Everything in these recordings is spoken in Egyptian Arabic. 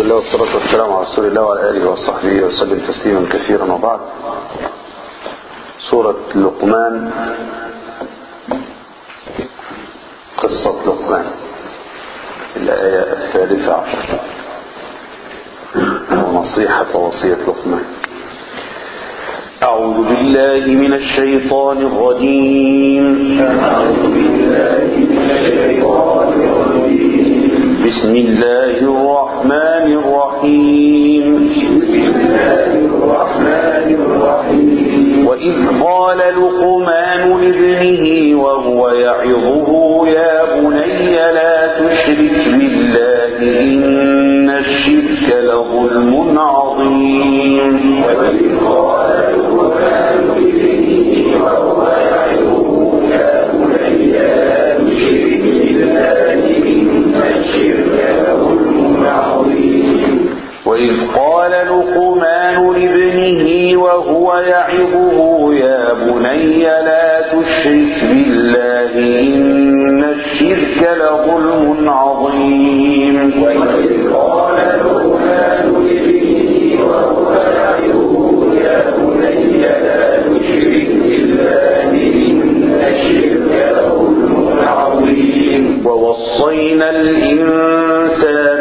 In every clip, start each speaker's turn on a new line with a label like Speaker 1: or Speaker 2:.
Speaker 1: الله والصلاة والسلام على رسول الله وعلى آله وصحبه وسلم تسليما كثيرا وبعد سورة لقمان قصة لقمان الآية الثالثة عشر ونصيحة وصية لقمان أعوذ بالله من الشيطان الرجيم
Speaker 2: أعوذ بالله من الشيطان الرجيم
Speaker 1: بسم الله الرحمن الرحيم
Speaker 2: بسم الله الرحمن الرحيم
Speaker 1: وإذ قال لقمان لابنه وهو يعظه يا بني لا تشرك بالله إن الشرك لظلم عظيم
Speaker 2: وإذ قال لقمان لابنه وهو يعظه يا بني لا تشرك بالله إن الشرك لظلم عظيم
Speaker 1: وإذ قال لقمان لابنه وهو يعظه يا بني لا تشرك بالله إن الشرك لظلم عظيم
Speaker 2: وإذ قال لقمان لابنه وهو يعظه يا بني لا تشرك بالله إن الشرك لظلم عظيم
Speaker 1: ووصينا الإنسان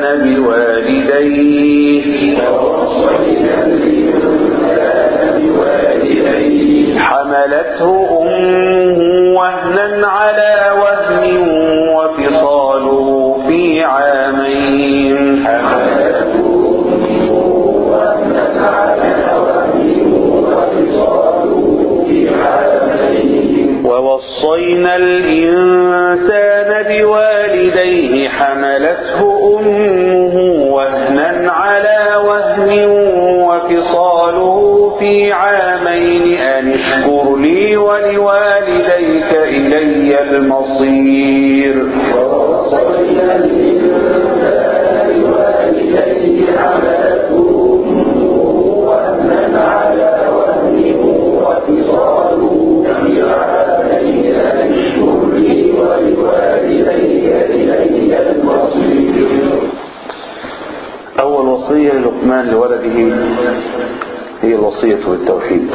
Speaker 1: بوالديه
Speaker 2: ووصينا الإنسان بوالديه
Speaker 1: حملته أمه وهنا على وهن وفصاله في عامين
Speaker 2: حملته أمه وهنا على وهن وفصاله في عامين
Speaker 1: ووصينا الإنسان بوالديه حملته أمه وهنا على وهن وفصاله في عامين أن اشكر لي ولوالديك إلي المصير
Speaker 2: ووصينا الإنسان بوالديه حملته أمه وهنا على وهن وفصاله في عامين أن اشكر لي ولوالديك إلي المصير
Speaker 1: أول وصية للقمان لولده هي الوصية بالتوحيد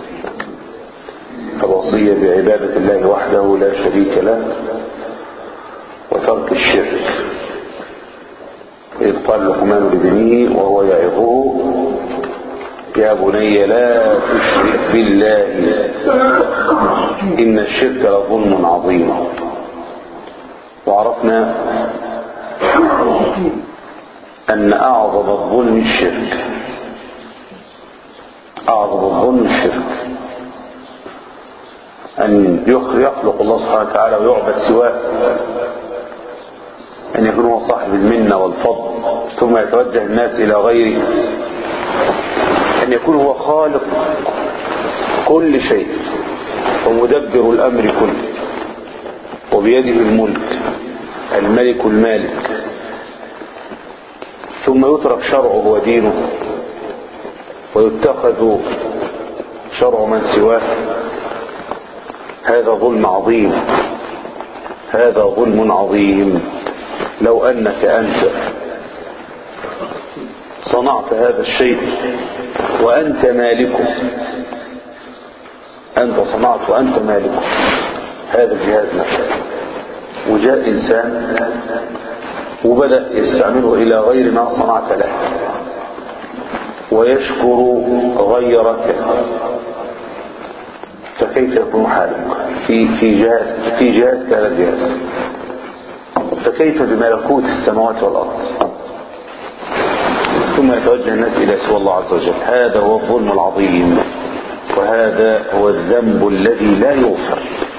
Speaker 1: الوصية بعبادة الله وحده لا شريك له وترك الشرك إذ قال لقمان لابنه وهو يعظه يا بني لا تشرك بالله إن الشرك لظلم عظيم وعرفنا أن أعظم الظلم الشرك أعظم الظلم الشرك أن يخلق الله سبحانه وتعالى ويعبد سواه أن يكون هو صاحب المنة والفضل ثم يتوجه الناس إلى غيره أن يكون هو خالق كل شيء ومدبر الأمر كله وبيده الملك الملك المالك ثم يترك شرعه ودينه ويتخذ شرع من سواه هذا ظلم عظيم هذا ظلم عظيم لو أنك أنت صنعت هذا الشيء وأنت مالكه أنت صنعت وأنت مالكه هذا الجهاز نفسه وجاء إنسان وبدأ يستعمله إلى غير ما صنعت له ويشكر غيرك فكيف يكون حالك في في جهاز في جهاز كهذا الجهاز فكيف بملكوت السماوات والأرض ثم يتوجه الناس إلى سوى الله عز وجل هذا هو الظلم العظيم وهذا هو الذنب الذي لا يغفر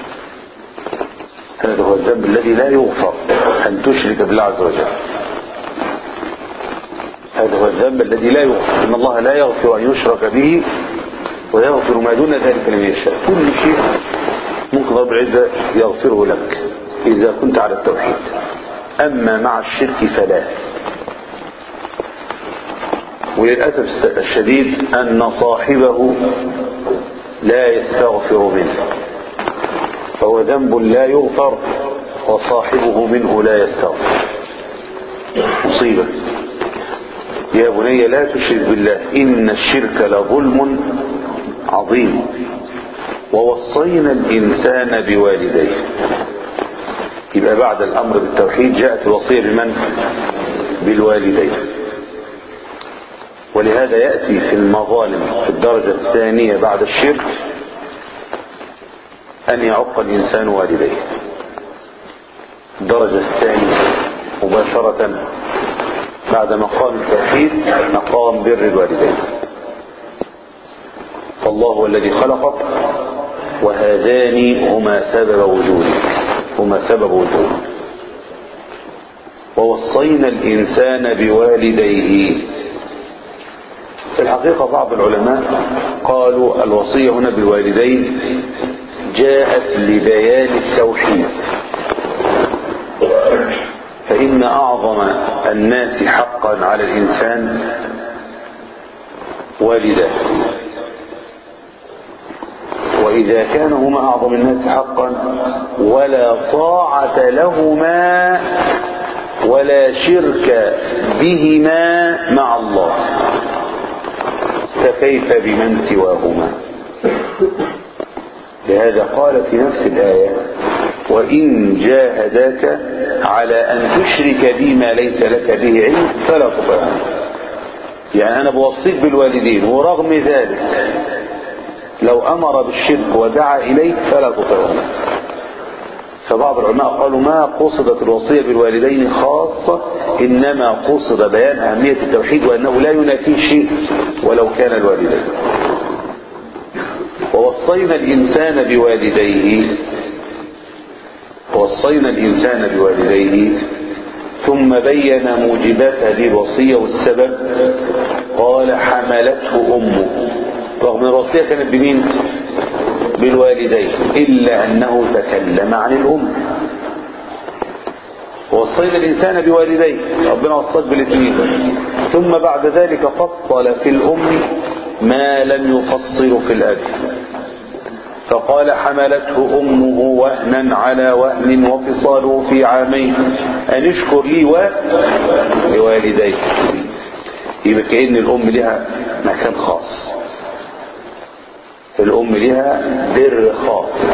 Speaker 1: هذا هو الذنب الذي لا يغفر أن تشرك بالله عز وجل هذا هو الذنب الذي لا يغفر إن الله لا يغفر أن يشرك به ويغفر ما دون ذلك لمن يشاء كل شيء ممكن رب العزة يغفره لك إذا كنت على التوحيد أما مع الشرك فلا وللأسف الشديد أن صاحبه لا يستغفر منه فهو ذنب لا يغفر وصاحبه منه لا يستغفر مصيبة يا بني لا تشرك بالله إن الشرك لظلم عظيم ووصينا الإنسان بوالديه يبقى بعد الأمر بالتوحيد جاءت الوصية بمن؟ بالوالدين ولهذا يأتي في المظالم في الدرجة الثانية بعد الشرك أن يعق الإنسان والديه الدرجة الثانية مباشرة بعد مقام التوحيد مقام بر الوالدين فالله هو الذي خلقك وهذان هما سبب وجودك هما سبب وجودك ووصينا الإنسان بوالديه في الحقيقة بعض العلماء قالوا الوصية هنا بالوالدين جاءت لبيان التوحيد فإن أعظم الناس حقا على الإنسان والداه وإذا كان هما أعظم الناس حقا ولا طاعة لهما ولا شرك بهما مع الله فكيف بمن سواهما لهذا قال في نفس الآية وإن جاهداك على أن تشرك بي ما ليس لك به علم فلا تطعهما يعني أنا بوصيك بالوالدين ورغم ذلك لو أمر بالشرك ودعا إليك فلا تطعهما فبعض العلماء قالوا ما قصدت الوصية بالوالدين خاصة إنما قصد بيان أهمية التوحيد وأنه لا ينافيه شيء ولو كان الوالدين ووصينا الإنسان بوالديه ووصينا الإنسان بوالديه ثم بين موجبات هذه الوصية والسبب قال حملته أمه رغم الوصية كانت بمين بالوالدين إلا أنه تكلم عن الأم ووصينا الإنسان بوالديه ربنا وصاك بالاثنين ثم بعد ذلك فصل في الأم ما لم يفصل في الأب فقال حملته أمه وهنا على وهن وفصاله في عامين أن اشكر لي ولوالديك يبقى كأن الأم لها مكان خاص الأم لها بر خاص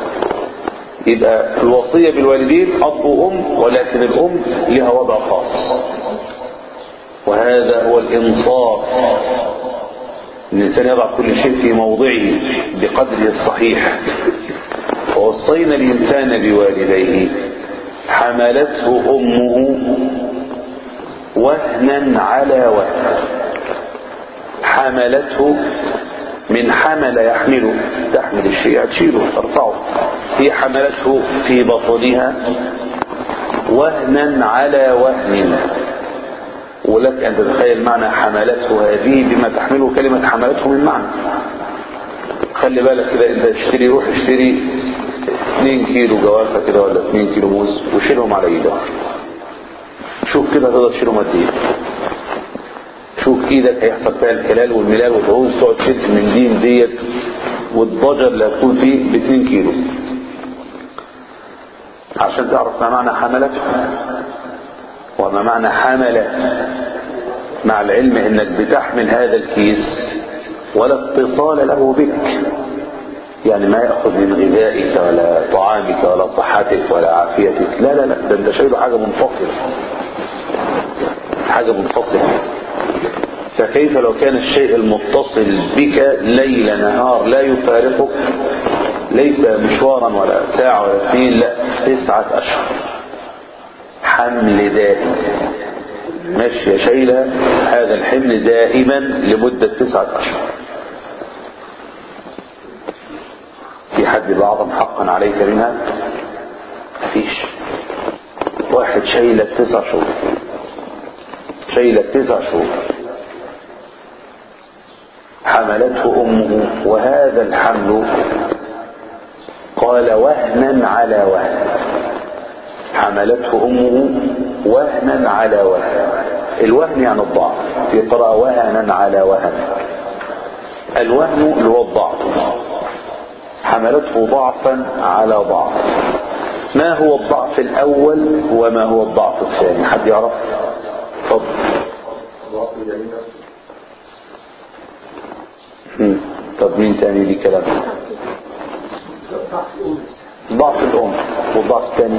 Speaker 1: يبقى الوصية بالوالدين أب وأم ولكن الأم لها وضع خاص وهذا هو الإنصاف الإنسان يضع كل شيء في موضعه بقدره الصحيح ووصينا الإنسان بوالديه حملته أمه وهنا على وهن حملته من حمل يحمله تحمل الشيء تشيله ترفعه هي حملته في بطنها وهنا على وهن ولك أن تتخيل معنى حملته هذه بما تحمله كلمة حملته من معنى خلي بالك كده انت اشتري روح اشتري 2 كيلو جوافة كده ولا 2 كيلو موز وشيلهم على ايدك شوف كده تقدر تشيلهم قد ايه شوف ايدك هيحصل فيها الحلال والملال وتعوز تقعد تشد من دي ديت والضجر اللي هتكون فيه ب 2 كيلو عشان تعرف ما معنى حملته وما معنى حمل مع العلم انك بتحمل هذا الكيس ولا اتصال له بك يعني ما يأخذ من غذائك ولا طعامك ولا صحتك ولا عافيتك لا لا لا ده انت شايله حاجة منفصلة حاجة منفصلة فكيف لو كان الشيء المتصل بك ليل نهار لا يفارقك ليس مشوارا ولا ساعة ولا اثنين لا تسعة أشهر حمل دائم ماشية شايلة هذا الحمل دائما لمدة تسعة أشهر في حد بعضهم حقا عليك منها مفيش واحد شايلة تسع شهور شايلة تسع شهور حملته أمه وهذا الحمل قال وهنا على وهن حملته أمه وهنا على وهن الوهن يعني الضعف في قراءة وهنا على وهن الوهن اللي هو الضعف حملته ضعفا على ضعف ما هو الضعف الأول وما هو الضعف الثاني حد يعرف تفضل مم. طب مين تاني دي كلام ضعف الأم والضعف الثاني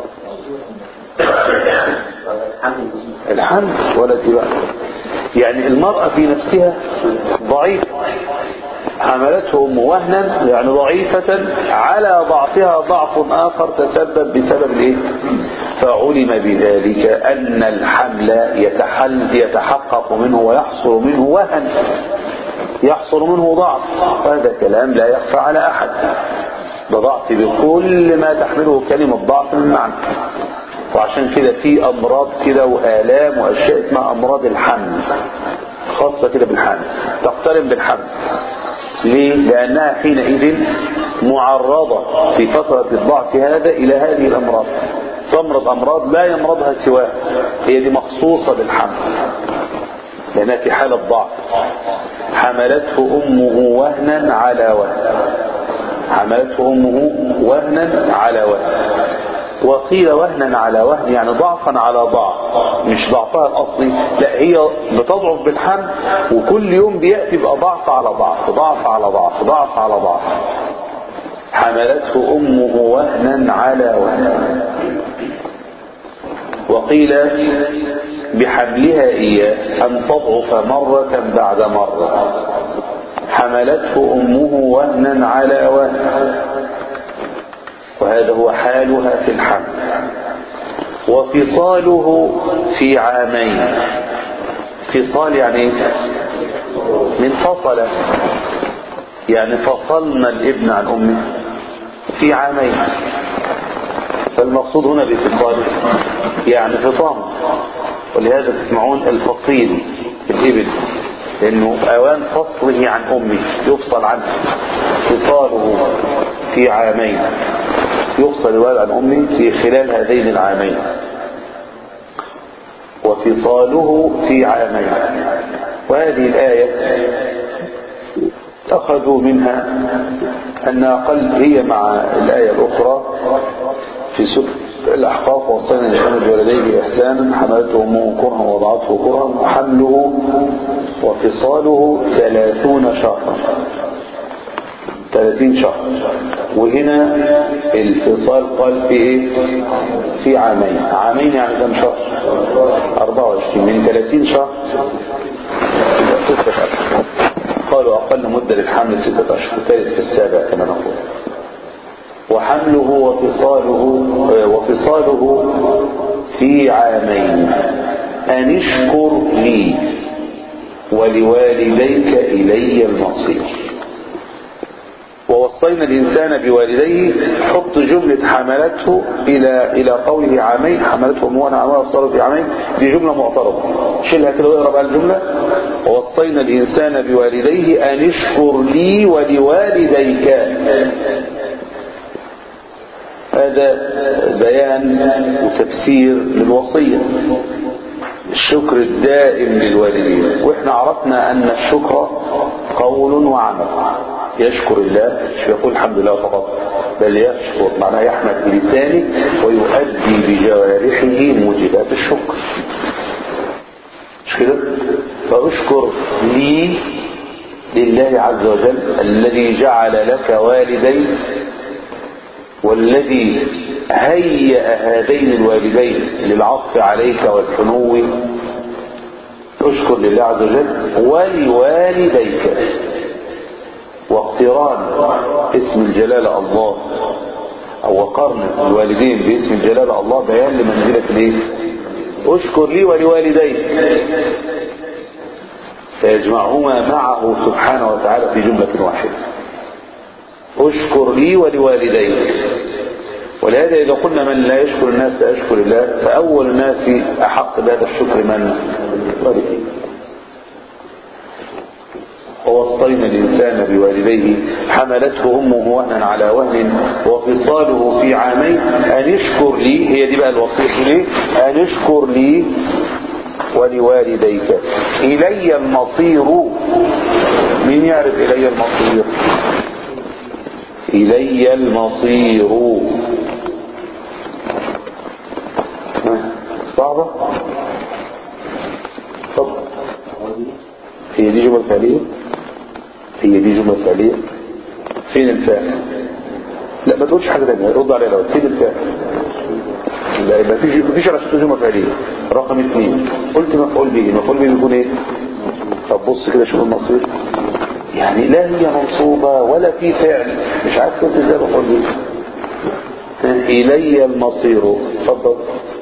Speaker 1: الحمل ولا دي بقى يعني المرأة في نفسها ضعيفة حملته أم وهنا يعني ضعيفة على ضعفها ضعف آخر تسبب بسبب الإيه؟ فعلم بذلك أن الحمل يتحل يتحقق منه ويحصل منه وهن يحصل منه ضعف وهذا كلام لا يخفى على أحد ده ضعف بكل ما تحمله كلمة ضعف من معنى وعشان كده في أمراض كده وآلام وأشياء اسمها أمراض الحمل خاصة كده بالحمل تقترن بالحمل ليه؟ لأنها حينئذ معرضة في فترة الضعف هذا إلى هذه الأمراض تمرض أمراض لا يمرضها سواها هي دي مخصوصة بالحمل لأنها في حالة ضعف حملته أمه وهنا على وهن حملته أمه وهنا على وهن وقيل وهنا على وهن يعني ضعفا على ضعف مش ضعفها الأصلي لا هي بتضعف بالحمل وكل يوم بيأتي بقى ضعف على ضعف ضعف على ضعف ضعف على ضعف حملته أمه وهنا على وهن وقيل بحملها إياه أن تضعف مرة بعد مرة حملته أمه وهنا على وهن وهذا هو حالها في الحمل وفصاله في عامين فصال يعني من فصل يعني فصلنا الابن عن امه في عامين فالمقصود هنا بفصاله يعني فطام ولهذا تسمعون الفصيل في الابل لانه اوان فصله عن امه يفصل عنه فصاله في عامين يفصل الولد عن امه في خلال هذين العامين وفصاله في عامين وهذه الآية أخذوا منها أن أقل هي مع الآية الأخرى في سورة الأحقاف وصينا الإنسان بولديه إحسانا حملته أمه كرها ووضعته كرها وحمله وفصاله ثلاثون شهرا ثلاثين شهر وهنا الفصال قال في ايه في عامين عامين يعني كم شهر 24 من 30 شهر ستة أشهر قالوا أقل مدة للحمل ستة أشهر ثالث في السابع كما نقول وحمله وفصاله وفصاله في عامين أن اشكر لي ولوالديك إلي المصير ووصينا الإنسان بوالديه حط جملة حملته إلى إلى قوله عامين حملته أموانا عامين وفصاله في عامين دي جملة معترضة شيلها كده واقرا بقى الجملة ووصينا الإنسان بوالديه أن اشكر لي ولوالديك هذا بيان وتفسير للوصية الشكر الدائم للوالدين واحنا عرفنا ان الشكر قول وعمل يشكر الله مش يقول الحمد لله فقط بل يشكر معناه يحمد بلسانه ويؤدي بجوارحه موجبات الشكر مش كده فاشكر لي لله عز وجل الذي جعل لك والدين والذي هيأ هذين الوالدين للعطف عليك والحنو اشكر لله عز وجل ولوالديك واقتران اسم الجلالة الله او قرن الوالدين باسم الجلالة الله بيان لمنزلة الايه اشكر لي ولوالديك فيجمعهما معه سبحانه وتعالى في جملة واحدة اشكر لي ولوالديك ولهذا إذا قلنا من لا يشكر الناس لا يشكر الله فأول الناس أحق بهذا الشكر من والديه ووصينا الإنسان بوالديه حملته أمه وهنا على وهن وفصاله في عامين أن اشكر لي هي دي بقى الوصية ليه أن اشكر لي ولوالديك إلي المصير مين يعرف إلي المصير إلي المصير صعبة طب هي دي جمل فعلية هي دي جمل فعلية فين الفعل لا ما تقولش حاجة تانية رد عليها الاول فين الفعل لا يبقى فيش مفيش على شكل جمل فعلية رقم اثنين قلت مفعول به مفعول به بيكون ايه طب بص كده شوف المصير يعني لا هي منصوبة ولا في فعل مش عارف كنت ازاي مفعول به إلي المصير اتفضل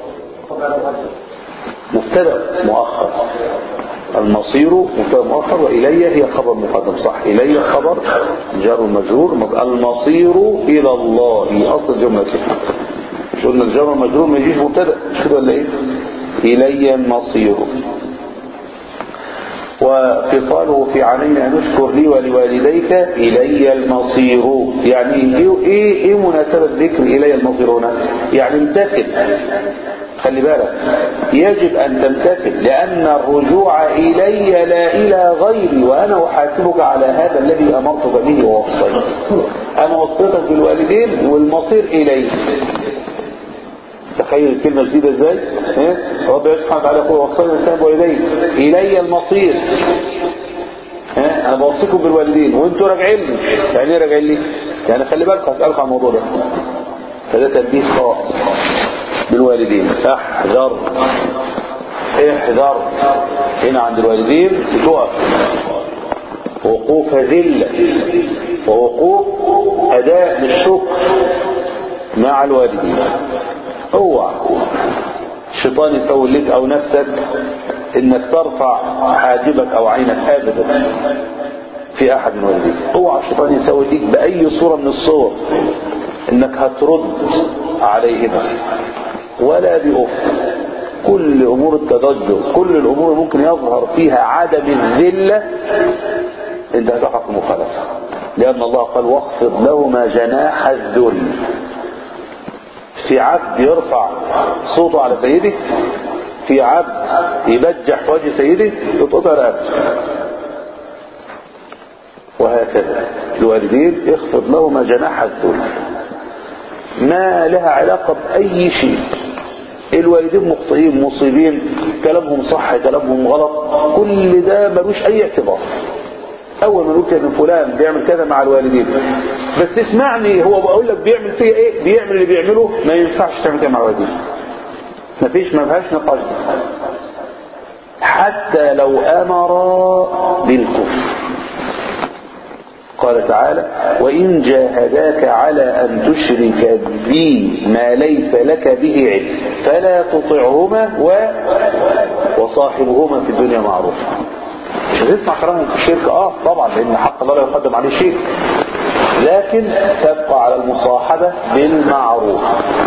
Speaker 1: مبتدا مؤخر المصير مبتدا مؤخر وإلي هي خبر مقدم صح إلي خبر جار مجرور المصير إلى الله أصل جملة كده مش قلنا الجار المجرور ما يجيش مبتدا مش كده ولا إيه إلي المصير وفصاله في عامين أن اشكر لي ولوالديك إلي المصير يعني إيه, إيه, إيه مناسبة ذكر إلي المصير هنا يعني امتثل خلي بالك يجب أن تمتثل لأن الرجوع إلي لا إلى غيري وأنا أحاسبك على هذا الذي أمرتك به ووصيت أنا وصيتك بالوالدين والمصير إلي تخيل الكلمة جديدة ازاي ها رب سبحانه وتعالى يقول وصلنا الانسان بوالديه الي المصير ها انا بوصيكم بالوالدين وانتوا راجعين لي يعني ايه راجعين لي يعني خلي بالك هسألك عن الموضوع ده فده تنبيه خاص بالوالدين احذر احذر هنا عند الوالدين بتقف وقوف ذلة ووقوف أداء للشكر مع الوالدين اوعى الشيطان يسوي لك او نفسك انك ترفع حاجبك او عينك ابدا في احد من والديك اوعى الشيطان يسوي لك باي صورة من الصور انك هترد عليهما ولا بأف كل امور التضجر كل الامور اللي ممكن يظهر فيها عدم الذلة انت هتقع في مخالفة لان الله قال واخفض لهما جناح الذل في عبد يرفع صوته على سيده في عبد يبجح في وجه سيده تتقطع رقبته وهكذا الوالدين اخفض لهما جناح الذل ما لها علاقة بأي شيء الوالدين مخطئين مصيبين كلامهم صح كلامهم غلط كل ده ملوش أي اعتبار اول ما نقول كده فلان بيعمل كذا مع الوالدين بس اسمعني هو بقول لك بيعمل فيا ايه بيعمل اللي بيعمله ما ينفعش تعمل كده مع الوالدين مفيش ما فيهاش نقاش حتى لو امر بالكفر قال تعالى وإن جاهداك على أن تشرك بي ما ليس لك به علم فلا تطعهما و... وصاحبهما في الدنيا معروفا مش هتسمع كلامهم في الشرك اه طبعا لان حق الله لا يقدم عليه شيء لكن تبقى على المصاحبة بالمعروف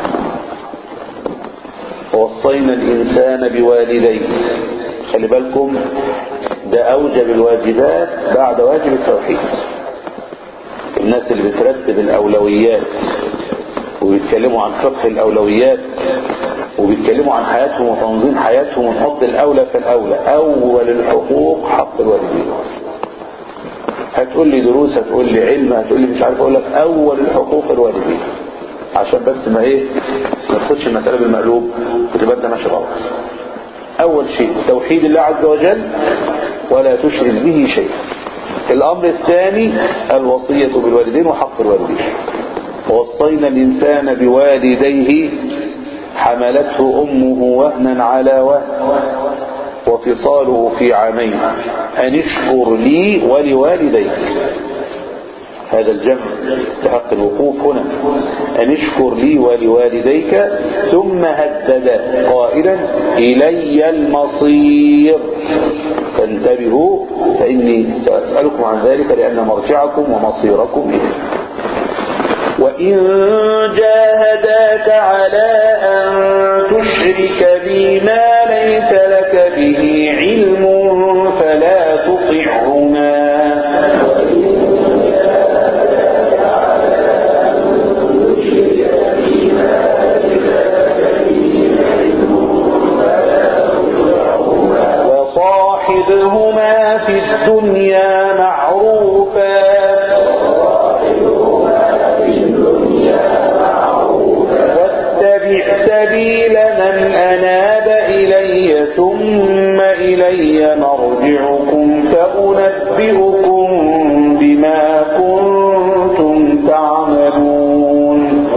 Speaker 1: ووصينا الانسان بوالديه خلي بالكم ده اوجب الواجبات بعد واجب التوحيد الناس اللي بترتب الاولويات وبيتكلموا عن فقه الاولويات وبيتكلموا عن حياتهم وتنظيم حياتهم ونحط الأولى فالأولى أول الحقوق حق الوالدين هتقول لي دروس هتقول لي علم هتقول لي مش عارف أقول لك أول الحقوق الوالدين عشان بس ما إيه ما تاخدش المسألة بالمقلوب وتبقى أنت ماشي غلط أول شيء توحيد الله عز وجل ولا تشرك به شيء الأمر الثاني الوصية بالوالدين وحق الوالدين ووصينا الإنسان بوالديه حملته أمه وهنا على وهن وفصاله في عامين أن اشكر لي ولوالديك هذا الجمع استحق الوقوف هنا أن اشكر لي ولوالديك ثم هدد قائلا إلي المصير فانتبهوا فإني سأسألكم عن ذلك لأن مرجعكم ومصيركم إليه وإن جاهداك على أن تشرك بي ما ليس لك به علم فلا تطعهما وصاحبهما في الدنيا معروفا واتبع سبيل من أناب إلي ثم إلي مرجعكم ينبئكم بما كنتم تعملون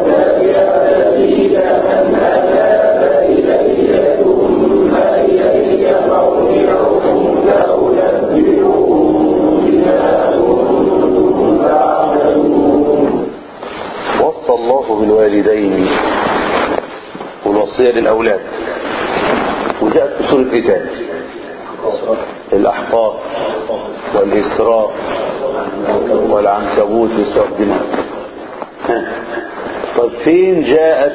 Speaker 1: وصى الله بالوالدين والوصية للأولاد وجاءت في سورة ايه تاني الأحقاف والإسراء والعنكبوت يستخدمها ها. طب فين جاءت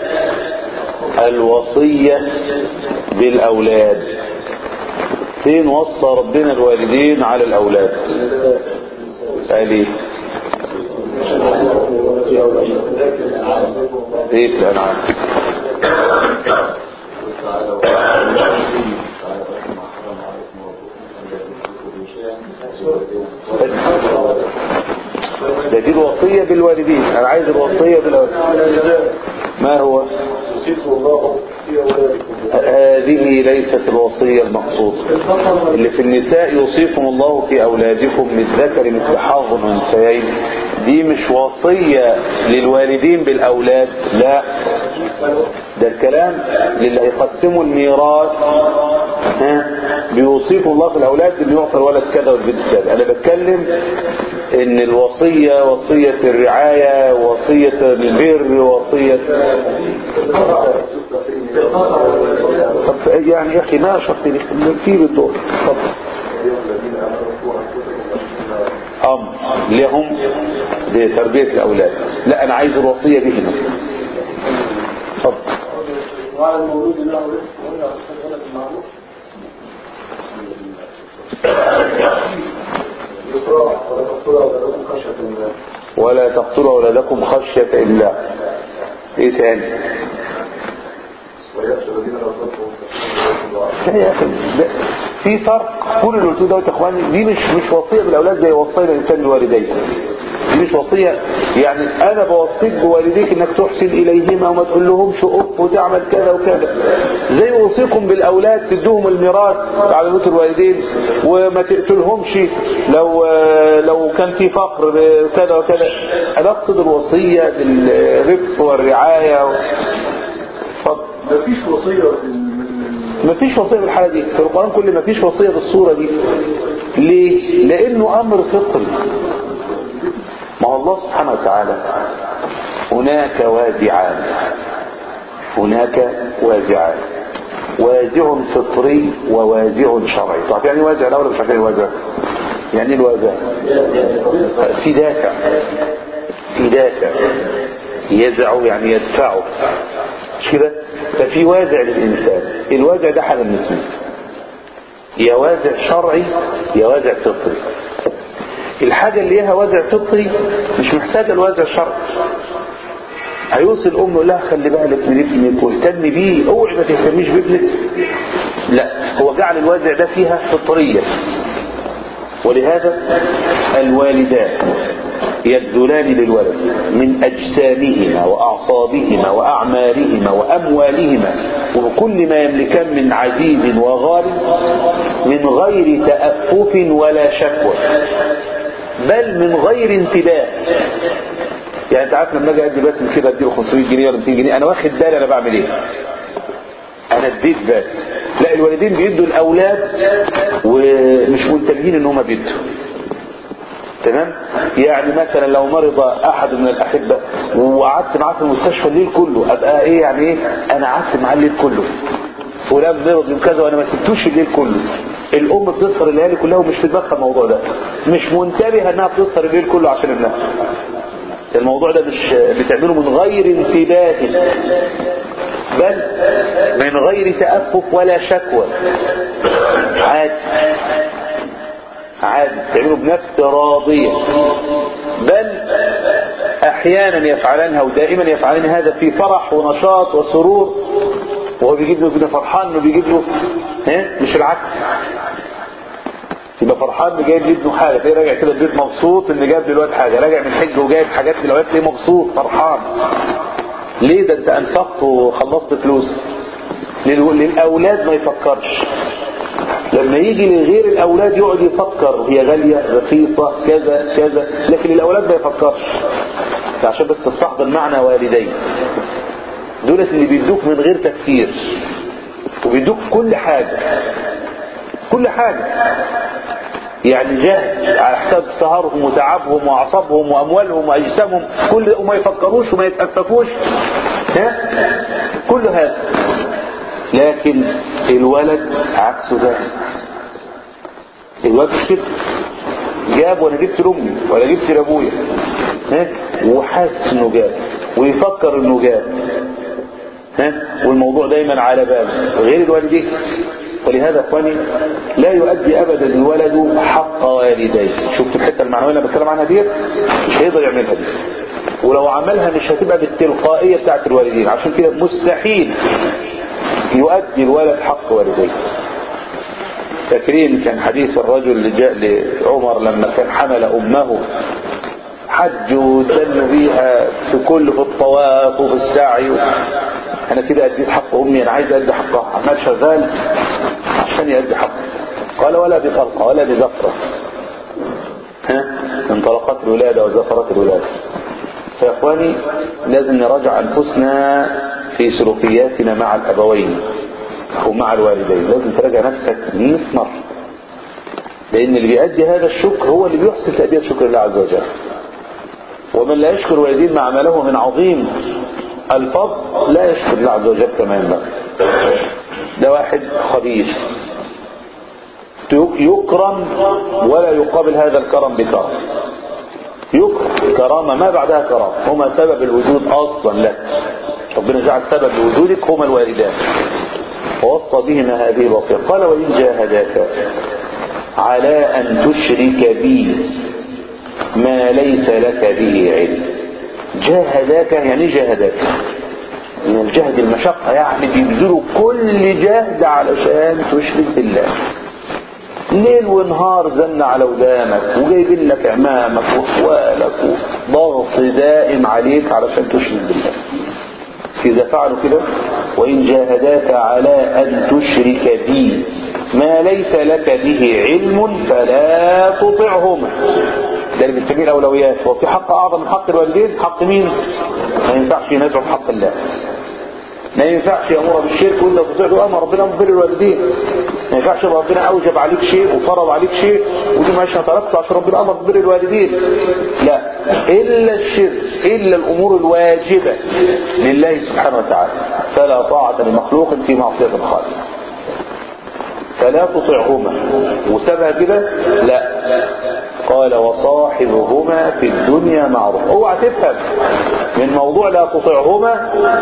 Speaker 1: الوصية بالأولاد فين وصى ربنا الوالدين على الأولاد قال ايه ايه في الأنعام ده دي الوصية بالوالدين انا عايز الوصية بالوالدين ما هو هذه ليست الوصية المقصودة اللي في النساء يوصيكم الله في أولادكم للذكر مثل حظ الأنثيين دي مش وصية للوالدين بالأولاد لا ده الكلام للي هيقسموا الميراث ها بيوصيكم الله في الأولاد اللي يعطى الولد كذا والبنت كذا أنا بتكلم ان الوصية وصية الرعاية وصية البر وصية طب يعني يا اخي ما اشرت لي في بالدور طب امر لهم لتربية الاولاد لا انا عايز الوصية بهم طب
Speaker 2: وعلى المولود له رزق ولا ولد المعروف يسرع ولا تقتلوا أولادكم خشية الله
Speaker 1: ولا تقتلوا اولادكم خشية املاق ايه تاني
Speaker 2: ويخشى الذين لا تقتلوا
Speaker 1: لا يا اخي ده في فرق كل اللي قلتوه دوت يا اخواني دي مش مش وصيه بالاولاد زي وصينا الانسان لوالديه دي مش وصيه يعني انا بوصيك بوالديك انك تحسن اليهما وما تقول لهمش اف وتعمل كذا وكذا زي اوصيكم بالاولاد تدوهم الميراث على موت الوالدين وما تقتلهمش لو لو كان في فقر كذا وكذا انا اقصد الوصيه بالرفق والرعايه و... اتفضل
Speaker 2: مفيش وصية من
Speaker 1: مفيش وصية بالحالة دي في القرآن كل مفيش وصية بالصورة دي ليه؟ لأنه أمر فطري ما هو الله سبحانه وتعالى هناك وازعان هناك وازعان وازع فطري ووازع شرعي طب يعني وازع الأول مش عارف يعني وازع يعني ايه الوازع في دافع في دافع يزع يعني يدفعه مش كده ففي وازع للإنسان الوازع ده حاجة من اثنين يا وازع شرعي يا وازع فطري الحاجة اللي ليها وازع فطري مش محتاجة الوازع الشرعي هيوصل الأم يقول لها خلي بالك من ابنك واهتم بيه اوعي ما تهتميش بابنك لا هو جعل الوازع ده فيها فطرية ولهذا الوالدان يبذلان للولد من أجسامهما وأعصابهما وأعمالهما وأموالهما وكل ما يملكان من عزيز وغالب من غير تأفف ولا شكوى بل من غير انتباه يعني انت عارف لما اجي ادي بس كده اديله 500 جنيه ولا 200 جنيه انا واخد بالي انا بعمل ايه انا اديت بس لا الوالدين بيدوا الاولاد ومش منتبهين ان هم بيدوا تمام يعني مثلا لو مرض احد من الاحبه وقعدت معاه في المستشفى الليل كله ابقى ايه يعني ايه انا قعدت معاه الليل كله فلان مرض يوم كذا وانا ما سبتوش الليل كله الام بتسهر الليالي كلها ومش في دماغها الموضوع ده مش منتبهه انها بتسهر الليل كله عشان ابنها الموضوع ده مش بتعمله من غير انتباه بل من غير تأفف ولا شكوى عادي عادي تعمله بنفس راضية بل احيانا يفعلانها ودائما يفعلان هذا في فرح ونشاط وسرور وهو بيجيب له ابنه فرحان انه بيجيب له ها مش العكس يبقى فرحان انه جايب لابنه حاجه تلاقيه راجع كده البيت مبسوط ان جاب دلوقتي حاجه راجع من حج وجايب حاجات من الاوقات تلاقيه مبسوط فرحان ليه ده انت انفقت وخلصت فلوس لل- للاولاد ما يفكرش لما يجي لغير الأولاد يقعد يفكر هي غالية رخيصة كذا كذا لكن الأولاد ما يفكرش عشان بس تستحضر معنى والدين دولت اللي بيدوك من غير تفكير وبيدوك كل حاجة كل حاجة يعني جهد على حساب سهرهم وتعبهم وأعصابهم وأموالهم وأجسامهم كل وما يفكروش وما يتأفكوش ها كل هذا لكن الولد عكس ذلك الولد مش كده جاب وانا جبت لامي ولا جبت لابويا ها وحاسس انه جاب ويفكر انه جاب ها والموضوع دايما على باله غير الوالدين ولهذا اخواني لا يؤدي ابدا الولد حق والديه شفت الحته المعنويه اللي انا بتكلم عنها ديت مش هيقدر يعملها دي ولو عملها مش هتبقى بالتلقائيه بتاعت الوالدين عشان كده مستحيل يؤدي الولد حق والديه فاكرين كان حديث الرجل اللي جاء لعمر لما كان حمل امه حج ودن بيها في كل في الطواف وفي السعي انا كده اديت حق امي انا عايز ادي حقها عمال شغال عشان يأدي حقه قال ولا بطلقه ولا بزفره ها انطلقت الولاده وزفرت الولاده فيا اخواني لازم نراجع انفسنا في سلوكياتنا مع الابوين ومع الوالدين لازم تراجع نفسك 100 مرة لأن اللي بيأدي هذا الشكر هو اللي بيحسن تأدية شكر الله عز وجل ومن لا يشكر الوالدين ما عمله من عظيم الفضل لا يشكر الله عز وجل كما ينبغي ده واحد خبيث يكرم ولا يقابل هذا الكرم بكرم يكرم كرامة ما بعدها كرامة هما سبب الوجود أصلا لك ربنا جعل سبب لوجودك هما الوالدان ووصى بهما هذه الوصية قال وإن جاهداك على أن تشرك بي ما ليس لك به علم جاهداك يعني جاهداك من الجهد المشقة يعني بيبذلوا كل جهد علشان تشرك بالله ليل ونهار زن على ودانك وجايبين لك عمامك واخوالك وضغط دائم عليك علشان تشرك بالله إذا فعلوا كده وإن جاهداك على أن تشرك بي ما ليس لك به علم فلا تطعهما ده اللي بنسميه الأولويات هو في حق أعظم من حق الوالدين حق مين؟ ما ينفعش ينازعوا في حق الله ما ينفعش يأمر بالشرك وإلا تطيعه أمر ربنا من بر الوالدين ما ينفعش ربنا أوجب عليك شيء وفرض عليك شيء ودي مش هتركته عشان ربنا أمر ببر الوالدين لا إلا الشرك إلا الأمور الواجبة لله سبحانه وتعالى فلا طاعة لمخلوق في معصية الخالق فلا تطعهما وسابها كده لا قال وصاحبهما في الدنيا معروف اوعى تفهم من موضوع لا تطعهما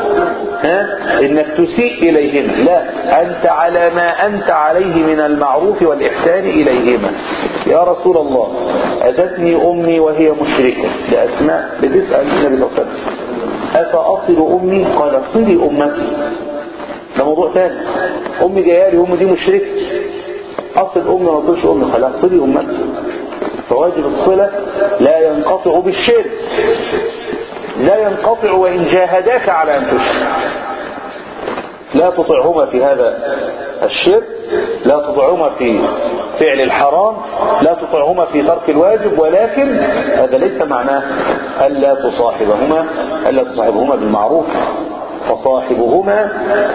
Speaker 1: ها انك تسيء اليهما لا انت على ما انت عليه من المعروف والاحسان اليهما يا رسول الله اتتني امي وهي مشركه لاسماء بتسال النبي صلى الله عليه وسلم افاصل امي قال صلي امك ده موضوع ثاني امي جايه لي امي دي مشركه اصل امي ما اصلش امي خلاص صلي امك فواجب الصلة لا ينقطع بالشرك لا ينقطع وإن جاهداك على أن تشرك لا تطعهما في هذا الشرك لا تطعهما في فعل الحرام لا تطعهما في ترك الواجب ولكن هذا ليس معناه ألا تصاحبهما ألا تصاحبهما بالمعروف وصاحبهما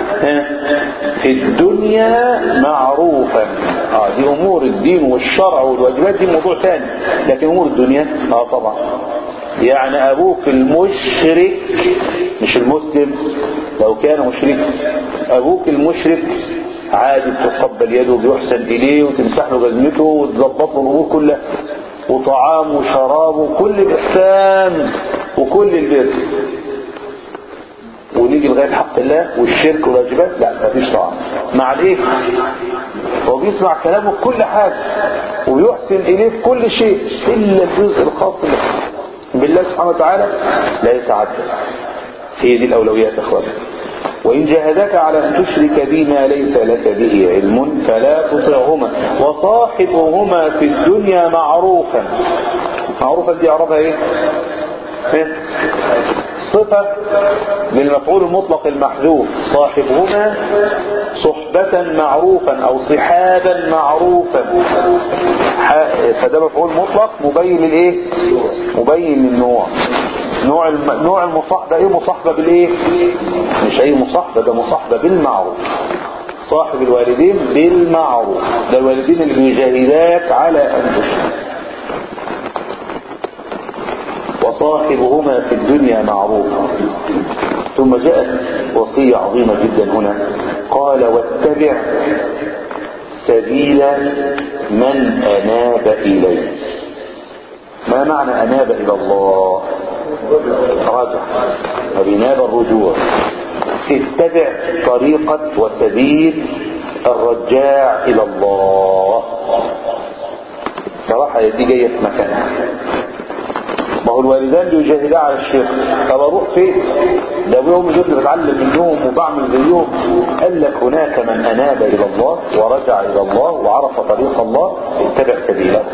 Speaker 1: في الدنيا معروفا آه دي امور الدين والشرع والواجبات دي موضوع ثاني لكن امور الدنيا اه طبعا يعني ابوك المشرك مش المسلم لو كان مشرك ابوك المشرك عادي تقبل يده وبيحسن اليه وتمسح له جزمته وتظبط له الامور كلها وطعام وشراب وكل الاحسان وكل البر ونيجي لغاية حق الله والشرك والواجبات لا مفيش طاعة مع الايه هو بيسمع كلامه في كل حاجة وبيحسن اليه في كل شيء الا الجزء الخاص بالله سبحانه وتعالى لا يتعدى هي دي الاولويات يا اخواني وإن جاهداك على أن تشرك بي ما ليس لك به علم فلا تطعهما وصاحبهما في الدنيا معروفا معروفا دي أعرفها إيه؟ إيه؟ صفة للمفعول المطلق المحذوف صاحبهما صحبة معروفا أو صحابا معروفا فده مفعول مطلق مبين للإيه مبين للنوع نوع الم... نوع المصاحبة ايه مصاحبة بالايه مش اي مصاحبة ده مصاحبة بالمعروف صاحب الوالدين بالمعروف ده الوالدين اللي بيجاهداك على انفسهم وصاحبهما في الدنيا معروفا ثم جاءت وصية عظيمة جدا هنا قال واتبع سبيل من أناب إليه ما معنى أناب إلى الله رجع أبناب الرجوع اتبع طريقة وسبيل الرجاع إلى الله صراحة دي جاية في مكانها ما هو الوالدان بيجاهدا على الشرك طب اروح فين ده ابوهم جبت بتعلم منهم وبعمل زيهم قال لك هناك من اناب الى الله ورجع الى الله وعرف طريق الله اتبع سبيله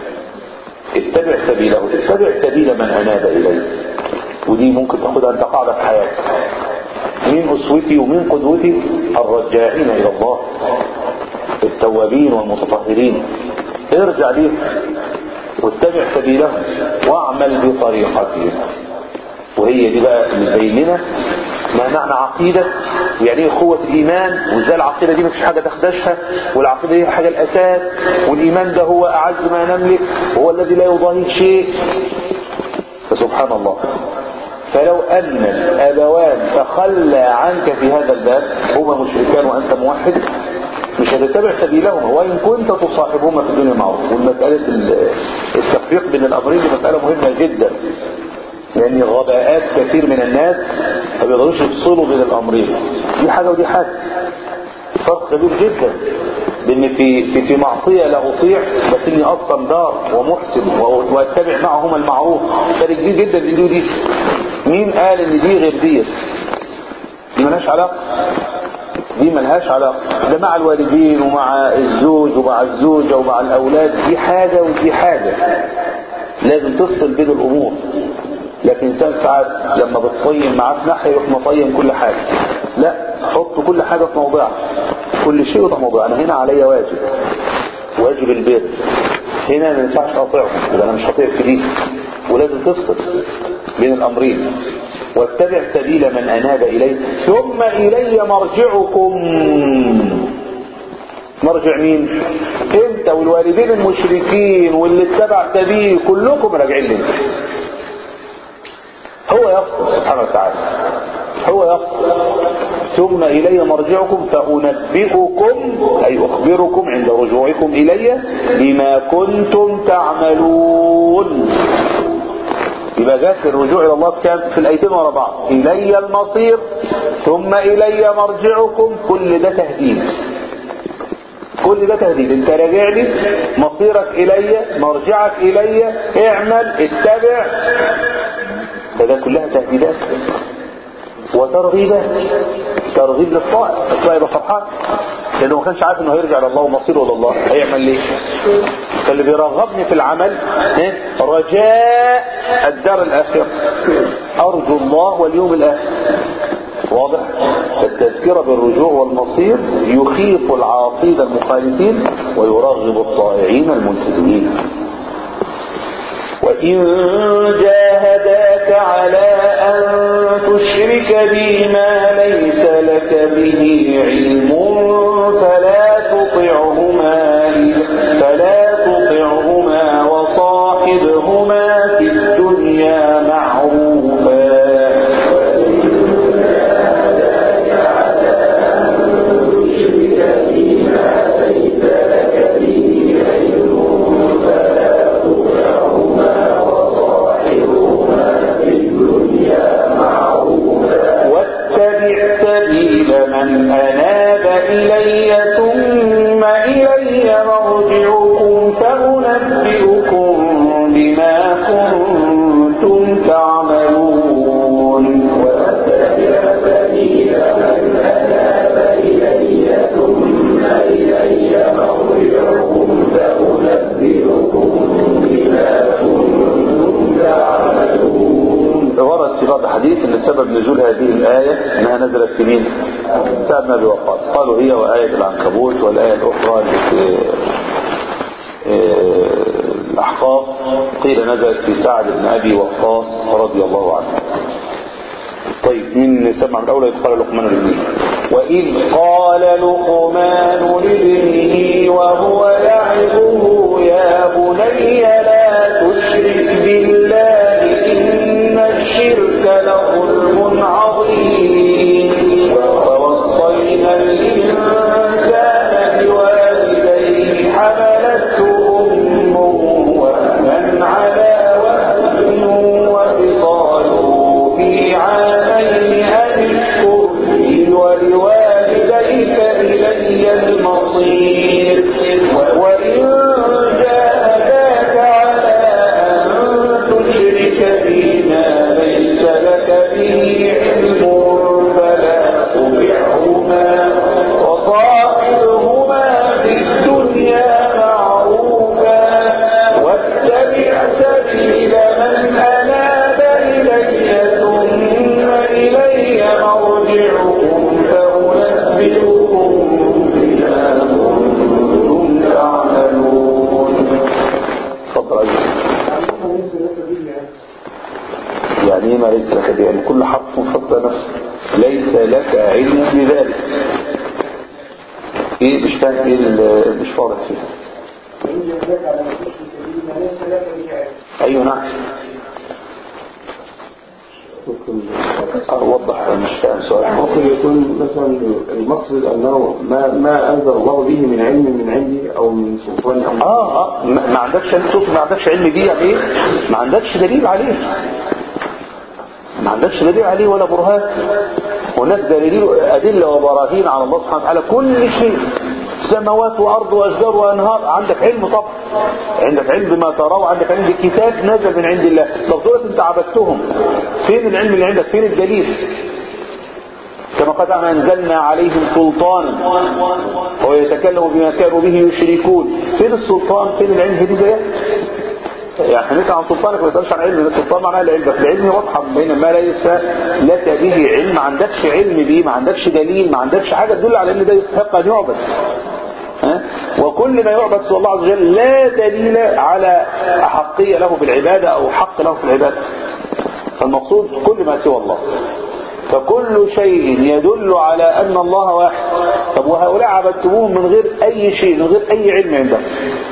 Speaker 1: اتبع سبيله اتبع سبيل من اناب اليه ودي ممكن تاخدها انت قاعده في حياتك مين اسوتي ومين قدوتي الرجاعين الى الله التوابين والمتطهرين ارجع ليه واتبع سبيلهم واعمل بطريقتهم وهي دي بقى اللي بين لنا ما معنى عقيدة ويعني ايه قوة الإيمان وازاي العقيدة دي مفيش حاجة تخدشها والعقيدة دي حاجة الأساس والإيمان ده هو أعز ما نملك وهو الذي لا يضاهيه شيء فسبحان الله فلو أن الأبوان تخلى عنك في هذا الباب هما مشركان وأنت موحد مش هتتبع سبيلهم وإن كنت تصاحبهما في الدنيا معروف والمسألة التفريق بين الأمرين دي مسألة مهمة جدا لأن غباءات كثير من الناس ما بيقدروش يفصلوا بين الأمرين دي حاجة ودي حاجة فرق كبير جدا بان في في في معصيه لا اطيع بس اني اصلا دار ومحسن واتبع معهما المعروف فرق كبير جدا بين دي ودي مين قال ان دي غير ديت دي ملهاش علاقه دي ملهاش علاقه ده مع الوالدين ومع الزوج ومع الزوجه ومع الاولاد دي حاجه ودي حاجه لازم تفصل بين الامور لكن انسان ساعات لما بتطيم معاه في ناحيه يروح مطيم كل حاجه لا حط كل حاجه في موضعها كل شيء في موضوع انا هنا عليا واجب واجب البر هنا ما ينفعش اطيعهم يبقى انا مش هطيع في دي ولازم تفصل بين الامرين واتبع سبيل من اناب اليه ثم الي مرجعكم مرجع مين انت والوالدين المشركين واللي اتبع سبيل كلكم راجعين لي هو يفصل سبحانه وتعالى هو يفصل ثم إلي مرجعكم فأنبئكم أي أخبركم عند رجوعكم إلي بما كنتم تعملون يبقى جاءت الرجوع إلى الله كان في الأيتين ورا بعض إلي المصير ثم إلي مرجعكم كل ده تهديد كل ده تهديد انت راجع لي مصيرك إلي مرجعك إلي اعمل اتبع فده كلها تهديدات وترغيبات ترغيب للطائع الطائع يبقى فرحان لانه ما كانش عارف انه هيرجع لله ومصيره لله هيعمل ليه فاللي بيرغبني في العمل رجاء الدار الاخره ارجو الله واليوم الاخر واضح التذكرة بالرجوع والمصير يخيف العاصين المخالفين ويرغب الطائعين الملتزمين وإن جاهداك على أن تشرك بي ما ليس لك به علم فلا تطعهما فلا تطعهما وصاحبهما في الدنيا معروفا واتبع سبيل من أناب إلي ثم إلي مرجعكم فأنبئكم بما كنتم تعملون ورد في بعض الحديث ان سبب نزول هذه الآية انها نزلت في مين سعد بن ابي وقاص قالوا هي وآية العنكبوت والآية الأخرى اللي في آه، الأحقاف قيل نزلت في سعد بن أبي وقاص رضي الله عنه طيب من سمع من الأولى يقال لقمان لابنه
Speaker 3: وإذ قال لقمان لابنه وهو يعظه يا بني لا تشرك بالله إن الشرك لظلم عظيم ووصينا الإنسان بوالديه حملته أمه وهنا على وهن وفصاله في عامين أن اشكر لي ولوالديك إلي المصير وإن جاهداك على أن تشرك بي ما ليس لك به علم فلا تطعهما وصاحبهما في الدنيا معروفا واتبع سبيل من أناب إلي ثم إلي مرجعكم فأنبئكم بما كنتم تعملون
Speaker 1: اتفضل أيضا يعني ايه ما ليس لك به يعني كل حرف فضل نفسه ليس لك علم بذلك ايه مش فاهم ايه ال- مش واضح فيه
Speaker 2: وإن جاهداك على أن تشرك به ما ليس لك به علم
Speaker 1: ايوه نعم وضح مش فاهم سؤال
Speaker 4: ممكن يكون مثلا المقصد انه ما ما انزل الله به من علم من عندي او من سلطان او
Speaker 1: اه اه ما ما عندكش انت شوف ما عندكش علم بيه يعني ايه ما عندكش دليل عليه ما عندكش دليل عليه ولا برهان هناك دليل ادله وبراهين على الله سبحانه وتعالى كل شيء سماوات وارض واشجار وانهار عندك علم طبعا عندك علم بما تراه وعندك علم بالكتاب نزل من عند الله طب دول انت عبدتهم فين العلم اللي عندك فين الدليل كما قد أنزلنا عليهم سلطانا هو يتكلم بما كانوا به يشركون فين السلطان فين العلم في دي زيها يعني احنا نسأل عن سلطانك ما نسألش عن علم السلطان معناه العلم العلم واضحة بين ما ليس لك به علم ما عندكش علم به ما عندكش دليل ما عندكش حاجة تدل على ان ده يستحق ان يعبد ها؟ وكل ما يعبد سوى الله عز وجل لا دليل على أحقية له بالعبادة أو حق له في العبادة فالمقصود كل ما سوى الله فكل شيء يدل على أن الله واحد طب وهؤلاء عبدتموهم من غير أي شيء من غير أي علم عندهم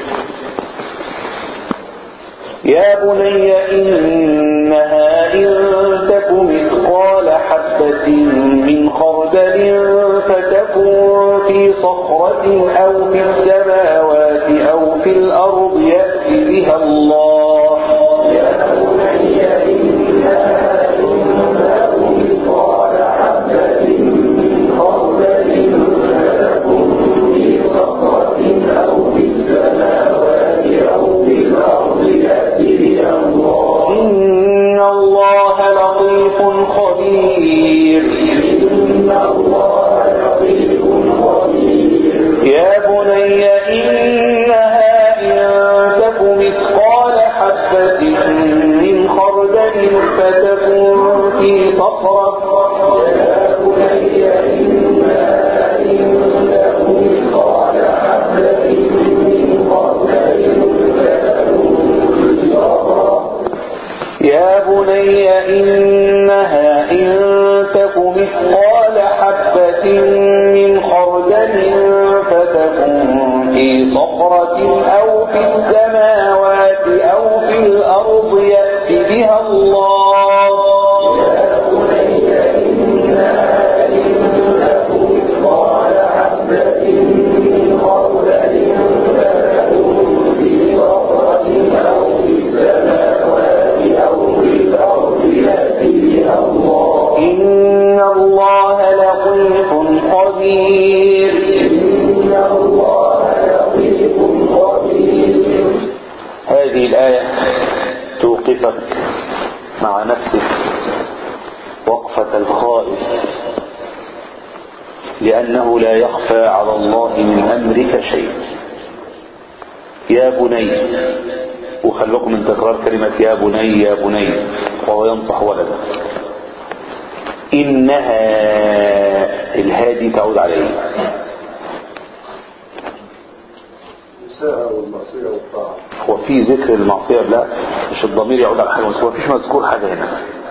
Speaker 3: يا بني إنها إن تك مثقال حبة من خردل فتكن في صخرة أو في السماوات أو في الأرض يأتي بها الله يا بني إنها إن تك مثقال حبة من خردل فتكن في صخرة أو في السماوات أو في الأرض يأتي بها الله إن الله لطيف خبير إن الله لطيف خبير يا بني إنها إن تك مثقال حبة من خردل فتكن في صخرة يا بني إنها إن تك مثقال حبة من خردل فتكن في صخرة يا بني إنها إن تك مثقال حبة من خردل فتكن في صخرة أو في السماوات أو في الأرض يأتي بها الله يا بني إنها إن تك مثقال حبة من خردل فتكن في صخرة أو في السماوات أو في الأرض يأتي بها الله إن الله لطيف خبير إن الله لطيف خبير
Speaker 1: هذه الآية توقفك مع نفسك وقفة الخائف لأنه لا يخفى على الله من أمرك شيء يا بني وخلوكم من تكرار كلمة يا بني يا بني وهو ينصح ولده إنها الهادي تعود عليه
Speaker 2: الإساءة والمعصية والطاعة
Speaker 1: هو في ذكر المعصية لا مش الضمير يعود على حاجة بس هو مفيش مذكور حاجة هنا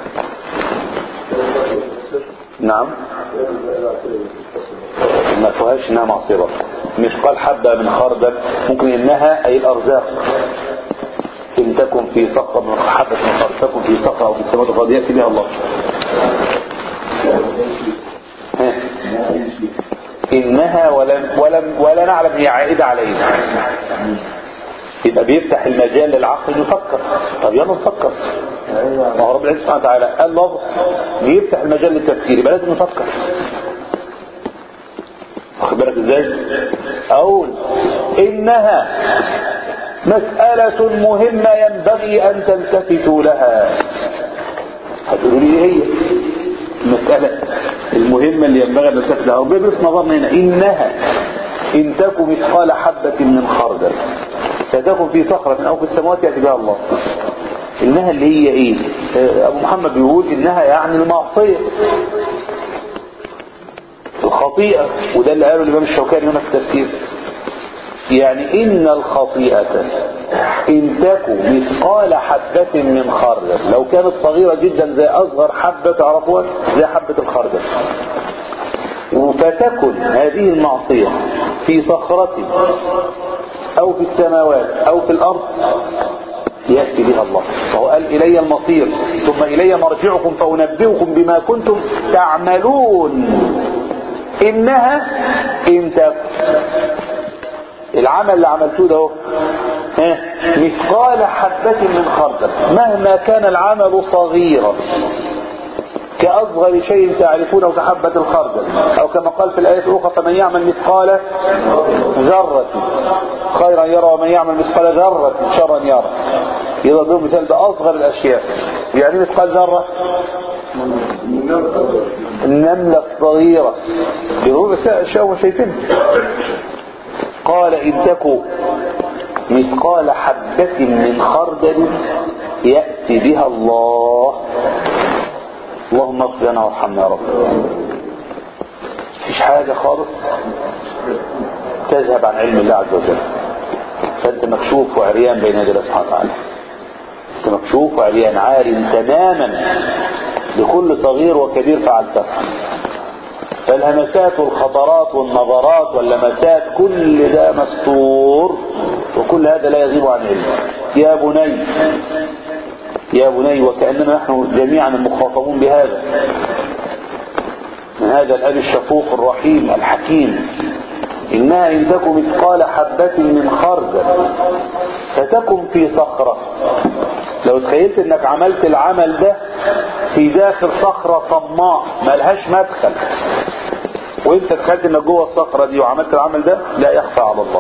Speaker 1: نعم ما فيهاش انها معصية برضه. مش قال حبة من خردل ممكن انها اي الارزاق ان تكن في صخرة من حبة من خردل تكن في صخرة او في السماوات الارض يأتي بها الله ها. انها ولم ولم ولا نعلم هي عائدة علينا يبقى بيفتح المجال للعقل انه يفكر طب يلا نفكر ما هو رب العزة سبحانه وتعالى قال لفظ بيفتح المجال للتفكير يبقى لازم نفكر واخد بالك ازاي اقول انها مسألة مهمة ينبغي ان تلتفتوا لها هتقولوا لي ايه هي المسألة المهمة اللي ينبغي ان نلتفت لها ربنا بيصف نظرنا هنا انها ان تكن مثقال حبة من خردل فتكن في صخرة او في السماوات يأتي بها الله انها اللي هي ايه آه، ابو محمد بيقول انها يعني المعصية الخطيئة وده اللي قاله الامام الشوكاني هنا في التفسير يعني ان الخطيئة ان تكن مثقال حبة من خردل لو كانت صغيرة جدا زي اصغر حبة تعرفوها زي حبة الخردل فتكن هذه المعصية في صخرة او في السماوات او في الارض يأتي بها الله فهو قال إلي المصير ثم إلي مرجعكم فأنبئكم بما كنتم تعملون إنها إن تكن العمل اللي عملتوه ده اهو، ها مثقال حبة من خردل مهما كان العمل صغيرا كأصغر شيء تعرفونه كحبة الخردل أو كما قال في الآية الأخرى فمن يعمل مثقال ذرة خيرا يرى ومن يعمل مثقال ذرة شرا يرى يضرب مثال بأصغر الأشياء يعني مثقال ذرة النملة الصغيرة يقول أشياء وشايفين قال إن تكو مثقال حبة من خردل يأتي بها الله اللهم اغفر لنا وارحمنا يا رب مفيش حاجة خالص تذهب عن علم الله عز وجل فانت مكشوف وعريان بين يدي الله سبحانه وتعالى انت مكشوف وعريان عار تماما لكل صغير وكبير فعلته فالهمسات والخطرات والنظرات واللمسات كل ده مستور وكل هذا لا يغيب عن علم يا بني يا بني وكأننا نحن جميعا المخاطبون بهذا من هذا الأب الشفوق الرحيم الحكيم إنها إن تكن مثقال حبة من خردل فتكن في صخرة لو تخيلت انك عملت العمل ده في داخل صخرة صماء ملهاش مدخل وانت تخيلت انك جوه الصخرة دي وعملت العمل ده لا يخفى على الله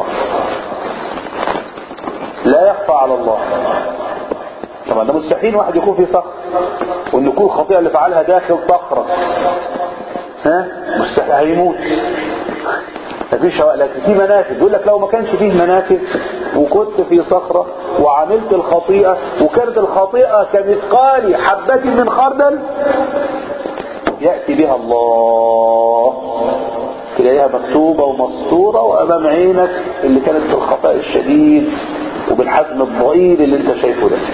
Speaker 1: لا يخفى على الله طبعا ده مستحيل واحد يكون في صخر وان يكون الخطيئة اللي فعلها داخل صخرة ها مستحيل هيموت مفيش لكن في منافذ يقول لك لو ما كانش فيه منافذ وكنت في صخرة وعملت الخطيئة وكانت الخطيئة كمثقال حبة من خردل يأتي بها الله تلاقيها مكتوبة ومسطورة وأمام عينك اللي كانت في الخطأ الشديد وبالحجم الضئيل اللي انت شايفه ده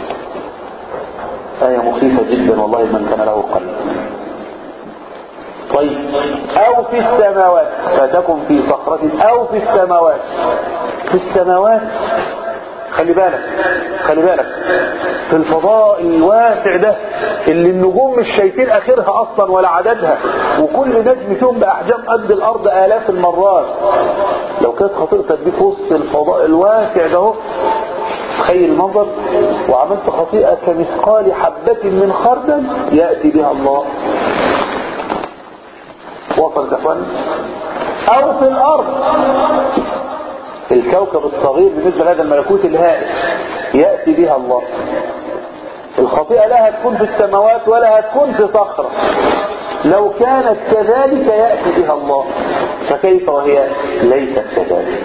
Speaker 1: آية مخيفة جدا والله من كان له قلب طيب او في السماوات فتكن في صخرة او في السماوات في السماوات خلي بالك خلي بالك في الفضاء الواسع ده اللي النجوم مش شايفين اخرها اصلا ولا عددها وكل نجم فيهم باحجام قد الارض الاف المرات لو كانت خطيئتك دي في وسط الفضاء الواسع ده اهو تخيل المنظر وعملت خطيئة كمثقال حبة من خردل يأتي بها الله وصلت يا اخوان او في الارض الكوكب الصغير بالنسبة لهذا الملكوت الهائل يأتي بها الله الخطيئة لا هتكون في السماوات ولا هتكون في صخرة لو كانت كذلك يأتي بها الله فكيف وهي ليست كذلك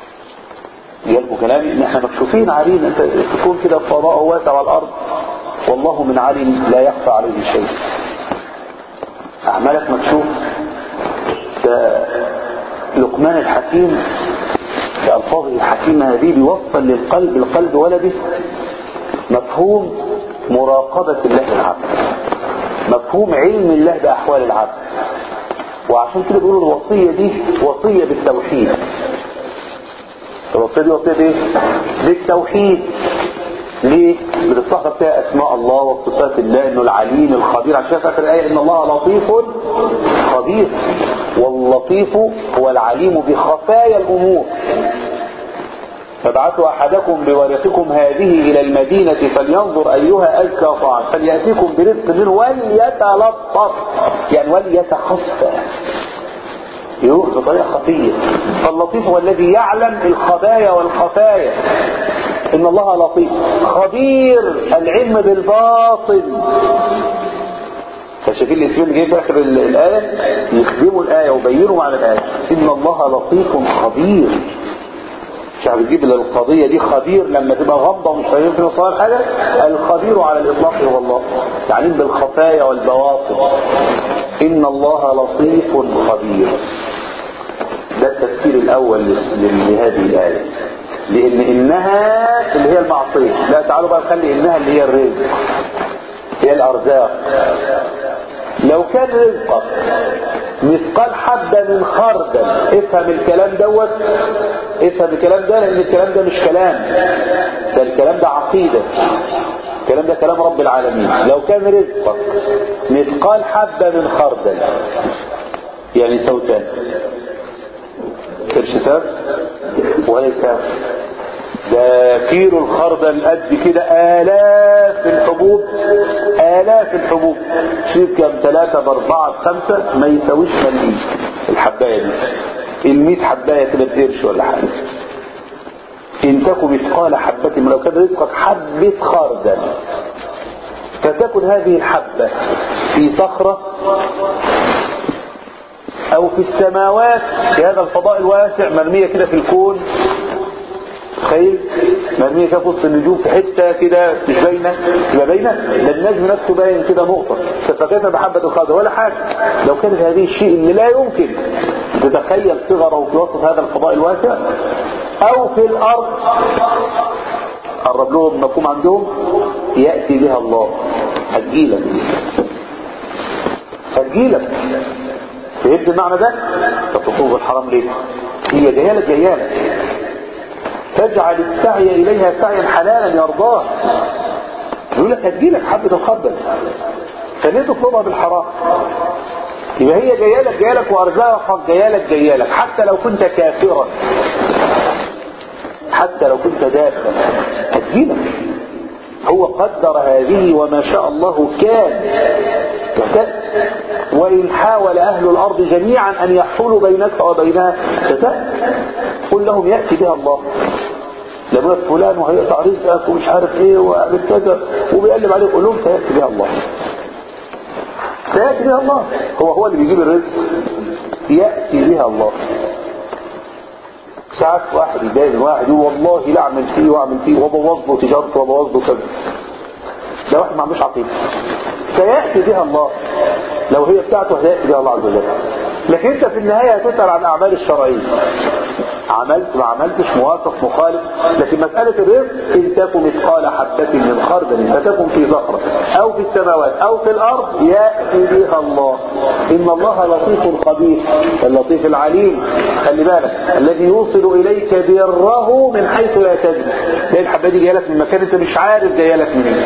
Speaker 1: يلقوا كلامي ان احنا مكشوفين علينا انت تكون كده في فضاء واسع على الارض والله من علم لا يخفى عليه شيء أعمالك مكشوف ده لقمان الحكيم بألفاظه الحكيمة هذه بيوصل للقلب القلب ولده مفهوم مراقبة الله العبد مفهوم علم الله بأحوال العبد وعشان كده بيقولوا الوصية دي وصية بالتوحيد الوصية دي وصية ايه؟ بالتوحيد ليه؟ بتستحضر فيها اسماء الله وصفات الله انه العليم الخبير عشان في اخر الايه ان الله لطيف خبير واللطيف هو العليم بخفايا الامور فابعثوا احدكم بورقكم هذه الى المدينة فلينظر ايها ازكى طعام فلياتيكم برزق منه وليتلطف يعني وليتخفى يروح بطريقة خفية فاللطيف هو الذي يعلم الخبايا والخفايا ان الله لطيف خبير العلم بالباطل فشايفين الاسمين اللي جاي في اخر ال- الايه يخدموا الايه ويبينوا معنى الايه ان الله لطيف خبير مش عارف تجيب القضية دي خبير لما تبقى غامضة ومش فاهمين في نصها حاجة الخبير على الإطلاق هو الله يعني بالخفايا والبواطن إن الله لطيف خبير ده التفسير الأول لس- لهذه الآية لأن إنها اللي هي المعصية لا تعالوا بقى نخلي إنها اللي هي الرزق هي الأرزاق لو كان رزقك مثقال حبة من خردل افهم الكلام دوت افهم الكلام ده لان الكلام ده مش كلام ده الكلام ده عقيدة الكلام ده كلام رب العالمين لو كان رزقك مثقال حبة من خردل يعني يساوي كام قرش ساب ولا يساوي ده كيلو الخردل قد كده آلاف الحبوب آلاف الحبوب شيل كام ثلاثة بأربعة بخمسة ما يساويش مليم الحباية دي الميت حباية كده بقرش ولا حاجة إن تكن مثقال حبة لو كان رزقك حبة خردل فتكن هذه الحبة في صخرة أو في السماوات في هذا الفضاء الواسع مرمية كده في الكون تخيل مرمية كده في وسط النجوم في حتة كده مش باينة تبقى باينة ده النجم نفسه باين كده نقطة فكيف بحبة الخضر ولا حاجة لو كانت هذه الشيء اللي لا يمكن تتخيل صغره في وسط هذا الفضاء الواسع أو في الأرض قرب لهم مفهوم عندهم يأتي بها الله هتجيلك هتجيلك فهمت المعنى ده؟ طب تطوف الحرام ليه؟ هي جايه لك جايه لك تجعل السعي إليها سعيا حلالا يرضاه يقول لك هتجيلك حبة الخردل فليه تطلبها بالحرام يبقى هي جايه لك جايه لك وارزاقك جايه لك جايه لك حتى لو كنت كافرا حتى لو كنت دافرا هتجيلك هو قدر هذه وما شاء الله كان تتأتي وإن حاول أهل الأرض جميعا أن يحولوا بينك وبينها تتأتي قل لهم يأتي بها الله لما فلان وهيقطع رزقك ومش عارف ايه وعمل كذا وبيقلب عليك قول لهم سيأتي بها الله سيأتي بها الله هو هو اللي بيجيب الرزق يأتي بها الله ساعات واحد يبين واحد يقول والله لا اعمل فيه واعمل فيه وابوظ له تجارته وابوظ له كذا ده واحد ما عندوش عقيده سيأتي بها الله لو هي بتاعته هيأتي بها الله عز وجل لكن انت في النهاية هتسأل عن اعمال الشرعية عملت ما عملتش موافق مخالف لكن مسألة الرزق إن تكن مثقال حبة من خردل فتكن في زخرة أو في السماوات أو في الأرض يأتي بها الله إن الله لطيف خبير اللطيف العليم خلي بالك الذي يوصل إليك بره من حيث لا تدري لأن الحبة دي جاية لك من مكان أنت مش عارف جاية لك منين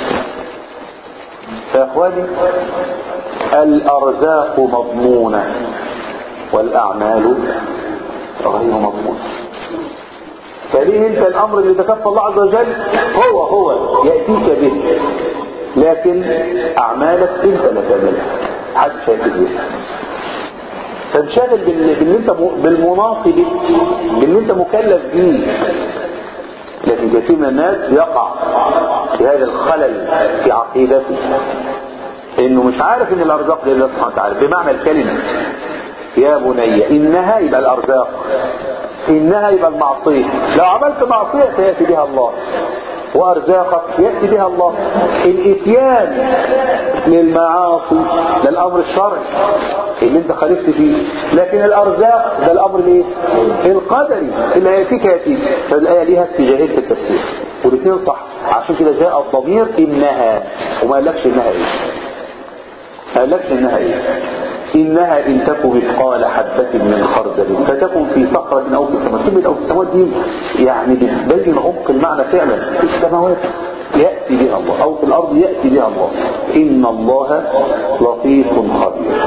Speaker 1: فيا إخواني الأرزاق مضمونة والأعمال غير مضمون فليه انت الامر اللي تكفى الله عز وجل هو هو يأتيك به لكن اعمالك انت لا تعملها حد شايف بيها فانشغل بال- باللي انت م- بالمناط به باللي انت مكلف به لكن كثير من الناس يقع في هذا الخلل في عقيدته انه مش عارف ان الارزاق لله سبحانه وتعالى بمعنى الكلمه يا بني إنها يبقى الأرزاق إنها يبقى المعصية لو عملت معصية سيأتي بها الله
Speaker 3: وأرزاقك يأتي بها الله الإتيان للمعاصي ده الأمر الشرعي اللي انت خالفت فيه لكن الأرزاق ده الأمر الايه القدري اللي هيأتيك يأتيك فالآية ليها اتجاهين في التفسير والاثنين صح عشان كده جاء الضمير إنها وما قالكش إنها إيه ما قالكش إنها إيه إنها إن تك مثقال حبة من خردل فتكن في صخرة أو في السماء كلمة أو في السماوات دي يعني بتبين عمق المعنى فعلا في السماوات يأتي بها الله أو في الأرض يأتي بها الله إن الله لطيف خبير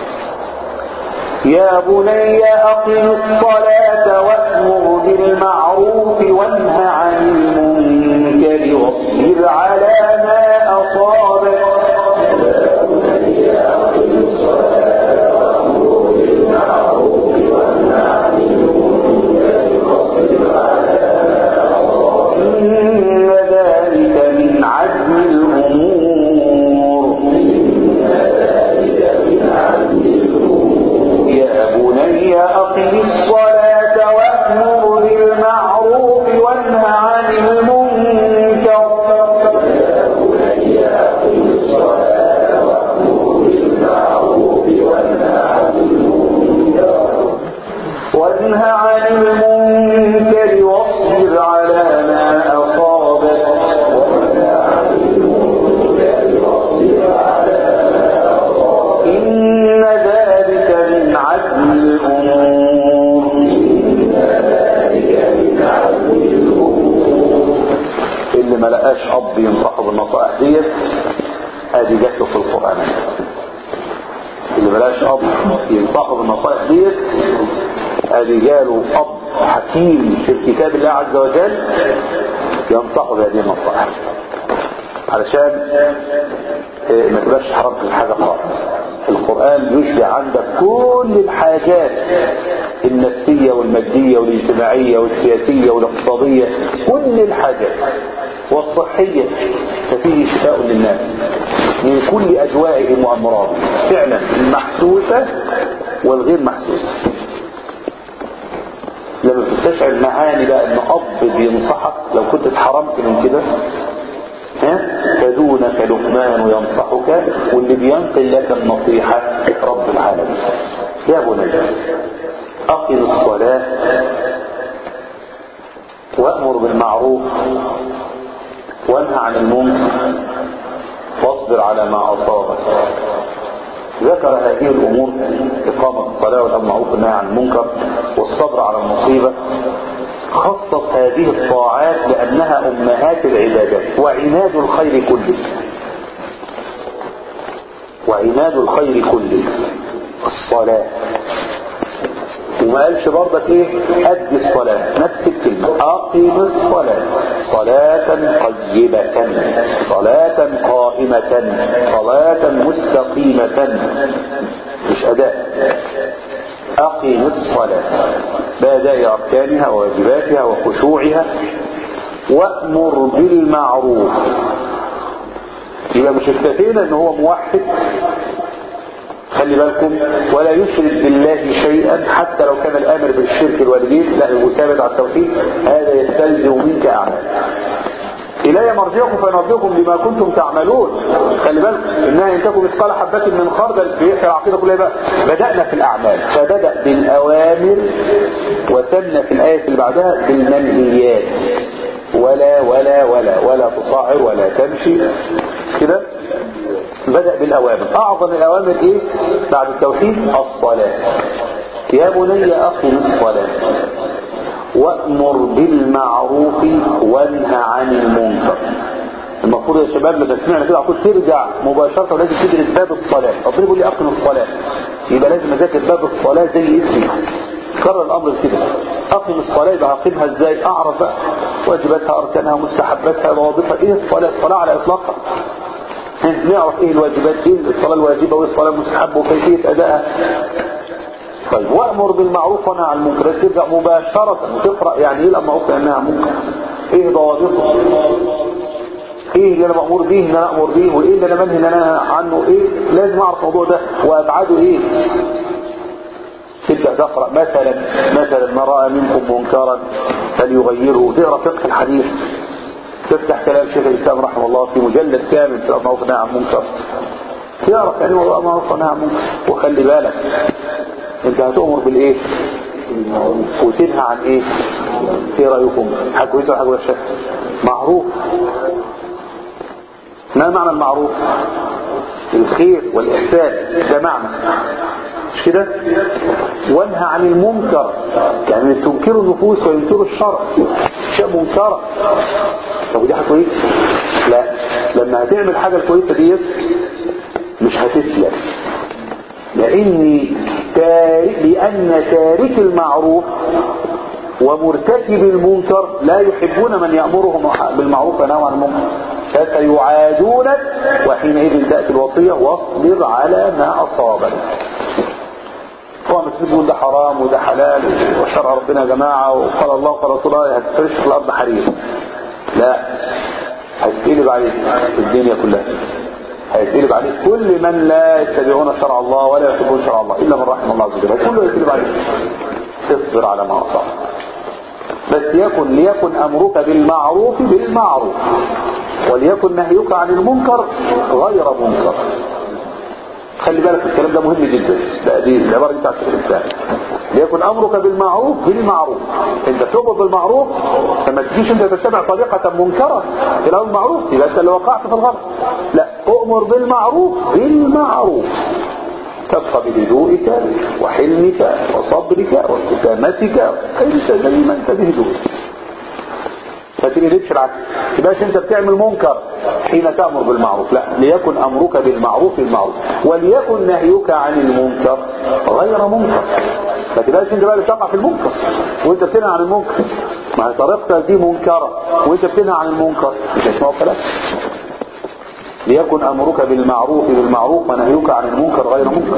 Speaker 3: يا بني أقم الصلاة وأمر بالمعروف وانه عن المنكر واصبر على ما أصابك إن ذلك من عزم الأمور يا بني أقم الصلاة وأمر بالمعروف وانه عن المنكر وانه عن المنكر واصبر على ما أصابك إن ذلك من عزم الأمور اللي ما لقاش أب ينصحه بالنصائح ديت ادي جات له في القرآن اللي ما لقاش أب ينصحه بالنصائح ديت ادي جاله أب حكيم في كتاب الله عز وجل ينصحه بهذه النصائح علشان إيه، ما تبقاش حرمت الحاجة خالص القرآن يشبع عندك كل الحاجات النفسية والمادية والاجتماعية والسياسية والاقتصادية كل الحاجات والصحية ففيه شفاء للناس من كل أجوائهم وأمراضهم فعلا المحسوسة والغير محسوسة لما بتستشعر معاني بقى ان اب بينصحك لو كنت اتحرمت من كده ها فدونك لقمان ينصحك واللي بينقل لك النصيحة رب العالمين يا بني أقم الصلاة وأمر بالمعروف وانهى عن المنكر واصبر على ما أصابك ذكر هذه الأمور إقامة الصلاة والأمر بالمعروف والنهي عن المنكر والصبر على المصيبة خصص هذه الطاعات لأنها أمهات العبادات وعناد الخير كله وعناد الخير كله الصلاة وما قالش برضك ايه ادي الصلاة نفس الكلمة اقم الصلاة صلاة قيمة صلاة قائمة صلاة مستقيمة مش اداء اقم الصلاة بأداء اركانها وواجباتها وخشوعها وامر بالمعروف يبقى مش اكتفينا ان هو موحد خلي بالكم ولا يشرك بالله شيئا حتى لو كان الامر بالشرك الوالدين لا هو ثابت على التوحيد هذا يستلزم منك اعمال إلي مرجعكم فنرجعكم بما كنتم تعملون خلي بالك إنها إن تكن مثقال حبة من خردل في العقيدة كلها بقى بدأنا في الأعمال فبدأ بالأوامر وثنى في الآية اللي بعدها بالمنهيات ولا ولا ولا ولا تصاعر ولا تمشي كده بدأ بالأوامر أعظم الأوامر إيه بعد التوحيد الصلاة يا بني أقم الصلاة وأمر بالمعروف وانهى عن المنكر المفروض يا شباب لما سمعنا كده اقول ترجع مباشرة ولازم تدرس باب الصلاة ربنا بيقول لي أقم الصلاة يبقى لازم أذاكر باب الصلاة زي اسمي كرر الأمر كده أقم الصلاة يبقى أقيمها إزاي أعرف بقى واجباتها أركانها مستحباتها ضوابطها إيه الصلاة الصلاة على إطلاقها نعرف ايه الواجبات ايه الصلاة الواجبة وايه الصلاة المستحبة وكيفية ادائها طيب وامر بالمعروف ونهى عن المنكر ترجع مباشرة وتقرأ يعني ايه المعروف لانها منكر ايه ضوابطه ايه اللي انا مأمور به ان انا امر به وايه اللي انا منهي ان انا عنه ايه لازم اعرف الموضوع ده وابعاده ايه تبدأ تقرأ مثلا مثلا ما رأى منكم منكرا فليغيره تقرأ فقه الحديث تفتح كلام شيخ الاسلام رحمه الله في مجلد كامل في الامر والنهي عن المنكر تعرف يعني هو الامر والنهي عن المنكر وخلي بالك انت هتؤمر بالايه وتنهى عن ايه ايه رايكم حاجه كويسه ولا حاجه وحشه معروف ما معنى المعروف الخير والاحسان ده معنى مش كده وانهى عن المنكر يعني تنكر النفوس وينكر الشرع شيء منكرة طب دي حاجه كويسه لا لما هتعمل حاجه الكويسه ديت مش هتسلم لان تارك لان تارك المعروف ومرتكب المنكر لا يحبون من يأمرهم بالمعروف وينهوا عن المنكر فسيعادونك وحينئذ تأتي الوصية واصبر على ما أصابك طبعا تقول ده حرام وده حلال وشرع ربنا يا جماعة وقال الله وقال رسول الله هتفرش في الأرض حرير لا هتقلب عليك الدنيا كلها هيتقلب عليك كل من لا يتبعون شرع الله ولا يحبون شرع الله إلا من رحم الله عز وجل كله يتقلب عليك تصبر على ما أصاب بس يكن ليكن أمرك بالمعروف بالمعروف وليكن نهيك عن المنكر غير منكر خلي بالك الكلام ده مهم جدا ده دي العبارة دي بتاعت الإنسان ليكن أمرك بالمعروف بالمعروف انت تؤمر بالمعروف لما تجيش انت تتبع طريقة منكرة الى المعروف يبقى انت اللي وقعت في الغلط لا أؤمر بالمعروف بالمعروف تبقى بهدوئك وحلمك وصبرك وابتسامتك انت زي ما انت بهدوء فتيجي تمشي العكس تبقاش انت بتعمل منكر حين تأمر بالمعروف لا ليكن امرك بالمعروف المعروف وليكن نهيك عن المنكر غير منكر ما تبقاش انت بقى اللي تقع في المنكر وانت بتنهى عن المنكر ما هي طريقتك دي منكرة وانت بتنهى عن المنكر مش هيسمعوا كلام ليكن امرك بالمعروف بالمعروف ونهيك عن المنكر غير منكر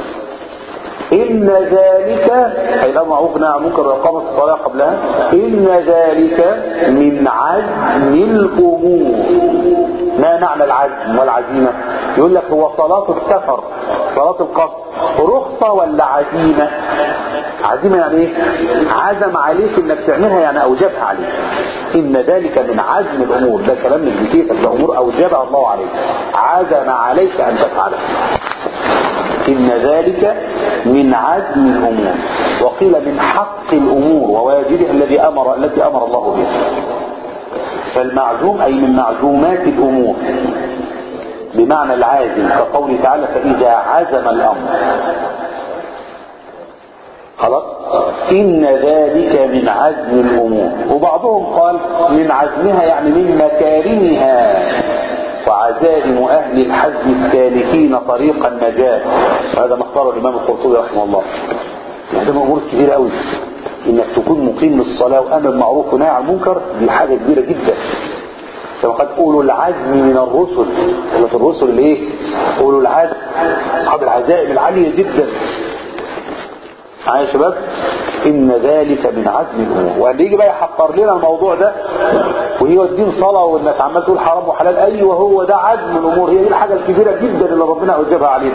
Speaker 3: إن ذلك أي الأمر معروف نهى عن المنكر وإقامة الصلاة قبلها إن ذلك من عزم الأمور ما معنى العزم والعزيمة يقول لك هو صلاة السفر صلاة القصر رخصة ولا عزيمة عزيمة يعني ايه عزم عليك انك تعملها يعني اوجبها عليك ان ذلك من عزم الامور ده كلام مش بكيفك ده امور اوجبها الله عليك عزم عليك ان تفعلها إن ذلك من عزم الأمور وقيل من حق الأمور وواجبها الذي أمر التي أمر الله بها فالمعزوم أي من معزومات الأمور بمعنى العازم كقوله تعالى فإذا عزم الأمر خلاص إن ذلك من عزم الأمور وبعضهم قال من عزمها يعني من مكارمها وعزائم أهل الحزم السالكين طريق النجاة هذا ما اختاره الإمام القرطبي رحمه الله يعني ده أمور كبيرة قوي إنك تكون مقيم للصلاة وأمر بالمعروف ونهي عن المنكر دي حاجة كبيرة جدا كما قد أولو العزم من الرسل قلت الرسل اللي إيه أولو العزم أصحاب العزائم العالية جدا معايا يا شباب إن ذلك من عزم الأمور واللي يجي بقى يحقر لنا الموضوع ده وهي الدين صلاة وإنك عمال تقول حرام وحلال أيوه هو ده عزم الأمور هي دي الحاجة الكبيرة جدا اللي ربنا أوجبها علينا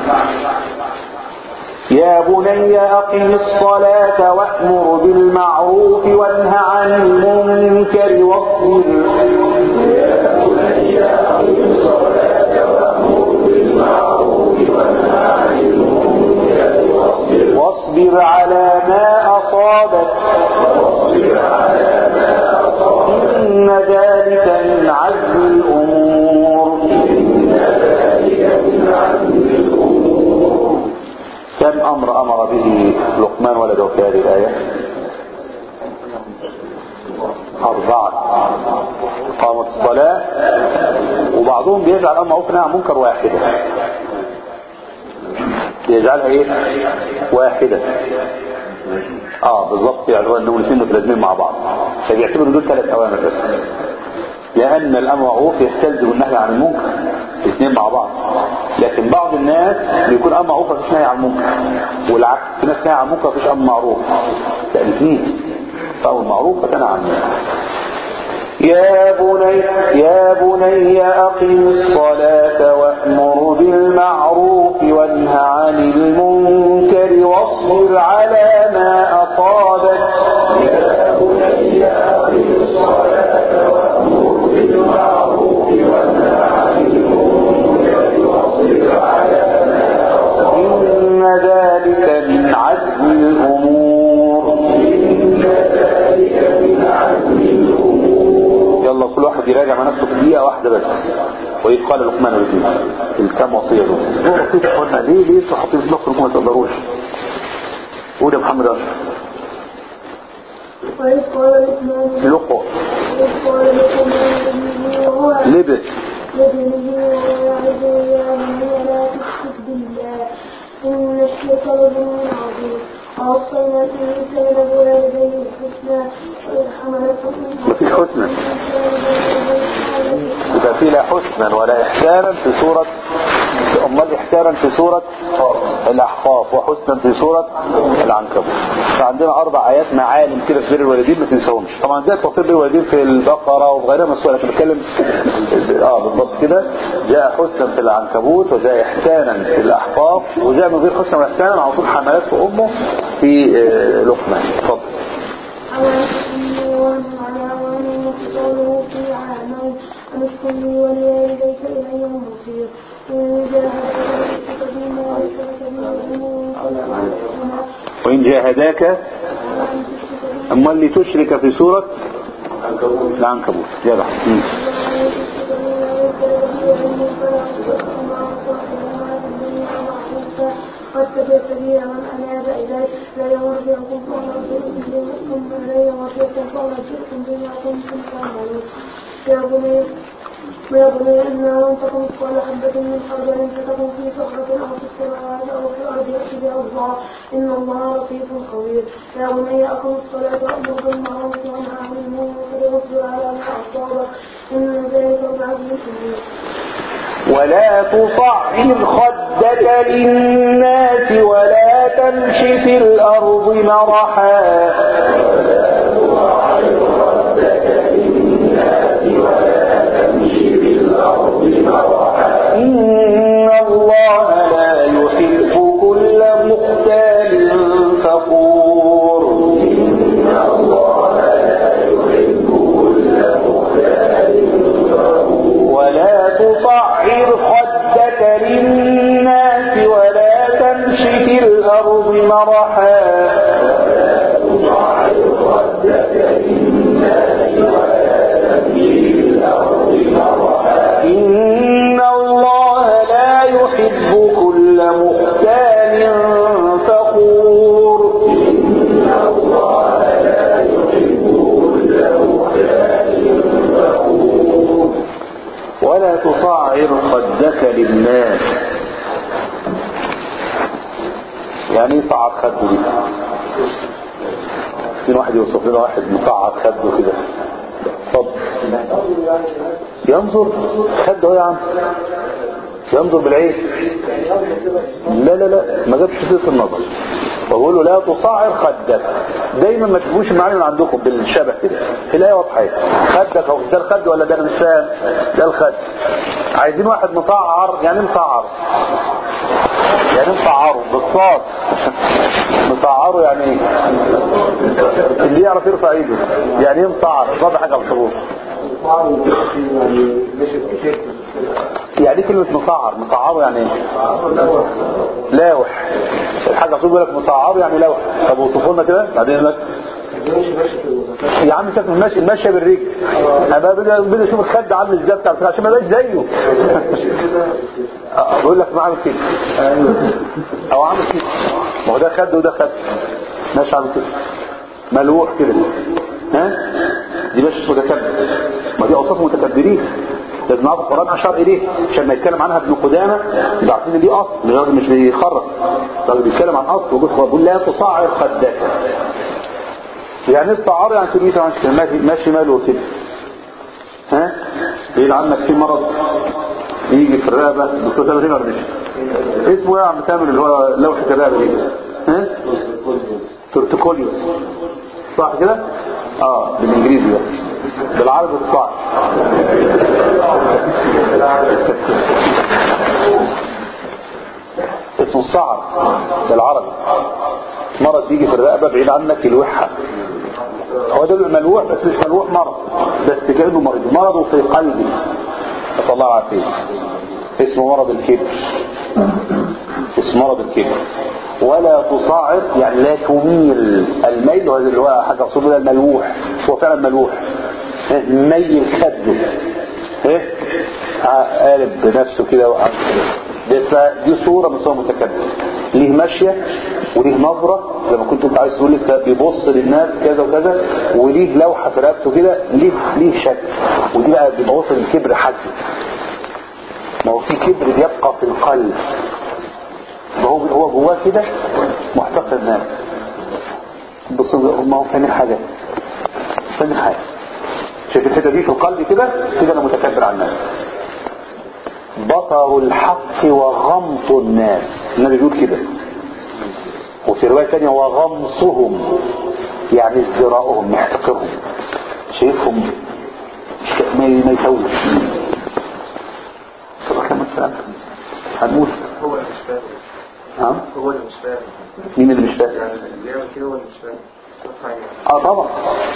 Speaker 3: يا بني أقم الصلاة وأمر بالمعروف وانه عن المنكر واصبر
Speaker 5: يا بني أقم الصلاة وأمر بالمعروف وانه عن المنكر واصبر
Speaker 3: واصبر على ما أصابك
Speaker 5: واصبر على ما أصابك
Speaker 3: إن ذلك من عزم الأمور
Speaker 5: إن ذلك من عزم الأمور
Speaker 3: كم أمر أمر به لقمان ولده في هذه الآية أربعة قامت الصلاة وبعضهم بيجعل أمر معروف نهي عن منكر واحدة بيجعلها ايه واحدة اه بالظبط يعني انهم الاثنين متلازمين مع بعض فبيعتبروا دول ثلاث اوامر بس لان الامر معروف يستلزم النهي عن المنكر الاثنين مع بعض لكن بعض الناس بيكون امر معروف مفيش نهي عن المنكر والعكس في ناس نهي عن المنكر مفيش امر معروف لا الاثنين فامر معروف فتنهى عن المنكر يا بني يا بني أقم الصلاة وأمر بالمعروف وانه عن المنكر واصبر على ما أصابك
Speaker 5: يا بني أقم الصلاة وأمر بالمعروف
Speaker 3: يقعد يراجع مع نفسه في دقيقه واحده بس واذ قال لقمان لابنه الكام وصيه دول هو وصيه اخوانا ليه ليه انتوا حاطين في مخكم ما تقدروش قول يا محمد اشرف
Speaker 2: وإذ قال لقمان
Speaker 3: لقوا
Speaker 2: وإذ قال لقمان لابنه وهو
Speaker 3: لبس
Speaker 2: لابنه وهو يعظه يا بني لا تشرك بالله إن الشرك لظلم عظيم ووصينا الإنسان بوالديه الحسنى وإذ حملته
Speaker 3: مفيش حسنى يبقى في لا حسنا ولا إحسانا في سورة أمال إحسانا في سورة الأحقاف وحسنا في سورة العنكبوت فعندنا أربع آيات معالم كده في بر الوالدين ما تنساهمش طبعا ده تصير بر الوالدين في البقرة وفي غيرها من السورة لكن بتكلم اه بالضبط كده جاء حسنا في العنكبوت وجاء إحسانا في الأحقاف وجاء من غير حسنا وإحسانا على طول حملته أمه في آه، لقمان اتفضل
Speaker 2: على وأن يحصله في عامين أن اشكر لي ولوالديك إلي المصير إن جاهدك فقديما وليس لك
Speaker 3: وإن جاهداك أما اللي تشرك في سورة العنكبوت جدع مم.
Speaker 2: واتبع سبيل من أناب إلي لا يرجعكم فأنبئكم لا يرجعكم فأنبئكم بما كنتم تعملون يا بني يا بني إنها لن تكن مثقال حبة من خردل فتكن في صخرة أو في السماوات أو في الأرض يأتي بها الله إن الله لطيف خبير يا بني أقم الصلاة وأمر بالمعروف وانهى عن المنكر واصبر على ما أصابك إن ذلك العزم الكبير
Speaker 3: ولا تصعر خدك للناس ولا تمش في الأرض مرحا إن الله لا يحب كل مختال فخور ولا تصعر خدك للناس ولا تمش في الأرض مرحا إن الله لا يحب كل مختال فخور ولا تصعر خدك للناس يعني ايه صعر خده دي في واحد يوصف لنا واحد مصعر خده كده اتفضل ينظر خده اهو يا عم ينظر بالعين لا لا لا ما جابش صيغه النظر بقول له لا تصعر خدك دايما ما تجيبوش المعاني من عندكم بالشبه كده في الايه واضحه اهي. خدك هو ده الخد ولا ده انا مش فاهم ده الخد عايزين واحد مصعر يعني إيه مصعر يعني إيه مصعره بالصاد مصعره يعني ايه اللي يعرف يرفع ايده يعني ايه مصعر صاد حاجه على الصبور يعني ايه كلمة مصعر مصعره يعني ايه لاوح الحاج عصور بيقول لك مصعره يعني لوح طب وصفوا لنا كده بعدين يقول لك يا عم شاف المشي المشي بالرجل انا بدي بدي اشوف الخد عامل ازاي بتاع الخد عشان ما يبقاش زيه آه، بقول لك ما عامل كده او عامل كده ما هو ده خد وده خد ماشي عامل كده ملوح كده ها دي مش متكبر ما دي اوصاف متكبرين لازم نعرف القرآن أشار إليه عشان ما يتكلم عنها ابن قدامة يبقى عارفين إن دي أصل الراجل مش بيخرج الراجل بيتكلم عن أصل وبيقول لا تصعر خدك يعني ايه الصعار يعني تقول مثلا ماشي ماشي ماله كده ها بيقول عندك في مرض يجي في الرقبة الدكتور تامر هنا ولا مش اسمه ايه يا عم تامر اللي هو لوحة الرقبة دي ها تورتيكوليوس صح كده اه بالانجليزي ده بالعربي صح اسمه الصعر بالعربي مرض بيجي في الرقبة بعيد عنك يلوحها هو ده الملوح بس مش ملوح مرض بس كأنه مرض مرضه في قلبي نسأل الله العافية اسمه مرض الكبر اسمه مرض الكبر ولا تصاعد يعني لا تميل الميل وهذا اللي هو حاجة أصول ده الملوح هو فعلا ملوح ميل خده ايه قالب بنفسه كده وعامل كده ده دي صورة من صور متكبر ليه ماشية وليه نظرة زي ما كنت عايز تقول لك بيبص للناس كذا وكذا وليه لوحة في رقبته كده ليه ليه شكل ودي بقى بيبقى وصل الكبر حد ما هو في كبر بيبقى في القلب ما هو هو جواه كده محتقر الناس بص ما هو فاهم حاجة فاهم حاجة شايف الحته دي في القلب كده كده انا متكبر على الناس بطر الحق وغمط الناس النبي بيقول كده وفي رواية تانية وغمصهم يعني ازدراؤهم محتقرهم شايفهم ما ما يسويش طب كمان الكلام هنموت
Speaker 4: هو اللي مش فاهم
Speaker 3: ها
Speaker 4: هو اللي مش فاهم
Speaker 3: مين اللي مش فاهم
Speaker 4: يعني اللي بيعمل كده هو اللي مش فاهم مش فاهم حاجة
Speaker 3: اه طبعا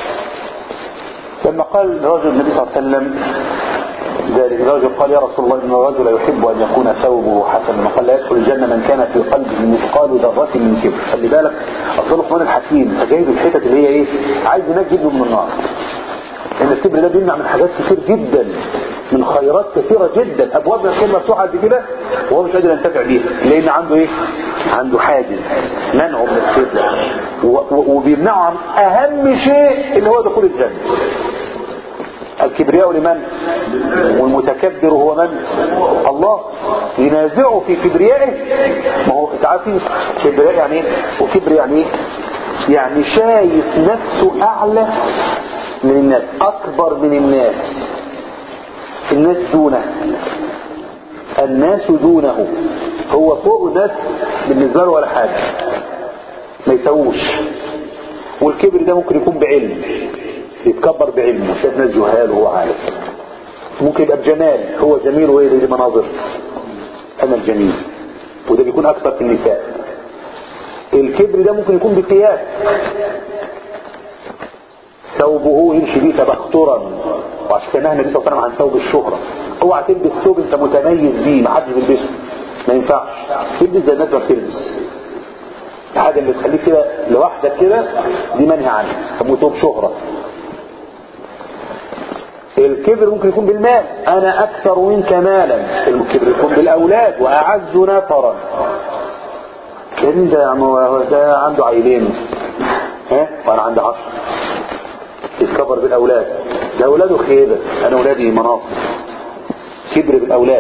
Speaker 3: لما قال رجل النبي صلى الله عليه وسلم ذلك الرجل قال يا رسول الله ان الرجل يحب ان يكون ثوبه حسنا قال لا يدخل الجنه من كان في قلبه مثقال ذره من كبر خلي بالك اصل لقمان الحكيم فجايب الحتت اللي هي ايه عايز ينجي ابنه من النار ان الكبر ده بيمنع من حاجات كتير جدا من خيرات كثيرة جدا ابواب من الخير مفتوحة قد كده وهو مش قادر ينتفع بيها لان عنده ايه عنده حاجز منعه من الخير ده و- و- وبيمنعه عن اهم شيء اللي هو دخول الجنة الكبرياء لمن والمتكبر هو من الله ينازعه في كبريائه ما هو انت عارفين كبرياء يعني ايه وكبر يعني ايه يعني شايف نفسه اعلى من الناس اكبر من الناس الناس دونه الناس دونه هو فوق الناس بالنسبه له ولا حاجه ما يسووش والكبر ده ممكن يكون بعلم يتكبر بعلمه شايف ناس جهال وهو عارف ممكن يبقى بجمال هو جميل وهي دي مناظر انا الجميل وده بيكون اكثر في النساء الكبر ده ممكن يكون بقياس ثوبه يمشي بيه تبخترا وعشان كده نهى النبي صلى الله عليه وسلم عن ثوب الشهرة اوعى تلبس ثوب انت متميز بيه ما حدش بيلبسه ما ينفعش تلبس زي الناس ما بتلبس الحاجة اللي تخليك كده لوحدك كده دي منهي عنها يسموه ثوب شهرة الكبر ممكن يكون بالمال انا اكثر منك مالا الكبر يكون بالاولاد واعز نفرا كريم ده يا عم هو ده عنده عيلين ها وانا عندي عشر يتكبر بالاولاد ده اولاده خيبه انا اولادي مناصب كبر بالاولاد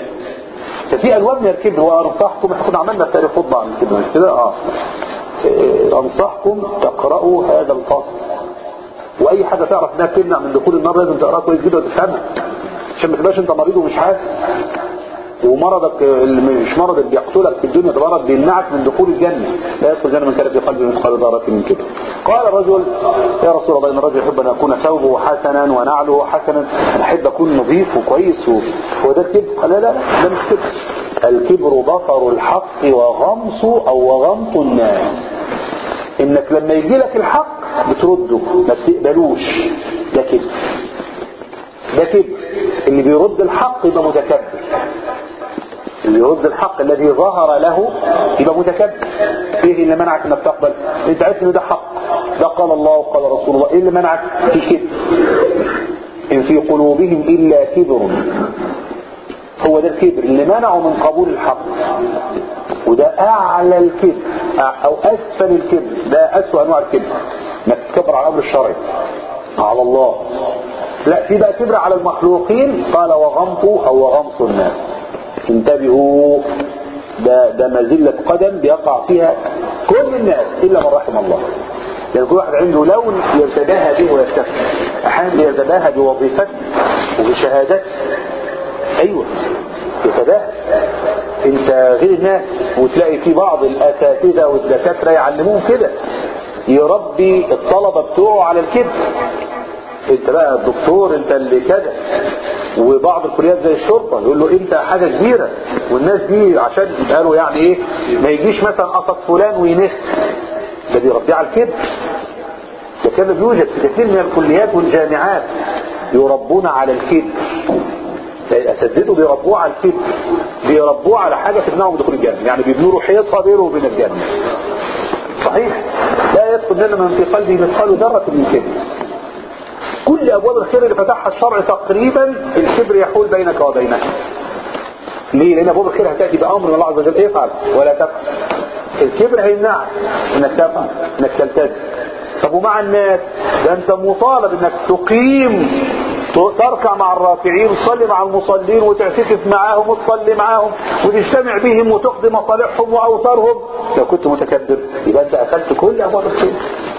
Speaker 3: ففي الوان من الكبر وانصحكم احنا كنا عملنا في تاريخ خطبه عن الكبر مش كده اه إيه، انصحكم تقرأوا هذا الفصل واي حاجه تعرف انها تمنع من دخول النار لازم تقراها كويس جدا وتفهمها عشان ما تبقاش انت مريض ومش حاسس ومرضك اللي مش مرض اللي بيقتلك في الدنيا ده مرض بيمنعك من دخول الجنة لا يدخل الجنة من كان في قلبه مثقال ذرة من كده قال الرجل يا رسول الله ان الرجل يحب ان يكون ثوبه حسنا ونعله حسنا انا احب اكون نظيف وكويس و- هو ده الكبر قال لا لا لا ده مش كبر الكبر بطر الحق وغمص او وغمط الناس انك لما يجي لك الحق بترده ما بتقبلوش ده كبر ده كبر اللي بيرد الحق يبقى متكبر اللي يرد الحق الذي ظهر له يبقى متكبر ايه اللي منعك انك تقبل انت عرفت ان ده حق ده قال الله وقال رسول الله ايه اللي منعك في كبر ان في قلوبهم الا كبر هو ده الكبر اللي منعه من قبول الحق وده اعلى الكبر او اسفل الكبر ده اسوأ انواع الكبر انك تكبر على الامر الشرعي على الله لا في بقى كبر على المخلوقين قال وغمطوا او وغمص الناس انتبهوا ده ده مزلة قدم بيقع فيها كل الناس الا من رحم الله لان كل واحد عنده لون يتباهى به ويفتخر احيانا يتباهى بوظيفته وبشهادته ايوه يتباهى انت غير الناس وتلاقي في بعض الاساتذه والدكاتره يعلموهم كده يربي الطلبه بتوعه على الكذب انت بقى الدكتور انت اللي كده وبعض الكليات زي الشرطة يقول له انت حاجة كبيرة والناس دي عشان يبقى له يعني ايه ما يجيش مثلا قصد فلان وينخ ده بيربيه على الكذب ده كان بيوجد في كثير من الكليات والجامعات يربون على الكذب اساتذته بيربوه على الكذب بيربوه على حاجة تمنعه من دخول الجنة يعني بيبنوا له حيطة بينه وبين الجنة صحيح لا يدخل لنا من في قلبه مثقال ذرة من كذب كل ابواب الخير اللي فتحها الشرع تقريبا الكبر يحول بينك وبينها ليه لان ابواب الخير هتاتي بامر من الله عز وجل افعل ولا تفعل الكبر هيمنعك انك تفعل انك تلتزم طب ومع الناس ده انت مطالب انك تقيم تركع مع الراكعين وتصلي مع المصلين وتعتكف معاهم وتصلي معاهم وتجتمع بهم وتقضي مصالحهم واوتارهم لو كنت متكبر يبقى انت اكلت كل ابواب الخير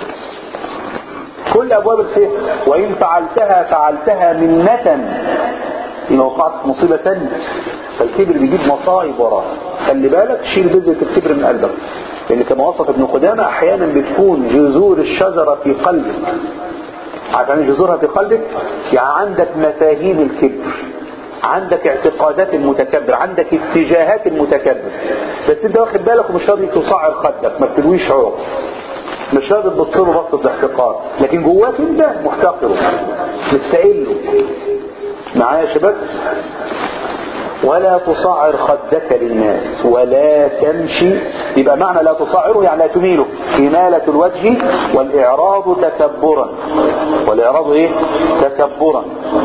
Speaker 3: كل ابواب الخير وان فعلتها فعلتها منة يبقى وقعت في مصيبة تانية فالكبر بيجيب مصايب وراه خلي بالك شيل بذرة الكبر من قلبك لان كما وصف ابن قدامة احيانا بتكون جذور الشجرة في قلبك عارف يعني جذورها في قلبك يعني عندك مفاهيم الكبر عندك اعتقادات المتكبر عندك اتجاهات المتكبر بس انت واخد بالك ومش راضي تصعر خدك ما بتلويش عروق مش راضي تبص له بصه احتقار لكن جواك انت محتقره مستقله معايا يا شباب ولا تصعر خدك للناس ولا تمشي يبقى معنى لا تصعره يعني لا تميله إمالة الوجه والإعراض تكبرا والإعراض إيه تكبرا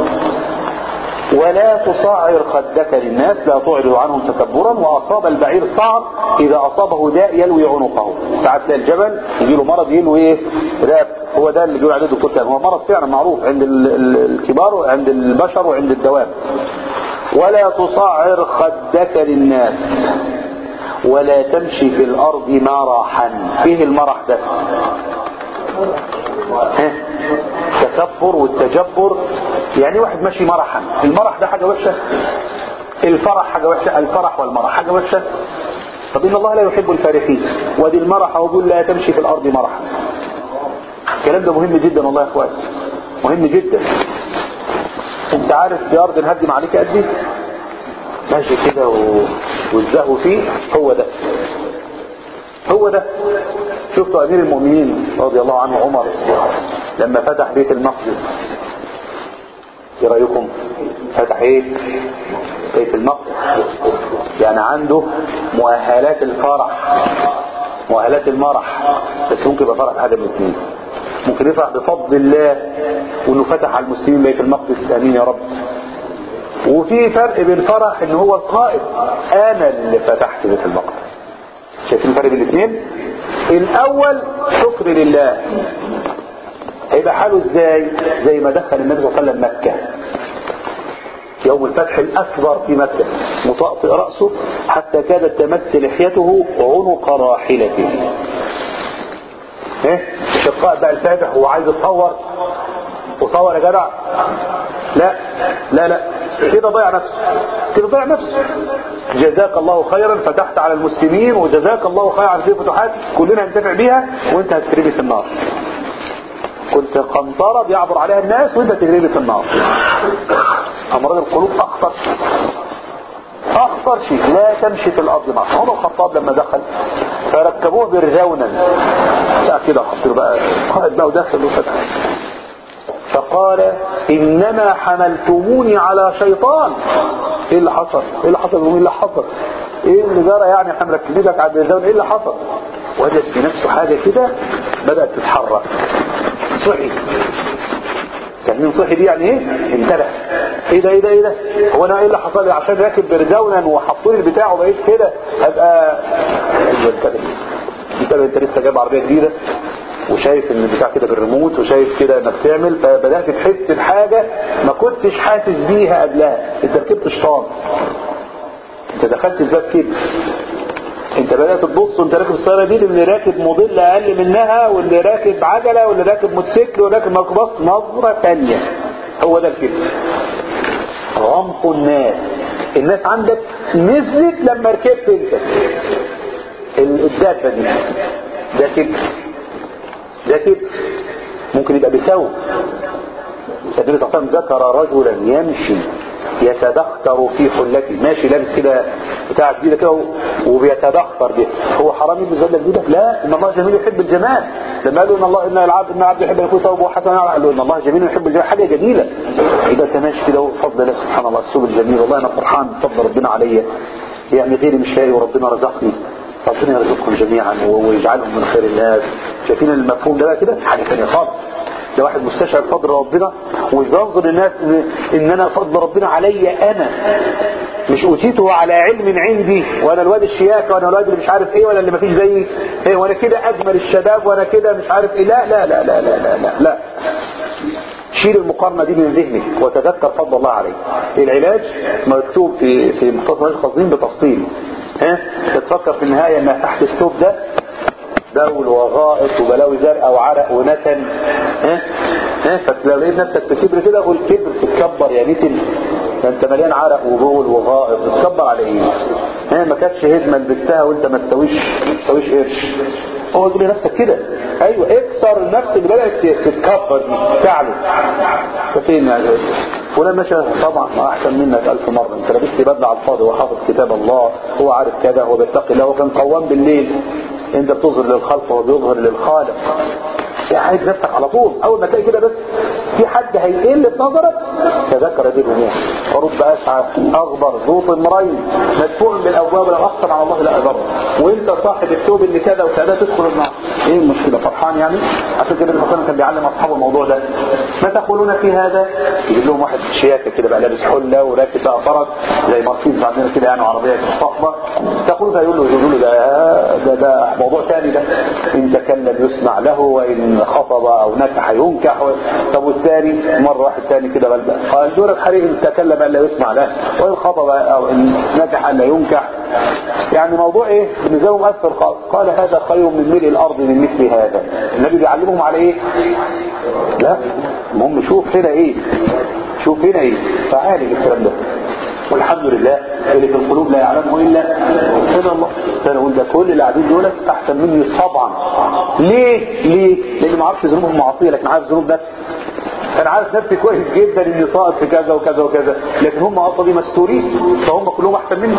Speaker 3: ولا تصعر خدك للناس لا تعرض عنهم تكبرا وأصاب البعير صعر إذا أصابه داء يلوي عنقه ساعات تلاقي الجبل يجي له مرض يلوي إيه راب هو ده اللي بيقول عليه الدكتور كان هو مرض فعلا معروف عند الكبار وعند البشر وعند الدواب ولا تصعر خدك للناس ولا تمشي في الأرض مرحا فيه المرح ده ها التكبر والتجبر يعني واحد ماشي مرحا المرح ده حاجة وحشة الفرح حاجة وحشة الفرح والمرح حاجة وحشة طب إن الله لا يحب الفارحين ودي المرح ويقول لا تمشي في الأرض مرحا الكلام ده مهم جدا والله يا اخوان مهم جدا انت عارف في ارض الهدم عليك قد ايه ماشي كده و... والزهو فيه هو ده هو ده شفتوا امير المؤمنين رضي الله عنه عمر لما فتح بيت المقدس ايه رايكم فتح ايه بيت المقدس يعني عنده مؤهلات الفرح مؤهلات المرح بس ممكن يبقى فرح حاجه من الاثنين ممكن يفرح بفضل الله وانه فتح على المسلمين بيت المقدس امين يا رب وفي فرق بين فرح ان هو القائد انا اللي فتحت بيت المقدس شايفين الفرق بين الاثنين الاول شكر لله هيبقى حاله ازاي زي ما دخل النبي صلى الله عليه وسلم مكه يوم الفتح الأكبر في مكة مطأطئ رأسه حتى كادت تمس لحيته عنق راحلته ايه شقاء بقى الفاتح وهو عايز يتصور وصور يا جدع لا لا لا كده ضيع نفسه كده ضيع نفسه جزاك الله خيرا فتحت على المسلمين وجزاك الله خيرا على هذه الفتوحات كلنا هنتفع بيها وانت هتترمي في النار كنت قنطرة بيعبر عليها الناس وانت تجري في النار امراض القلوب اخطر اخطر شيء لا تمشي في الارض مع عمر الخطاب لما دخل فركبوه برزونا لا كده حطوا بقى قائد بقى ودخل وفتح فقال انما حملتموني على شيطان ايه اللي حصل ايه اللي حصل ايه اللي حصل ايه اللي جرى يعني احنا مركبينك على البرزون ايه اللي حصل وجد في نفسه حاجه كده بدات تتحرك صحي فاهمين صحي دي يعني ايه انتبه ايه ده ايه ده ايه ده هو انا ايه اللي حصل لي عشان راكب برجونا وحطوني البتاع وبقيت كده ابقى ايوه انتبه انتبه انت لسه جايب عربيه جديده وشايف ان البتاع كده بالريموت وشايف كده انك تعمل فبدات تحس بحاجه ما كنتش حاسس بيها قبلها انت ركبت شيطان انت دخلت الباب كده انت بدأت تبص وانت راكب السيارة دي اللي راكب موديل اقل منها واللي راكب عجلة واللي راكب موتوسيكل واللي راكب ميكروباص نظرة تانية هو ده الكبر غمط الناس الناس عندك نزلت لما ركبت انت الدابة دي ده كبر ده كبر ممكن يبقى بسوء النبي صلى الله عليه وسلم ذكر رجلا يمشي يتدختر في حلته ماشي لابس كده بتاع جديده كده وبيتدختر بيه هو حرام يلبس بدله جديده لا ان الله جميل يحب الجمال لما قالوا ان الله ان العبد ان العبد يحب ان يكون ثوبه حسنا قالوا ان الله جميل يحب الجمال حاجه جميله اذا انت ماشي كده بفضل الله سبحان الله الثوب الجميل والله انا فرحان بفضل ربنا عليا يعني غيري مش لاقي وربنا رزقني ربنا يرزقكم جميعا ويجعلهم من خير الناس شايفين المفهوم ده بقى كده حاجه ثانيه خالص ده واحد مستشعر فضل ربنا وينظر الناس ان, إن انا فضل ربنا علي انا مش اوتيته على علم عندي وانا الواد الشياكه وانا الواد اللي مش عارف ايه ولا اللي مفيش زيي ايه وانا كده اجمل الشباب وانا كده مش عارف ايه لا لا لا لا لا لا, لا, لا. شيل المقارنة دي من ذهنك وتذكر فضل الله عليك العلاج مكتوب في في مختصر القصدين بتفصيل ها تتفكر في النهاية ان تحت الثوب ده بول وغائط وبلاوي زرقاء وعرق ونتن ها ها فلو لقيت نفسك في كبر كده قول كبر تتكبر يا نتن ده انت مليان عرق وبول وغائط تتكبر على ايه ها ما كانتش هدمه لبستها وانت ما تسويش ما تسويش قرش هو تقول لنفسك كده ايوه اكسر النفس اللي بدات تتكبر دي تعلو فين يا جدع فلان ماشي طبعا ما احسن منك الف مره انت لابس لي بدله على الفاضي وحافظ كتاب الله هو عارف كذا هو بيتقي الله هو كان قوام بالليل انت بتظهر للخلق وهو بيظهر للخالق عايز نفسك على طول اول ما تلاقي كده بس في حد هيقل في نظرك تذكر هذه الامور ورب اسعى اغبر ذو طمرين مدفوع بالابواب لو اقسم على الله لا اضر وانت صاحب الثوب اللي كذا وكذا تدخل النار ايه المشكله فرحان يعني عشان كده النبي كان بيعلم اصحابه الموضوع ده ما تقولون في هذا يجيب لهم واحد شياكه كده بقى لابس حله وراكب بقى فرس زي مرسيدس عندنا كده يعني عربيه فخمه تقول فيقول له يقول له ده ده ده موضوع ثاني ده ان تكلم يسمع له وان خطب او نكح ينكح طب والثاني مره واحد ثاني كده بلد قال دور الحريق ان تكلم الا يسمع له وان خطب او ان نكح الا ينكح يعني موضوع ايه بالنسبه لهم اثر خاص قال هذا خير من ملء الارض من مثل هذا النبي بيعلمهم على ايه لا المهم شوف هنا ايه شوف هنا ايه فعالج الكلام ده والحمد لله اللي في القلوب لا يعلمه الا ربنا الله فانا اقول ده كل اللي قاعدين دول احسن مني طبعا ليه ليه لان ما اعرفش ذنوبهم معصيه لكن عارف ذنوب نفسي انا عارف نفسي كويس جدا اني صائب في كذا وكذا وكذا لكن هم اصلا دي مستورين فهم كلهم احسن مني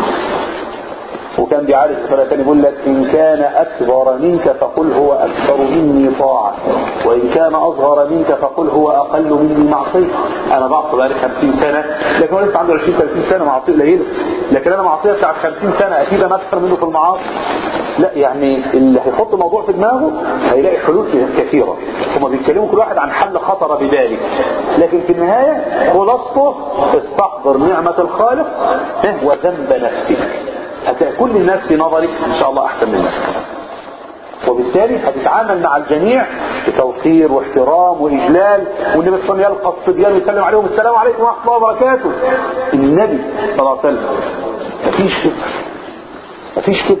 Speaker 3: وكان بيعالج بطريقه ثانيه يقول لك ان كان اكبر منك فقل هو اكثر مني طاعه وان كان اصغر منك فقل هو اقل مني معصيه انا بعصي بقالي 50 سنه لكن هو لسه عنده 20 30 سنه معصيه قليله لكن انا معصيه بتاعت 50 سنه اكيد انا اكثر منه في المعاصي لا يعني اللي هيحط موضوع في دماغه هيلاقي حلول كثيره هما بيتكلموا كل واحد عن حل خطر بذلك لكن في النهايه خلاصته استحضر نعمه الخالق وذنب نفسك هتلاقي كل الناس في نظرك ان شاء الله احسن منك وبالتالي هتتعامل مع الجميع بتوقير واحترام واجلال والنبي صلى الله عليه وسلم يلقى الصبيان ويسلم عليهم السلام عليكم ورحمه الله وبركاته النبي صلى الله عليه وسلم مفيش كده مفيش كده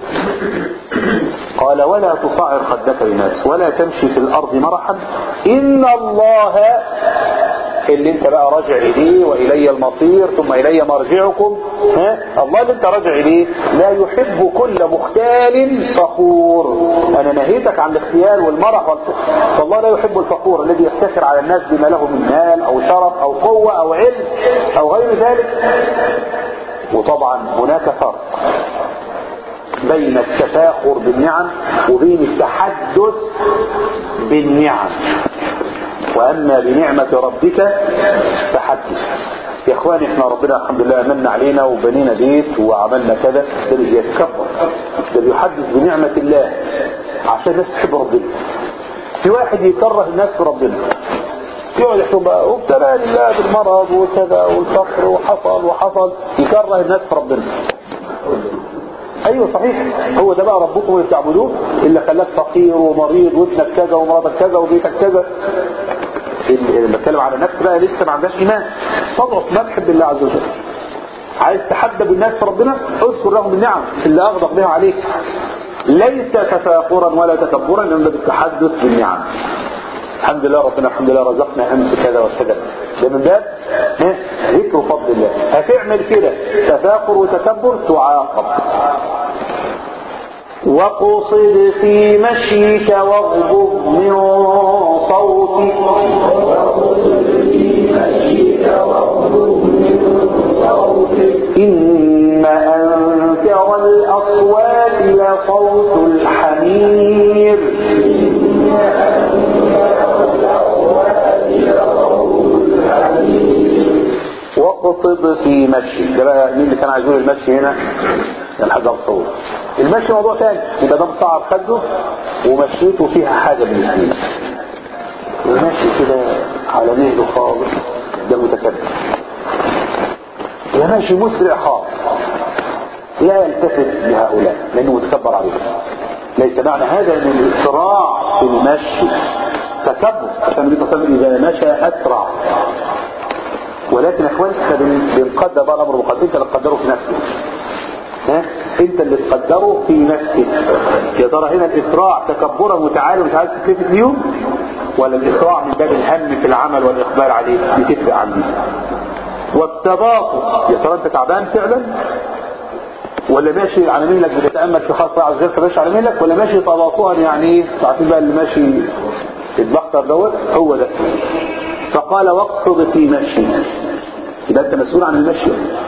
Speaker 3: قال ولا تصعر خدك للناس ولا تمشي في الارض مرحا ان الله اللي انت بقى راجع اليه والي المصير ثم الي مرجعكم ها الله اللي انت راجع اليه لا يحب كل مختال فخور انا نهيتك عن الاختيال والمرح والفخر فالله لا يحب الفخور الذي يفتخر على الناس بما له من مال او شرف او قوة او علم او غير ذلك وطبعا هناك فرق بين التفاخر بالنعم وبين التحدث بالنعم واما بنعمة ربك فحدث يا اخواني احنا ربنا الحمد لله امنا علينا وبنينا بيت وعملنا كذا ده اللي بيتكبر ده بيحدث بنعمة الله عشان الناس تحب ربنا في واحد يكره الناس في ربنا يقعد يحكم بقى وابتلى لله بالمرض وكذا والفقر وحصل وحصل يكره الناس في ربنا ايوه صحيح هو ده بقى ربكم اللي بتعبدوه اللي خلاك فقير ومريض وابنك كذا ومراتك كذا وبيتك كذا اللي بتكلم على نفس بقى لسه ما عندهاش ايمان تضعف ما تحب الله عز وجل عايز تحبب الناس في ربنا اذكر لهم النعم اللي اغضب بها عليك ليس تفاخرا ولا تكبرا انما بالتحدث بالنعم الحمد لله ربنا الحمد لله رزقنا امس كذا وكذا ده من باب ذكر فضل الله هتعمل كده تفاخر وتكبر تعاقب وقصد في مشيك واغضب من صوتك إن أنكر الأصوات لصوت الحمير واقصد في مشي ده بقى مين اللي كان عايز يقول المشي هنا كان حاجه مصور المشي موضوع ثاني يبقى ده مصعب خده ومشيته فيها حاجه من الاثنين ماشي كده على مهله خالص ده متكبر يا ماشي مسرع خالص لا يلتفت لهؤلاء لانه متكبر عليهم ليس معنى هذا ان الاسراع في المشي تكبر كان النبي صلى الله عليه وسلم اذا مشى اسرع ولكن يا اخوان احنا بن- بنقدر بقى الامر مقدر انت اللي تقدره في نفسك ها انت اللي تقدره في نفسك يا ترى هنا الاسراع تكبرا وتعالى مش عايز تلتفت ليهم ولا الاسراع من باب الهم في العمل والاقبال عليه بتفرق عني والتباطؤ يا ترى انت تعبان فعلا ولا ماشي على مهلك بتتامل في خاصه عز وجل ماشي على مهلك ولا ماشي تباطؤا يعني ايه عارفين بقى اللي ماشي البختر دوت هو ده فقال واقصد في مشي يبقى انت مسؤول عن المشي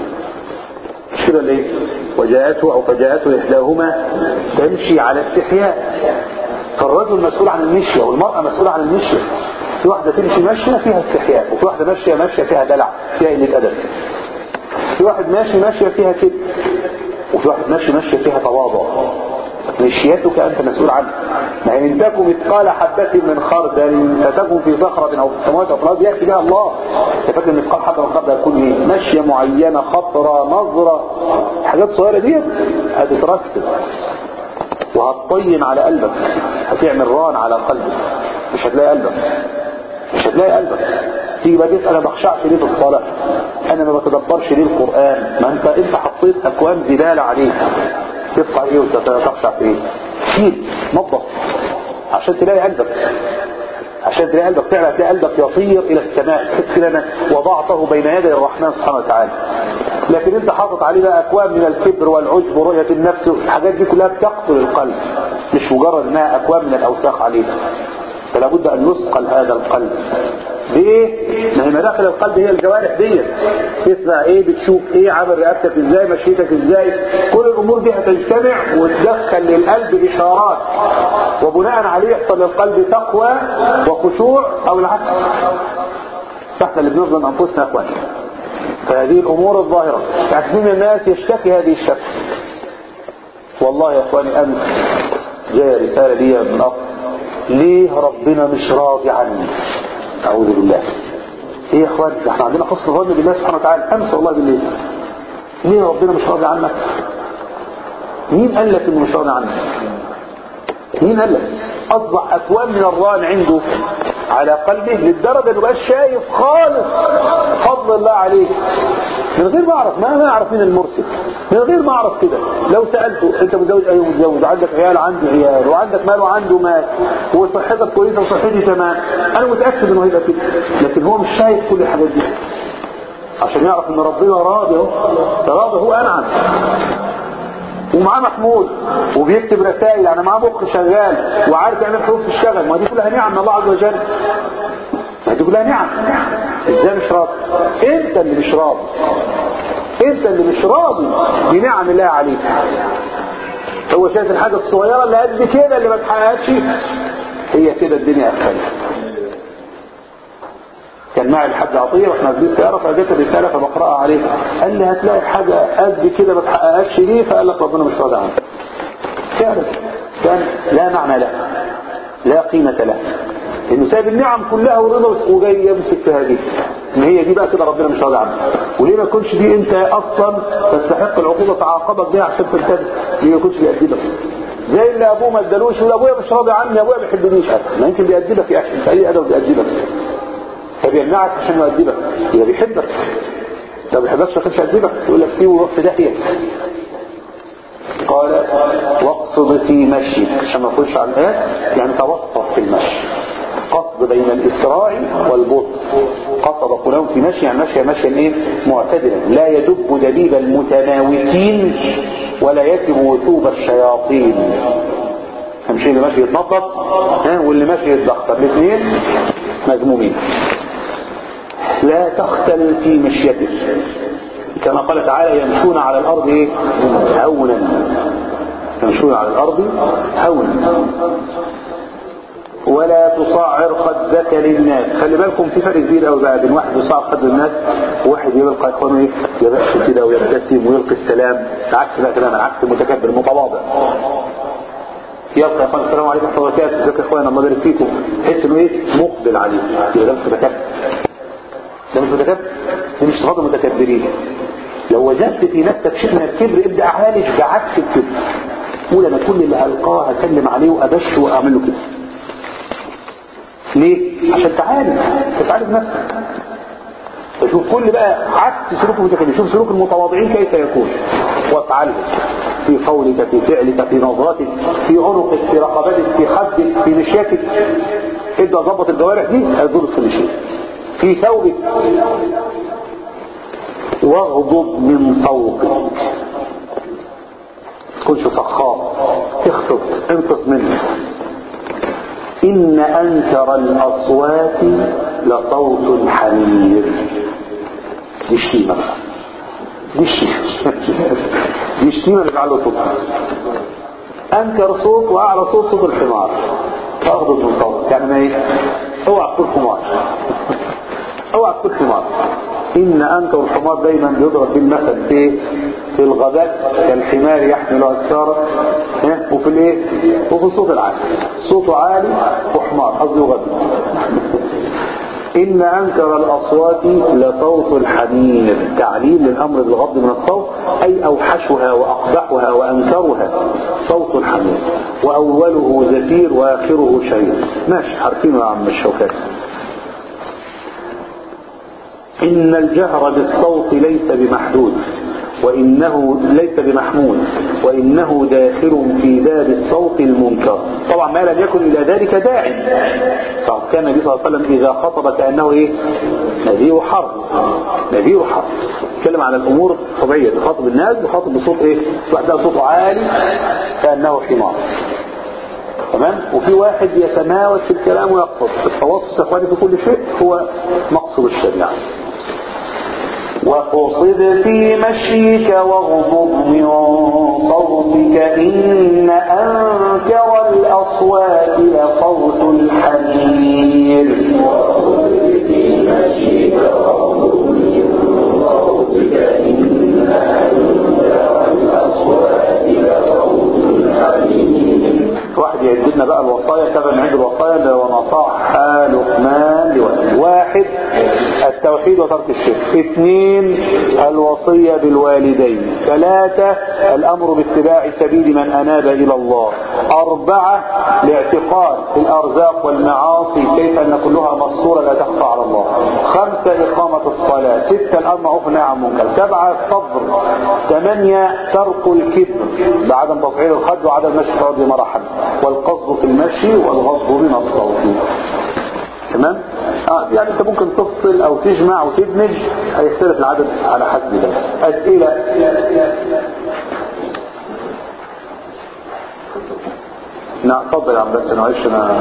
Speaker 3: مش كده ليه وجاءته او فجاءته احداهما تمشي على استحياء فالرجل مسؤول عن المشي والمرأة مسؤولة عن المشي في واحدة تمشي ماشية فيها استحياء وفي واحدة ماشية ماشية فيها دلع فيها قلة أدب في واحد ماشي ماشية فيها كده وفي واحد ماشي ماشية فيها تواضع مشيتك أنت مسؤول عنها ما هي إن تكن مثقال حبة من خردل فتكن في صخرة أو في السماوات أو في الأرض يأتي بها الله فاكر مثقال حبة من خردل هتكون إيه؟ ماشية معينة خطرة نظرة حاجات صغيرة دي هتترسب وهتطين على قلبك هتعمل ران على قلبك مش هتلاقي قلبك مش هتلاقي قلبك تيجي بقى تسأل انا بخشعش ليه في الصلاة انا ما بتدبرش ليه القرآن ما انت انت حطيت اكوام زبالة عليك تدفع ايه وتخشع في ايه شيل نظف عشان تلاقي قلبك عشان تلاقي قلبك فعلا تلاقي قلبك يطير الى السماء تحس لنا وضعته بين يدي الرحمن سبحانه وتعالى لكن انت حاطط عليه بقى اكوام من الكبر والعجب ورؤية النفس الحاجات دي كلها بتقتل القلب مش مجرد انها اكوام من الاوساخ عليه فلا بد ان يثقل هذا القلب بايه؟ ما هي مداخل القلب هي الجوارح دي تسمع ايه بتشوف ايه عامل رقبتك ازاي مشيتك ازاي كل الامور دي هتجتمع وتدخل للقلب اشارات وبناء عليه يحصل للقلب تقوى وخشوع او العكس فاحنا اللي بنظلم انفسنا يا اخوان فهذه الامور الظاهره كثير من الناس يشتكي هذه الشكوى والله يا اخواني امس جاء رساله لي من اخ ليه ربنا مش راضي عني اعوذ بالله ايه يا اخوان احنا عندنا حسن ظن بالله سبحانه وتعالى امس والله بالله ليه ربنا مش راضي عنك مين قال لك انه مش راضي عنك مين قال لك اصبح اكوان من الران عنده على قلبه للدرجه انه بقاش شايف خالص فضل الله عليه من غير ما اعرف ما ما اعرف مين المرسل من غير ما اعرف كده لو سالته انت متزوج ايوه متزوج عندك عيال عندي عيال وعندك مال وعنده مال وصحتك كويسه وصحتي تمام انا متاكد انه هيبقى كده لكن هو مش شايف كل الحاجات دي عشان يعرف ان ربنا راضي اهو راضي هو انعم ومعاه محمود وبيكتب رسائل يعني معاه مخ شغال وعارف يعمل حروف تشتغل ما دي كلها نعم من الله عز وجل ما دي كلها نعم ازاي مش راضي انت اللي مش راضي انت اللي مش راضي بنعم الله عليك هو شايف الحاجة الصغيرة اللي قد كده اللي ما تحققش هي كده الدنيا اسهل كان معي الحاج عطية واحنا في السيارة فجت الرسالة فبقرأها عليه قال لي هتلاقي حاجة قد كده ما تحققش ليه فقال لك ربنا مش راضي عنك فعلا كان لا معنى له لا قيمة له انه سايب النعم كلها ورضا وجاي يمسك في هذه ان هي دي بقى كده ربنا مش راضي عنها وليه ما يكونش دي انت اصلا تستحق العقوبه تعاقبك بيها عشان تنتبه ليه ما يكونش بيأدبك زي اللي ابوه ما ادالوش يقول ابويا مش راضي عني ابويا ما بيحبنيش ما يمكن بيأدبك يا اخي اي ادب بيأدبك فبيمنعك عشان يؤدبك يبقى بيحبك لو بيحبكش ما كانش يأدبك يقول لك سيبه وروح في داهيه قال واقصد في مشيك عشان ما اخش على الايه يعني توسط في المشي قصد بين الاسراع والبطء قصد فلان في مشي يعني مشي مشيا ايه معتدلا لا يدب دبيب المتناوتين ولا يتب وثوب الشياطين همشي اللي ماشي يتنطط ها واللي ماشي يتدخل الاثنين مذمومين لا تختل في مشيتك كما قال تعالى يمشون على الارض ايه هونا يمشون على الارض هونا ولا تصعر خدك للناس خلي بالكم في فرق كبير قوي بقى بين واحد يصعر خد الناس وواحد يلقى اخوانه ايه يبقى كده ويبتسم ويلقي السلام العكس بقى كلام العكس المتكبر المتواضع يلقى يقول السلام عليكم ورحمه الله وبركاته ازيكم يا اخوانا الله يبارك فيكم تحس انه ايه مقبل عليه يبقى ده مش متكبر ده مش متكبر ده مش صفات المتكبرين لو وجدت في نفسك شيء من الكبر ابدا عالج بعكس الكبر قول انا كل اللي هلقاه هسلم عليه وابش واعمل له كده ليه؟ عشان تعالج تتعالج نفسك فشوف كل بقى عكس سلوك المتكبرين شوف سلوك المتواضعين كيف يكون وافعله في قولك في فعلك في نظرتك في عنقك في رقبتك في خدك في مشيتك ابدا ظبط الجوارح دي هتظبط كل شيء في ثوبك واغضب من صوتك تكونش سخاء اخطب انقص منه إن أنكر الأصوات لصوت الحمير دي الشيمة بقى دي الشيمة دي الشيمة اللي بيعلى صوتها أنكر صوت وأعلى صوت صوت الحمار فأغضب من صوت يعني ما ايه اوعى تكون حمار اوعى تكون حمار إن أنكر الحمار دايما بيضرب بالمثل في في الغباء كالحمار يحمل أسفارا ها؟ وفي الايه وفي الصوت العالي صوته عالي وحمار قصدي غبي إن أنكر الأصوات لصوت الحمير تعليل للأمر بالغض من الصوت أي أوحشها وأقبحها وأنكرها صوت الحمير وأوله زفير وآخره شرير ماشي عارفينه يا عم الشوكات إن الجهر بالصوت ليس بمحدود وإنه ليس بمحمود وإنه داخل في باب الصوت المنكر طبعا ما لم يكن إلى ذلك داعي فكان النبي صلى الله عليه وسلم إذا خطب كأنه إيه نذير حرب نذير حرب يتكلم عن الأمور الطبيعية يخاطب الناس يخاطب بصوت إيه واحد صوته عالي كأنه حمار تمام وفي واحد يتناوش في الكلام ويقصد التوسط اخواني في كل شيء هو مقصد الشريعه وقصد في مشيك واغضب من صوتك إن أنكر الأصوات لصوت الحمير
Speaker 5: في مشيك واغضب من صوتك إن أنكر الأصوات لصوت الحمير
Speaker 3: واحد يعد لنا بقى الوصايا كما نعد الوصايا اللي هو نصاح لقمان لولده واحد التوحيد وترك الشرك اثنين الوصية بالوالدين ثلاثة الأمر باتباع سبيل من أناب إلى الله أربعة الاعتقاد في الأرزاق والمعاصي كيف أن كلها مصورة لا تخفى على الله خمسة إقامة الصلاة ستة الأمر معروف والنهي عن المنكر سبعة الصبر ثمانية ترك الكبر بعدم تصعيد الخد وعدم مشي في الأرض مرحا والقصد في المشي والغض من الصوت تمام اه يعني انت ممكن تفصل او تجمع وتدمج هيختلف العدد على حسب ده اسئله نعم اتفضل يا عم بس انا معلش انا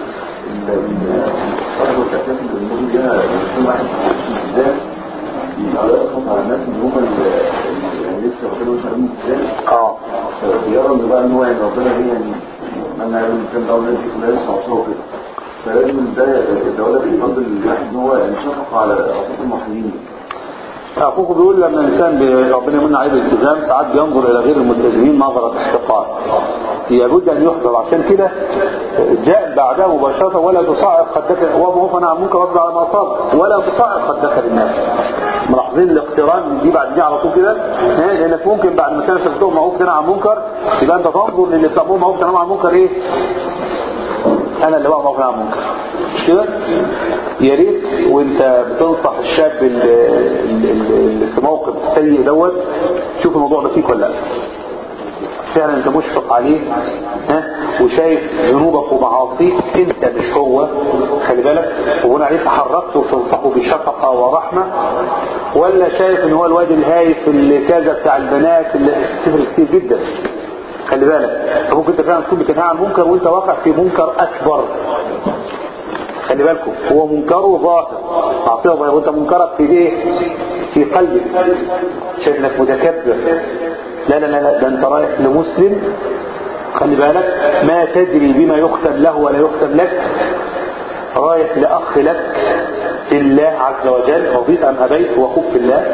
Speaker 4: برضه الكتاب الموضوع ده يكون واحد بالذات يبقى يسقط على الناس ان هم يعني لسه ربنا مش عارفين ازاي
Speaker 3: اه
Speaker 4: فيرى ان بقى ان هو يعني ربنا هي يعني من يعلم الكلام ده والناس دي كلها لسه عصوه كده فلازم ده الدولة بيفضل الواحد ان هو يعني يشفق على اصوات المحليين
Speaker 3: اخوك بيقول لما الانسان بي- ربنا يمن عليه بالالتزام ساعات بينظر الى غير الملتزمين نظره احتقار لابد ان يحضر عشان كده جاء بعدها مباشره ولا تصعد خدك وموقفا عن منكر واصبر على ما اصاب ولا تصعد خدك للناس ملاحظين الاقتران دي بعد دي على طول كده ها؟ لانك ممكن بعد ما كان شفتهم معروف تنهى عن منكر يبقى انت تنظر للي بتامر معروف تنهى عن منكر ايه انا اللي بقى معروف عن منكر مش كده يا ريت وانت بتنصح الشاب اللي, اللي في موقف سيء دوت شوف الموضوع ده فيك ولا لا فعلا انت مشفق عليه ها وشايف ذنوبك ومعاصيك انت مش هو خلي بالك وبناء عليه تحركت وتنصحه بشفقه ورحمه ولا شايف ان هو الواد الهايف اللي كذا بتاع البنات اللي تفرق كتير جدا خلي بالك فممكن انت فعلا تكون بتنهى عن منكر وانت واقع في منكر اكبر خلي بالكم هو منكره ظاهر معصيه ظاهر وانت منكرك في ايه في قلبك شايف انك متكبر لا لا لا لا ده انت رايح لمسلم خلي بالك ما تدري بما يختم له ولا يختم لك رايح لأخ لك في الله عز وجل رضيت أم أبيت وأخوك في الله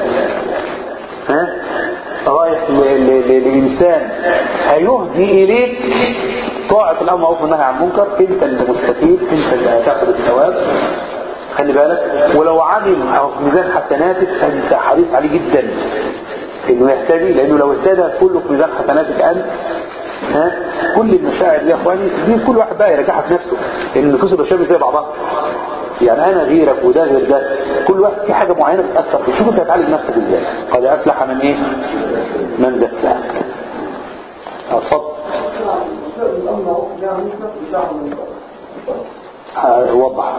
Speaker 3: ها رايح ل- ل- ل- لإنسان هيهدي إليك طاعة الأمر معروف والنهي عن المنكر أنت اللي مستفيد أنت اللي هتاخد الثواب خلي بالك ولو عمل أو في ميزان حسناتك أنت حريص عليه جدا إنه يهتدي لأنه لو اهتدى كله في ميزان حسناتك أنت ها كل المشاعر دي يا اخواني دي كل واحد بقى يرجعها في نفسه لان النفوس البشريه زي بعضها يعني انا غيرك وده غير ده كل واحد في حاجه معينه بتاثر فيه شوف انت هتعالج نفسك ازاي قد افلح من ايه من زكاها اتفضل وضح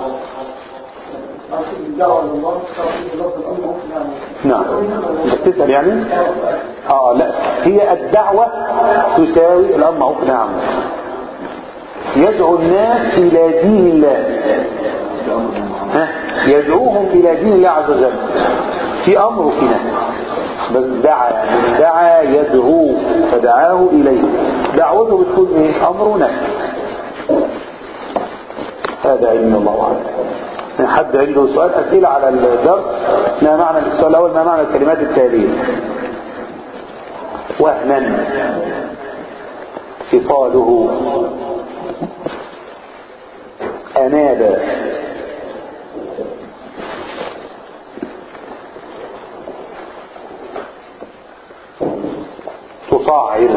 Speaker 3: نعم انت بتسأل يعني اه لا هي الدعوة تساوي الامر معروف نعم يدعو الناس الى دين الله ها يدعوهم الى دين الله عز وجل في امر وفي نهي بس دعا يعني دعا يدعو فدعاه اليه دعوته بتكون ايه امر ونهي هذا علم الله اعلم حد عنده سؤال أسئلة على الدرس ما معنى السؤال الأول ما معنى الكلمات التالية وهنا فصاله أناب تصاعر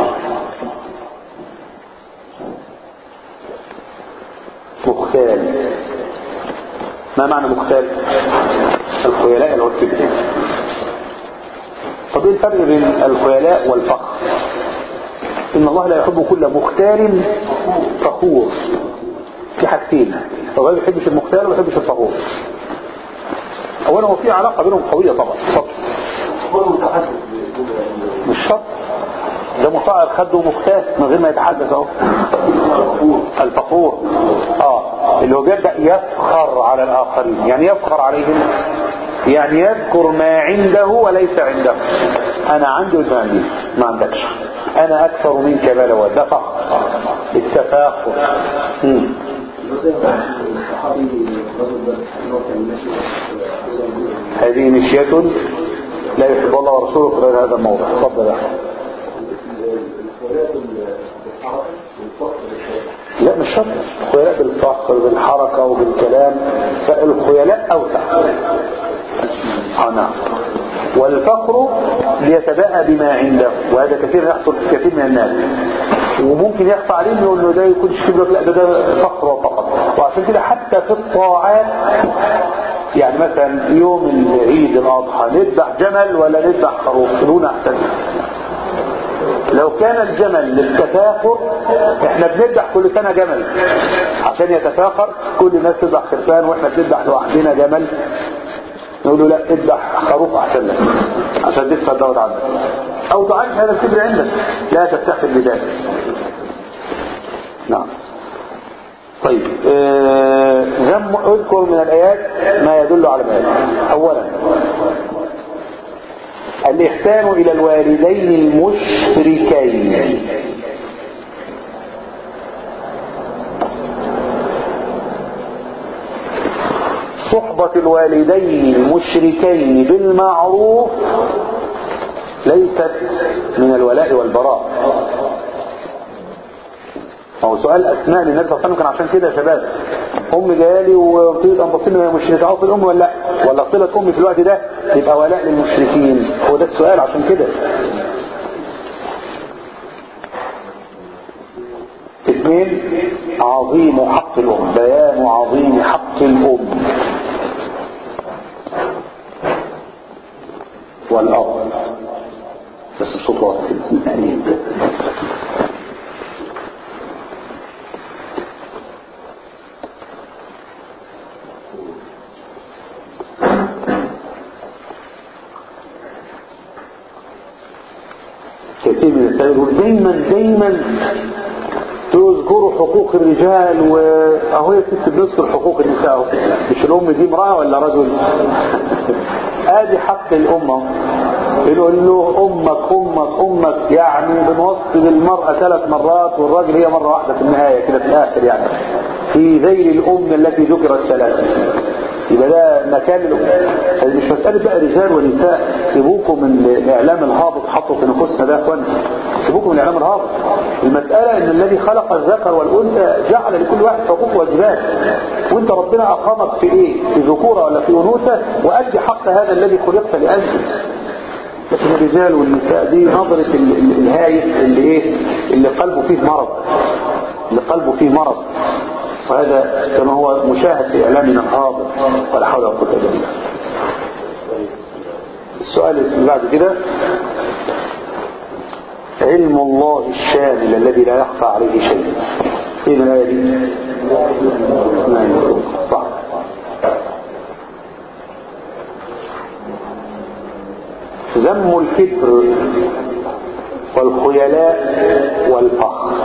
Speaker 3: مختال ما معنى مختال الخيلاء اللي هو الكبر طب ايه الفرق بين الخيلاء والفخر ان الله لا يحب كل مختال فخور في حاجتين الله ما يحبش المختال وما يحبش الفخور اولا هو في علاقه بينهم قويه طبعا اتفضل مش شرط ده مطاعر خده مختال من غير ما يتحدث اهو الفخور اه اللي هو بيبدأ يفخر على الآخرين يعني يفخر عليهم يعني يذكر ما عنده وليس عنده أنا عندي وانت ما عنديش ما عندكش أنا أكثر منك بلوى ده فخر التفاخر مم. هذه مشية لا يحب الله ورسوله في غير هذا الموضع تفضل يا لا مش شرط الخيلاء بالفخر بالحركة وبالكلام فالخيلاء أوسع آه نعم والفخر ليتباهى بما عنده وهذا كثير يحصل في كثير من الناس وممكن يخفى عليه انه ده يكونش كبير لا ده, ده فخر وفقط وعشان كده حتى في الطاعات يعني مثلا يوم العيد الاضحى نذبح جمل ولا نذبح خروف خلونا احسن لو كان الجمل للتفاخر احنا بنذبح كل سنة جمل عشان يتفاخر كل الناس تذبح خرفان واحنا بنذبح لوحدنا جمل نقول له لا اذبح خروف احسن لك عشان تدفع الدور عندك او تعيش هذا الكبر عندك لا تفتخر بذلك نعم طيب آه زم اذكر من الايات ما يدل على ذلك اولا الإحسان إلى الوالدين المشركين صحبة الوالدين المشركين بالمعروف ليست من الولاء والبراء هو سؤال أسماء للنبي صلى الله عليه وسلم كان عشان كده يا شباب أم جالي وقلت أن بصير هي مشركة أو الأم ولا لا ولا قلت أمي في الوقت ده يبقى ولاء للمشركين هو ده السؤال عشان كده اثنين عظيم حق الأم بيان عظيم حق الأم والأب بس الصوت واضح كثير من السائل يقول دايما دايما تذكروا حقوق الرجال واهو يا ست بنذكر حقوق النساء اهو مش الام دي امراه ولا رجل ادي حق الامه يقول له امك امك امك يعني بنوصل المراه ثلاث مرات والراجل هي مره واحده في النهايه كده في الاخر يعني في غير الام التي ذكرت ثلاثه يبقى ده مكان ال- مش مسألة بقى رجال ونساء سيبوكم من الإعلام الهابط حطوا في نفوسنا ده يا اخوانا سيبوكم من الإعلام الهابط المسألة إن الذي خلق الذكر والأنثى جعل لكل واحد حقوق وواجبات وأنت ربنا أقامك في إيه؟ في ذكورة ولا في أنوثة وأدي حق هذا الذي خلقت لأجله لكن الرجال والنساء دي نظرة ال- ال- الهايف اللي ايه اللي قلبه فيه مرض اللي قلبه فيه مرض وهذا كما هو مشاهد في اعلامنا الهابط ولا حول ولا قوه الا بالله السؤال اللي بعد كده علم الله الشامل الذي لا يخفى عليه شيء فين الآية دي؟ نعم. صح ذم الكبر والخيلاء والفخر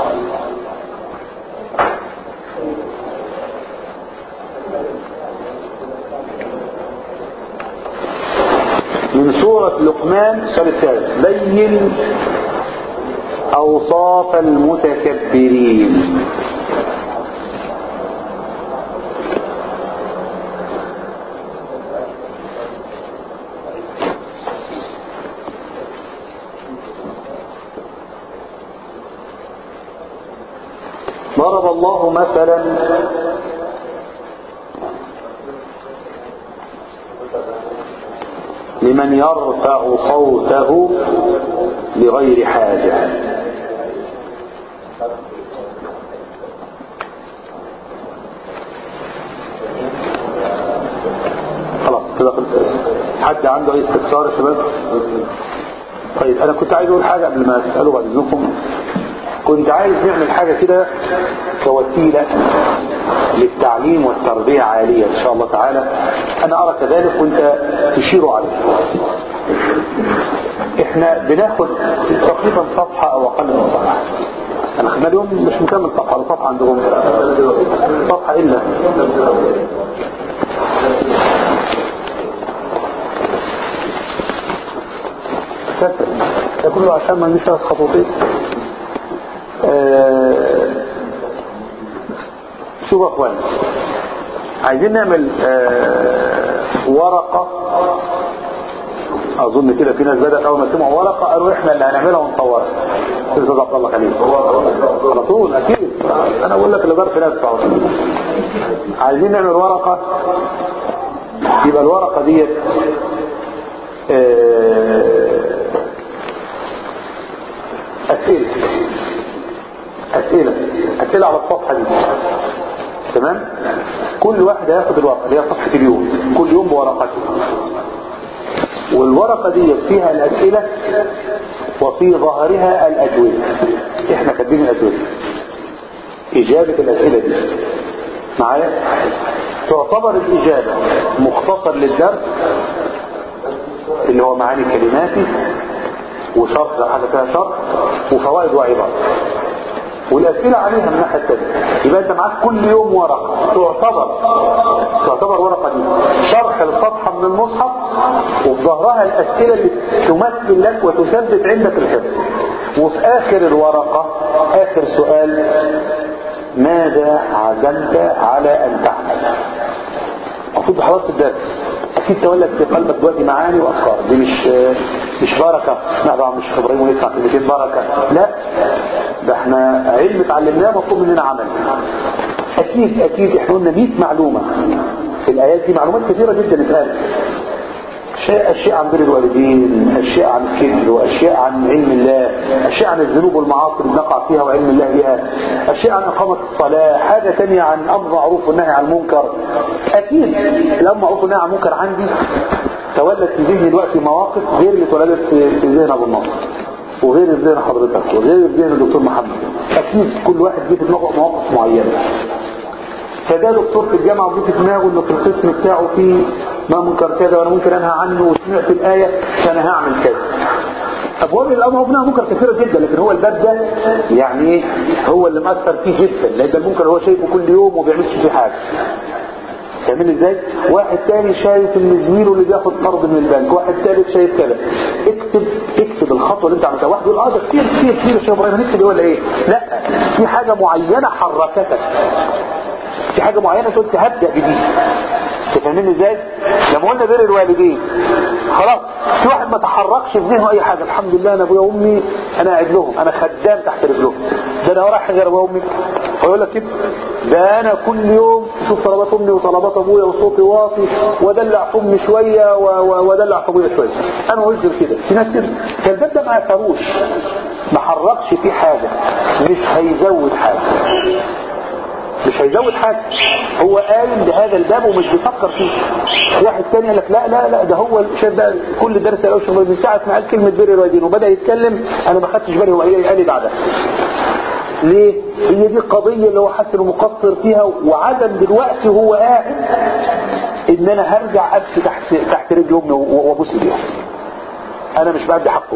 Speaker 3: من سورة لقمان السؤال الثالث بين أوصاف المتكبرين ضرب الله مثلا لمن يرفع صوته لغير حاجة خلاص كده خلص حد عنده اي استفسار يا شباب طيب انا كنت عايز اقول حاجه قبل ما تسالوا بعد اذنكم كنت عايز نعمل حاجه كده كوسيله للتعليم والتربيه عاليه ان شاء الله تعالى انا ارى كذلك وانت تشير عليه احنا بناخد تقريبا صفحه او اقل من صفحه انا خدنا اليوم مش مكمل صفحه ولا صفحه عندهم صفحه الا كسر ده كله عشان ما نشرح خطوتين آه شوف يا اخوان عايزين نعمل آه ورقة اظن كده في ناس بدأت اول ما سمعوا ورقة قالوا احنا اللي هنعملها ونصورها استاذ عبد الله خليل على طول اكيد انا بقول لك اللي دار في نفسه على طول. عايزين نعمل ورقة يبقى الورقة ديت آه أسئلة أسئلة أسئلة على الصفحة دي تمام كل واحد هياخد الورقة اللي هي صفحة اليوم كل يوم بورقته والورقة دي فيها الأسئلة وفي ظهرها الأجوبة احنا كاتبين الأجوبة إجابة الأسئلة دي معايا تعتبر الإجابة مختصر للدرس اللي هو معاني كلماتي وشرح لو حاجة فيها شرح وفوائد وعبارات والأسئلة عليها من الناحية الثانية يبقى أنت معاك كل يوم ورقة تعتبر تعتبر ورقة دي شرح الصفحة من المصحف وفي ظهرها الأسئلة اللي تمثل لك وتثبت عندك الحفظ وفي آخر الورقة آخر سؤال ماذا عزمت على أن تعمل المفروض حضرت الدرس اكيد تولد في قلبك دلوقتي معاني وافكار دي مش مش بركه نقرا مش ابراهيم ونسمع كلمتين بركه لا ده احنا علم اتعلمناه مطلوب مننا عمل اكيد اكيد احنا قلنا 100 معلومه في الايات دي معلومات كثيره جدا اتقالت أشياء, أشياء عن بر الوالدين أشياء عن الكبر وأشياء عن علم الله أشياء عن الذنوب والمعاصي اللي نقع فيها وعلم الله بها أشياء عن إقامة الصلاة حاجة تانية عن أمر معروف والنهي عن المنكر أكيد الأمر معروف والنهي عن المنكر عندي تولد في ذهني دلوقتي مواقف غير اللي اتولدت في في ذهن أبو النصر وغير في ذهن حضرتك وغير في ذهن الدكتور محمد أكيد كل واحد جه في دماغه مواقف معينة فده دكتور في الجامعة وجه في دماغه انه في القسم بتاعه في ما منكر كذا وانا ممكن انهى عنه وسمعت الآية فانا هعمل كذا ابواب الامر منها منكر كثيرة جدا لكن هو الباب ده يعني ايه هو اللي مأثر فيه جدا لان المنكر هو شايفه كل يوم وما بيعملش فيه حاجة فاهمين ازاي واحد تاني شايف ان زميله اللي بياخد قرض من البنك واحد ثالث شايف كذا اكتب اكتب الخطوه اللي انت عملتها واحد يقول اه ده كتير كتير كتير يا شيخ ابراهيم هنكتب ايه ولا ايه لا في حاجه معينه حركتك في حاجه معينه قلت هبدا بدي تفهمين ازاي لما قلنا بر الوالدين خلاص في واحد ما تحركش في ذهنه اي حاجه الحمد لله انا ابويا وامي انا قاعد لهم انا خدام تحت رجلهم ده انا ورايح غير ابويا وامي فيقول لك كده ده انا كل يوم اشوف طلبات امي وطلبات ابويا وصوتي واطي وادلع في امي شويه و- و- وادلع في ابويا شويه انا قلت كده في ناس كده فالباب ده ما يفروش ما حركش فيه حاجه مش هيزود حاجه مش هيزود حاجة هو قايم بهذا الباب ومش بيفكر فيه واحد تاني قال لك لا لا لا ده هو شايف بقى كل درس قالوا شو من ساعة ما قال كلمة بر الوالدين وبدأ يتكلم انا ما خدتش بالي هو ايه قال لي بعدها ليه هي دي القضية اللي هو حاسس انه مقصر فيها وعدم دلوقتي هو قاعد ان انا هرجع ابكي تحت تحت رجل امي وابوس ايديها انا مش بعد حقه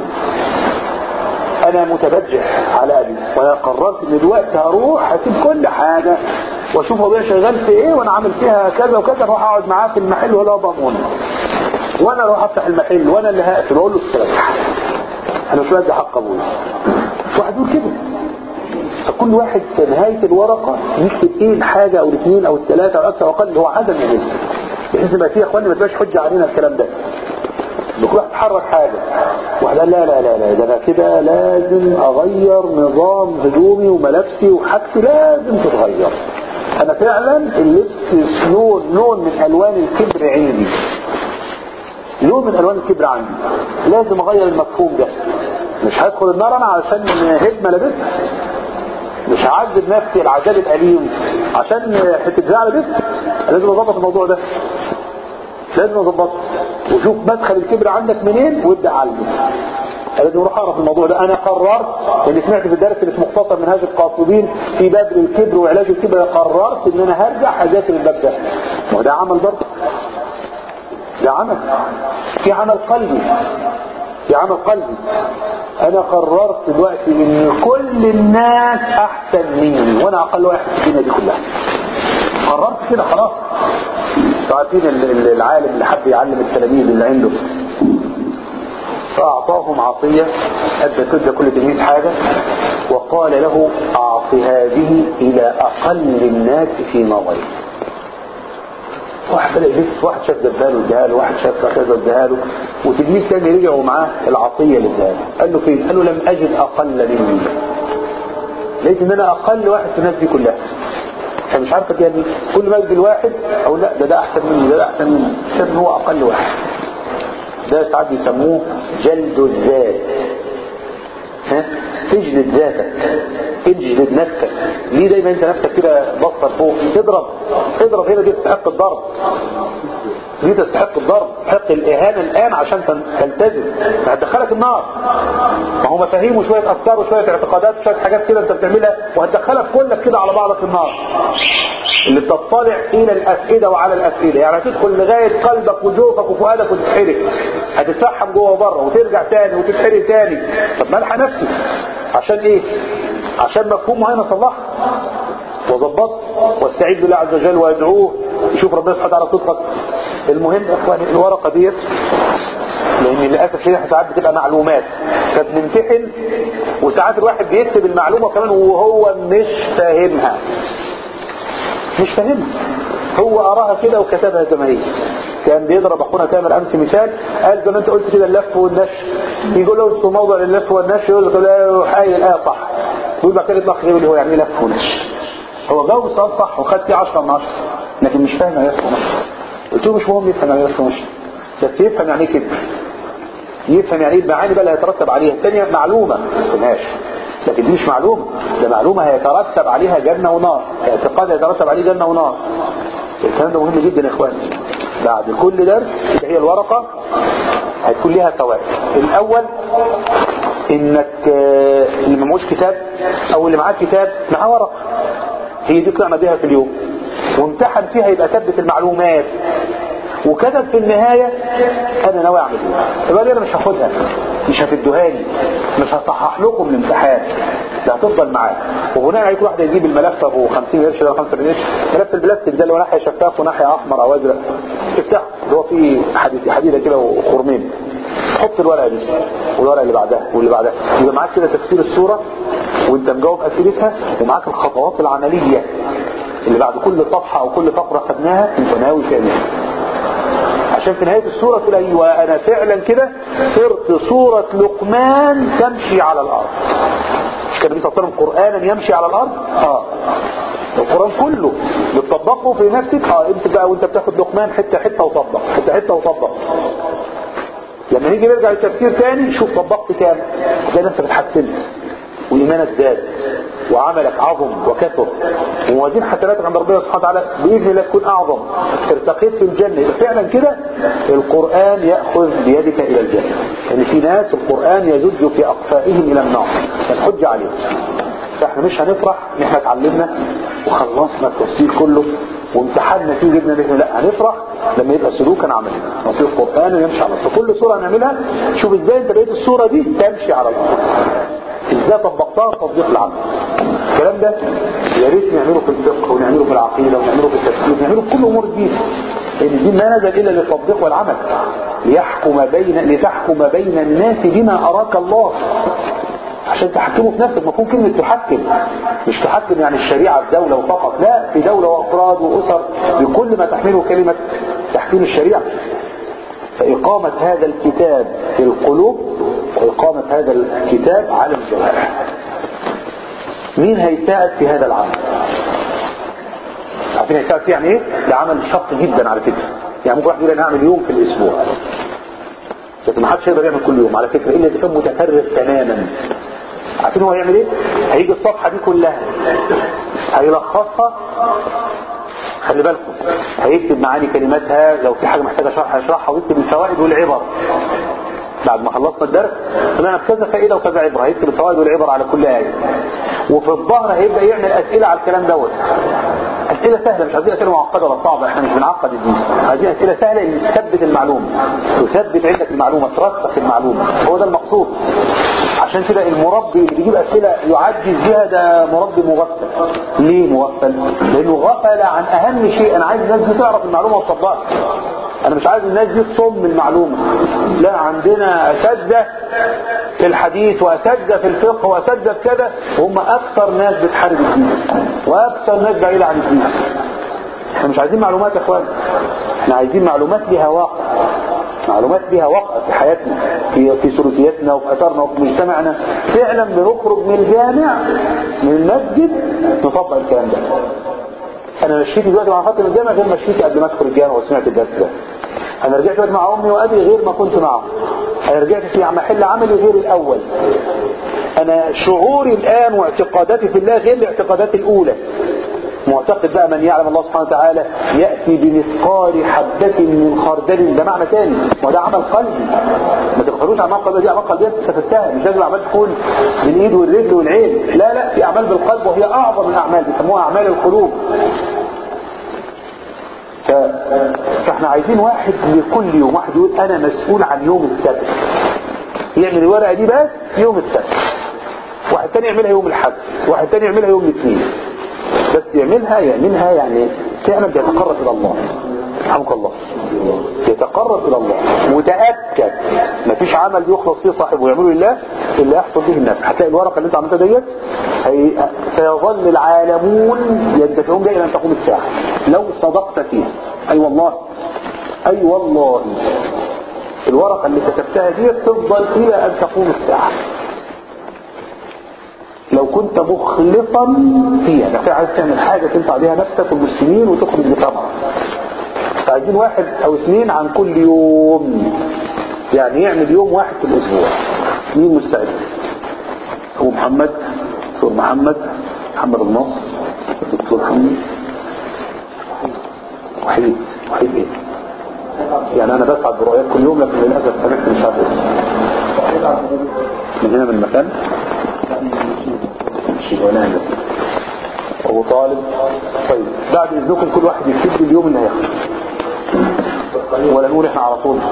Speaker 3: انا متبجح على ابي وانا قررت ان دلوقتي هروح هسيب كل حاجة واشوف ابويا شغال في ايه وانا عامل فيها كذا وكذا اروح اقعد معاه في المحل ولا ضامن وانا اروح افتح المحل وانا اللي هقفل واقول له استريح انا مش بدي حق ابويا واحد يقول كده فكل واحد في نهاية الورقة يكتب ايه الحاجة او الاثنين او الثلاثة او اكثر او اقل اللي هو عدم يجب بحيث ما فيه يا اخواني ما تبقاش حجة علينا الكلام ده بكل واحد تحرك حاجة واحد قال لا لا لا لا ده انا كده لازم اغير نظام هدومي وملابسي وحاجتي لازم تتغير انا فعلا اللبس لون لون من الوان الكبر عندي لون من الوان الكبر عندي لازم اغير المفهوم ده مش هدخل النار انا علشان هدمه لابسها مش هعذب نفسي العذاب الاليم عشان حته زعل لابسها لازم اظبط الموضوع ده لازم اظبطه وشوف مدخل الكبر عندك منين وابدا علمه لازم اروح اعرف الموضوع ده انا قررت اللي سمعت في الدرس اللي اسمه مختصر من هذه القاصدين في باب الكبر وعلاج الكبر قررت ان انا هرجع اذاكر الباب ده ما هو ده عمل برضه ده عمل في عمل قلبي في عمل قلبي انا قررت دلوقتي ان كل الناس احسن مني وانا اقل واحد في الدنيا دي كلها قررت كده خلاص عارفين العالم اللي حب يعلم التلاميذ اللي عنده فأعطاهم عطية أدى كده كل تلميذ حاجة وقال له أعط هذه إلى أقل الناس في نظري واحد بدأ يلف واحد شاف دباله اداها له واحد شاف كذا اداها له وتلميذ تاني رجعوا معاه العطية اللي اداها له قال له فين؟ قال له لم أجد أقل مني لقيت ان انا اقل واحد في الناس دي كلها فمش عارفه يعني كل ما يجي الواحد او لا ده ده احسن مني ده ده احسن مني شايف ان هو اقل واحد ده ساعات بيسموه جلد الذات ها تجلد ذاتك تجلد نفسك ليه دايما انت نفسك كده بصر فوق اضرب اضرب هنا دي تستحق الضرب دي تستحق الضرب تستحق الاهانه الان عشان تلتزم هتدخلك النار ما هو مفاهيم وشويه افكار وشويه اعتقادات وشويه حاجات كده انت بتعملها وهتدخلك كلك كده على بعضك النار اللي بتطلع الى الافئده وعلى الافئده يعني هتدخل لغايه قلبك وجوفك وفؤادك وتتحرق هتتسحب جوه وبره وترجع تاني وتتحرق تاني طب ملحق نفسي عشان ايه عشان مفهوم معين اصلحه وظبط واستعيد بالله عز وجل وادعوه يشوف ربنا سبحانه وتعالى صدقك المهم يا اخواني الورقه ديت لان للاسف شيء ساعات بتبقى معلومات فبنمتحن وساعات الواحد بيكتب المعلومه كمان وهو مش فاهمها مش فاهمها هو اراها كده وكتبها زي ما هي كان بيضرب اخونا كامل امس مثال قال زي ما انت قلت كده اللف والنشر يقول له في موضوع اللف والنشر يقول له لا حي الايه صح يقول بعد كده يطلع يقول لي هو يعني لف ونشر هو جاوب السؤال صح وخد فيه 10 من 10 لكن مش فاهم يعني لف ونشر قلت له مش مهم يفهم يعني لف ونشر بس يفهم يعني ايه كده يفهم يعني ايه المعاني بقى اللي هيترتب عليها الثانيه معلومه ما تفهمهاش لكن دي مش معلومه ده معلومه هيترتب عليها جنه ونار اعتقاد هيترتب عليه جنه ونار الكلام ده مهم جدا يا اخواني بعد كل درس اللي هي الورقه هيكون ليها فوائد الاول انك اللي ما معهوش كتاب او اللي معاه كتاب معاه ورقه هي دي طلعنا بيها في اليوم وامتحن فيها يبقى ثبت المعلومات وكتب في النهاية انا ناوي اعمل ايه يبقى دي انا مش هاخدها مش هتدوهاني مش هصحح لكم الامتحان ده هتفضل معاه وبناء عليك واحد يجيب الملف ابو 50 قرش ده 75 قرش ملف البلاستيك ده اللي هو ناحيه شفاف وناحيه احمر او ازرق افتحه اللي هو فيه حديد حديده كده وخرمين حط الورقه دي والورقه اللي بعدها واللي بعدها يبقى معاك كده تفسير الصوره وانت مجاوب اسئلتها ومعاك الخطوات العمليه اللي بعد كل صفحه او كل فقره خدناها انت ناوي تعمل عشان في نهاية السورة تقول ايوه انا فعلا كده صرت سورة لقمان تمشي على الارض مش كان النبي صلى الله عليه وسلم قرآنا يمشي على الارض اه القرآن كله بتطبقه في نفسك اه امسك بقى وانت بتاخد لقمان حتة حتة وطبق حتة حتة وطبق لما نيجي نرجع للتفسير تاني شوف طبقت كام زي انت اتحسنت وايمانك زاد وعملك عظم وكثر وموازين حسناتك عند ربنا سبحانه وتعالى باذن الله تكون اعظم ارتقيت في الجنه يبقى فعلا كده القران ياخذ بيدك الى الجنه يعني في ناس القران يزج في اقفائهم الى النار فالحج عليهم فاحنا مش هنفرح ان احنا اتعلمنا وخلصنا التفسير كله وامتحنا فيه جبنا باذن لا هنفرح لما يبقى سلوكا عملي نصير قران يمشي على الارض فكل سوره هنعملها شوف ازاي انت بقيت السوره دي تمشي على الارض ازاي طبقتها تطبيق العمل الكلام ده يا ريت نعمله في الفقه ونعمله في العقيده ونعمله في التفسير ونعمله في كل امور الدين لان الدين ما نزل الا للتطبيق والعمل ليحكم بين لتحكم بين الناس بما اراك الله عشان تحكمه في نفسك مفهوم كلمة تحكم مش تحكم يعني الشريعة في دولة وفقط لا في دولة وأفراد وأسر بكل ما تحمله كلمة تحكيم الشريعة فإقامة هذا الكتاب في القلوب وإقامة هذا الكتاب على الجوارح مين هيساعد في هذا العمل عارفين هيساعد فيه يعني ايه ده عمل شق جدا على فكرة يعني ممكن واحد يقول انا هعمل يوم في الاسبوع لكن ما حدش يقدر يعمل كل يوم على فكرة الا اذا كان متكرر تماما عارفين هو هيعمل ايه هيجي الصفحة دي كلها هيلخصها خلي بالكم هيكتب معاني كلماتها لو في حاجة محتاجة شرح هيشرحها ويكتب الفوائد والعبر بعد ما خلصنا الدرس طلعنا بكذا فائدة وكذا عبرة هيكتب الفوائد والعبر على كل آية وفي الظهر هيبدأ يعمل أسئلة على الكلام دوت أسئلة سهلة مش عايزين أسئلة معقدة ولا صعبة احنا مش بنعقد الدين عايزين أسئلة سهلة اللي تثبت المعلومة تثبت عندك المعلومة ترسخ المعلومة هو ده المقصود عشان كده المربي اللي بيجيب أسئلة يعجز بها ده مربي مغفل ليه مغفل؟ لأنه غفل عن أهم شيء أنا عايز الناس دي تعرف المعلومة وتطبقها أنا مش عايز الناس دي تصم المعلومة لا عندنا أساتذة في الحديث وأساتذة في الفقه وأساتذة في كذا وهم أكثر ناس بتحارب الدين وأكثر ناس بعيدة عن الدين احنا مش عايزين معلومات يا اخوان احنا عايزين معلومات لها واقع معلومات لها واقع في حياتنا في في سلوكياتنا وفي اثارنا وفي مجتمعنا فعلا بنخرج من الجامع من المسجد نطبق الكلام ده انا مشيت دلوقتي مع خاطر الجامع غير مشيت قبل ما ادخل الجامع وسمعت الدرس ده انا رجعت دلوقتي مع امي وابي غير ما كنت معهم انا رجعت في محل عملي غير الاول انا شعوري الان واعتقاداتي في الله غير الاعتقادات الاولى معتقد بقى من يعلم الله سبحانه وتعالى يأتي بمثقال حبة من خردل ده معنى تاني وده عمل قلبي ما تفكروش اعمال قلبي دي اعمال قلبيه استفدتها مش لازم اعمال تكون بالايد والرجل والعين لا لا في اعمال بالقلب وهي اعظم الاعمال بيسموها اعمال القلوب ف... فاحنا عايزين واحد لكل يوم واحد يقول انا مسؤول عن يوم السبت يعمل الورقه دي بس يوم السبت واحد تاني يعملها يوم الاحد واحد تاني يعملها يوم الاثنين بس يعملها يعملها يعني فعلا بيتقرب الى الله رحمك الله يتقرب الى الله متاكد مفيش عمل يخلص فيه صاحبه ويعمله لله الا يحصل به الناس هتلاقي الورقه اللي انت عملتها ديت هي- سيظل العالمون يدفعون بها الى ان تقوم الساعه لو صدقت فيها اي والله اي والله الورقه اللي كتبتها ديت تفضل الى ان تقوم الساعه لو كنت مخلصا فيها يعني عايز تعمل حاجة تنفع بيها نفسك والمسلمين وتخرج بثمرة فعايزين واحد او اثنين عن كل يوم يعني يعمل يوم واحد في الاسبوع مين مستعد هو محمد دكتور محمد محمد النصر الدكتور محمد وحيد وحيد ايه يعني انا بسعد برؤيات كل يوم لكن للاسف سمعت مش عارف اسمه من هنا من المكان ونانس ابو طالب طيب بعد اذنكم كل واحد يكتب لي اليوم اللي هياخده ولا نقول احنا على طول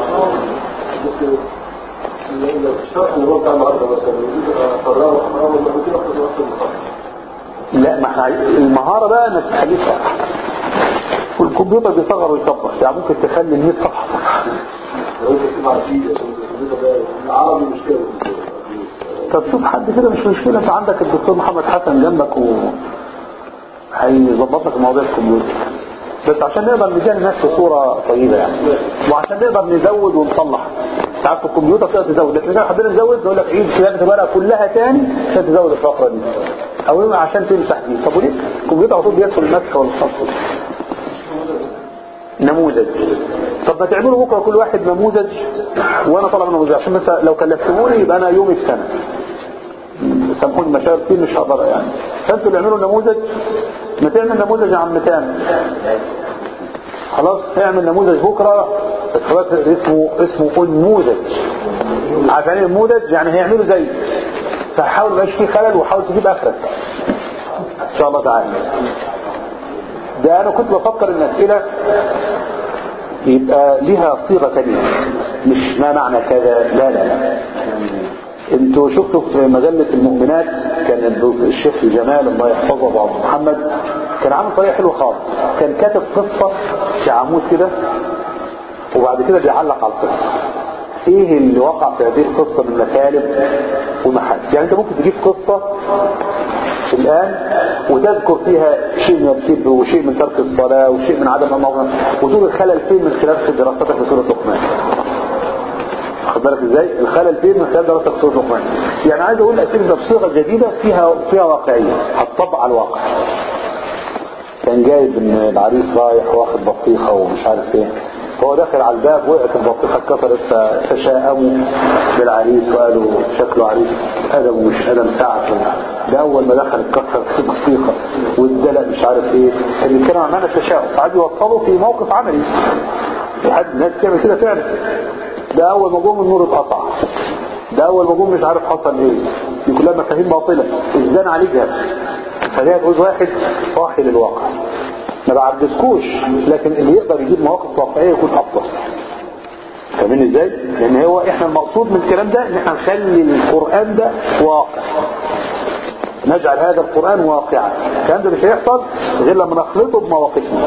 Speaker 3: لا ما احنا عايز- المهارة بقى انك تخليه صح والكمبيوتر بيصغر ويكبر يعني ممكن تخلي ال 100 صفحة صفحة طب شوف حد كده مش مشكلة انت عندك الدكتور محمد حسن جنبك و هيظبط لك مواضيع الكمبيوتر بس عشان نقدر نديها الناس في صورة طيبة يعني وعشان نقدر نزود ونصلح ساعات في الكمبيوتر تقدر تزود لكن اذا حبينا نزود نقول لك عيد صياغه الورقه كلها تاني عشان تزود الفقره دي او عشان تمسح دي طب وليه الكمبيوتر على طول بيدخل المسح والخط نموذج طب ما تعملوا بكره كل واحد نموذج وانا طالع من نموذج عشان مثلا لو كلفتموني يبقى انا يومي في سنه سامحوني مشاعر كتير مش هقدر يعني فانتوا اللي اعملوا نموذج ما تعمل نموذج يا عم تامر خلاص اعمل نموذج بكره خلاص اسمه اسمه انموذج عشان النموذج يعني هيعملوا زي فحاول ما يبقاش فيه خلل وحاول تجيب اخرك ان شاء الله تعالى ده انا كنت بفكر ان الاسئله يبقى ليها صيغه ثانيه مش ما معنى كذا لا لا لا انتوا شفتوا في مجلة المؤمنات كان الشيخ جمال الله يحفظه ابو عبد محمد كان عامل طريقة حلوة خالص كان كاتب قصة في عمود كده وبعد كده بيعلق على القصة ايه اللي وقع في هذه القصة من مثالب ومحاسن يعني انت ممكن تجيب قصة الآن وتذكر فيها شيء من الكذب وشيء من ترك الصلاة وشيء من عدم النظر وتقول الخلل فين من خلال دراستك في سورة لقمان خد بالك ازاي الخلل فين من خلال دراسه سوره لقمان يعني عايز اقول الاسئله بصيغه جديده فيها فيها واقعيه هتطبق على الواقع كان جايب ان العريس رايح واخد بطيخه ومش عارف ايه هو داخل على الباب وقعت البطيخه اتكسرت فتشاءموا بالعريس وقالوا شكله عريس ادم مش ادم ساعه ده اول ما دخل اتكسرت البطيخه والدلق مش عارف ايه اللي كانوا عمال التشاؤم فعاد يوصلوا في موقف عملي لحد الناس تعمل كده فعلا ده اول ما جم النور اتقطع ده اول ما جم مش عارف حصل ايه دي كلها مفاهيم باطله ازاي نعالجها فدي هتعوز واحد صاحي للواقع ما بعدسكوش لكن اللي يقدر يجيب مواقف واقعيه يكون افضل فاهمين ازاي؟ لان هو احنا المقصود من الكلام ده ان احنا نخلي القران ده واقع نجعل هذا القران واقعا الكلام ده مش هيحصل غير لما نخلطه بمواقفنا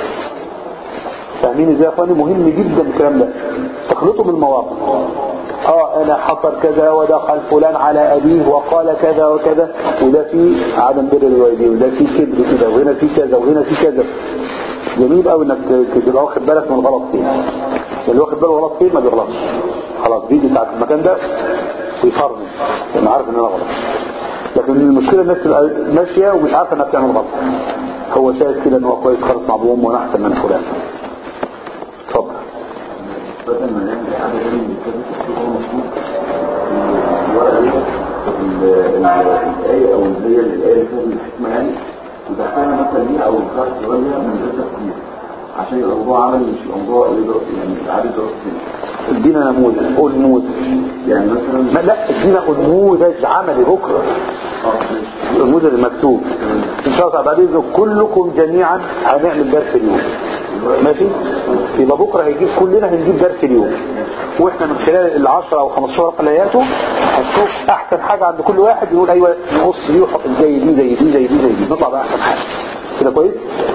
Speaker 3: فاهمين ازاي يا اخواني مهم جدا الكلام ده تخلطه بالمواقف اه انا حصل كذا ودخل فلان على ابيه وقال كذا وكذا وده في عدم بر الوالدين وده في كذب كده وهنا في كذا وهنا في كذا جميل قوي انك تبقى واخد بالك من الغلط فين اللي واخد باله غلط فين ما بيغلطش خلاص بيجي ساعه المكان ده ويفرمي لانه عارف ان انا غلط لكن المشكله الناس تبقى ماشيه ومش عارفه انها بتعمل غلط هو شايف كده ان هو كويس خالص مع ابوه وامه وانا احسن من فلان اتفضل
Speaker 4: بدل ما نعمل حاجة زي اللي كانت تكتبها مظبوط الورقة دي ال- ال- الآية أو اللي هي الآية اللي فيها الحكمة يعني ودخلنا مثلا ليها أو نقاط صغيرة من غير تفكير عشان يبقى الموضوع عملي مش يبقى موضوع إيه دراسي يعني إعادة دراسة
Speaker 3: ادينا نموذج قول نموذج
Speaker 4: يعني مثلا
Speaker 3: ما لا ادينا نموذج عملي بكره
Speaker 4: آه،
Speaker 3: النموذج المكتوب ان شاء الله بعد اذنك كلكم جميعا هنعمل درس اليوم ماشي يبقى بكره هيجيب كلنا هنجيب درس اليوم واحنا من خلال ال 10 او 15 قلاياته هنشوف احسن حاجه عند كل واحد يقول ايوه نص دي وحط زي دي زي دي زي دي زي دي نطلع بقى احسن حاجه كده كويس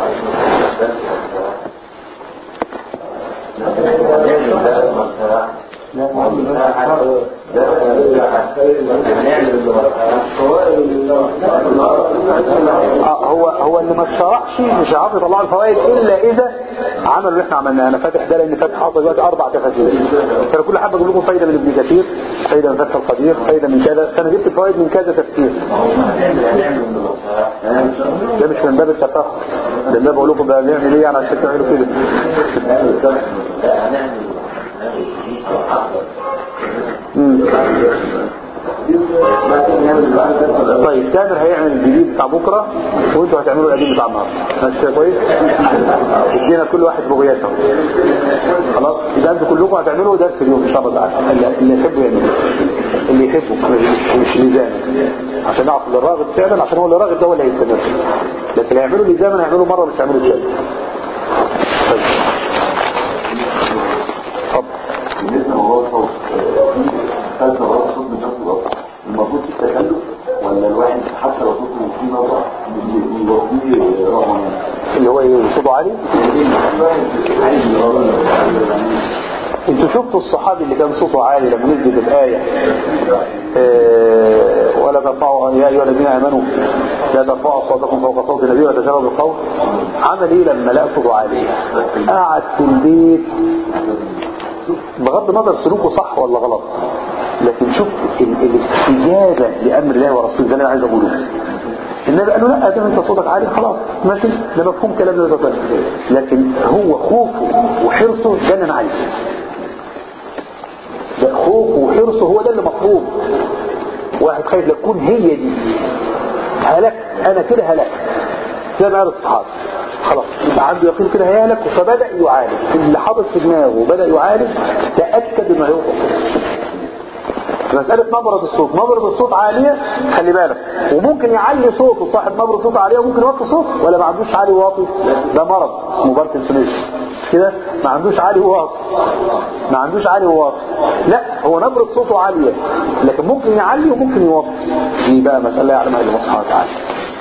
Speaker 3: آه هو هو اللي ما اتشرحش مش هيعرف يطلع الفوائد الا اذا عملوا اللي احنا عملناه انا فاتح ده لان فاتح حاطط دلوقتي اربع تفاسير فانا كل حبه اجيب لكم فايده من ابن كثير فايده من فتح القدير فايده من كذا فانا جبت الفوائد من كذا تفسير ده مش من باب التفاخر ده اللي بقول لكم بقى نعمل ايه يعني عشان تعملوا كده مم. طيب تامر هيعمل الجديد بتاع بكره وانتوا هتعملوا القديم بتاع النهارده ماشي كده كويس ادينا كل واحد بغياته خلاص يبقى انتوا كلكم هتعملوا درس اليوم ان شاء الله تعالى اللي- اللي يحبوا يعملوا اللي يحبوا مش- مش لزام عشان نعرف اللي راغب فعلا عشان هو اللي راغب ده هو اللي هيستمر لكن اللي هيعملوا لزاما هيعملوا مره مش هيعملوا تاني طيب. اتفضل
Speaker 4: بالنسبة لموضوع الصوت آه، في ثالثة غلط صوت من شخص الأصل المفروض في التكلف ولا الواحد حتى لو صوته فيه نظرة يوصيه رغم
Speaker 3: اللي هو ايه صوته عالي انتوا شفتوا شوفوا الصحابي اللي كان صوته عالي لما نزلت الآية آه، ولا ترفعوا يا أيها الذين آمنوا لا ترفعوا أصواتكم فوق صوت النبي ولا تجهروا بالقول عمل إيه لما لقى صوته عالي قعد في البيت بغض النظر سلوكه صح ولا غلط لكن شوف ال- الاستجابة لأمر الله ورسوله ده اللي أنا عايز أقوله النبي قال له لا ده انت صوتك عالي خلاص ماشي ده مفهوم كلام النبي صلى الله عليه وسلم لكن هو خوفه وحرصه ده اللي انا عايزه ده خوفه وحرصه هو ده اللي مطلوب واحد خايف لا تكون هي دي هلك انا كده هلك زي ما قال الصحابه خلاص يبقى عنده يقين كده هيهلك فبدا يعالج اللي حاطط في دماغه وبدا يعالج تاكد انه هيوقف مسألة نبرة الصوت نبرة الصوت عالية خلي بالك وممكن يعلي صوته صاحب نبرة صوت عالية وممكن يوطي صوت ولا ما عندوش عالي وواطي ده مرض اسمه باركنسونيزم كده ما عندوش عالي وواطي ما عندوش عالي وواطي لا هو نبرة صوته عالية لكن ممكن يعلي وممكن يوطي دي بقى مسألة يعلمها الله سبحانه وتعالى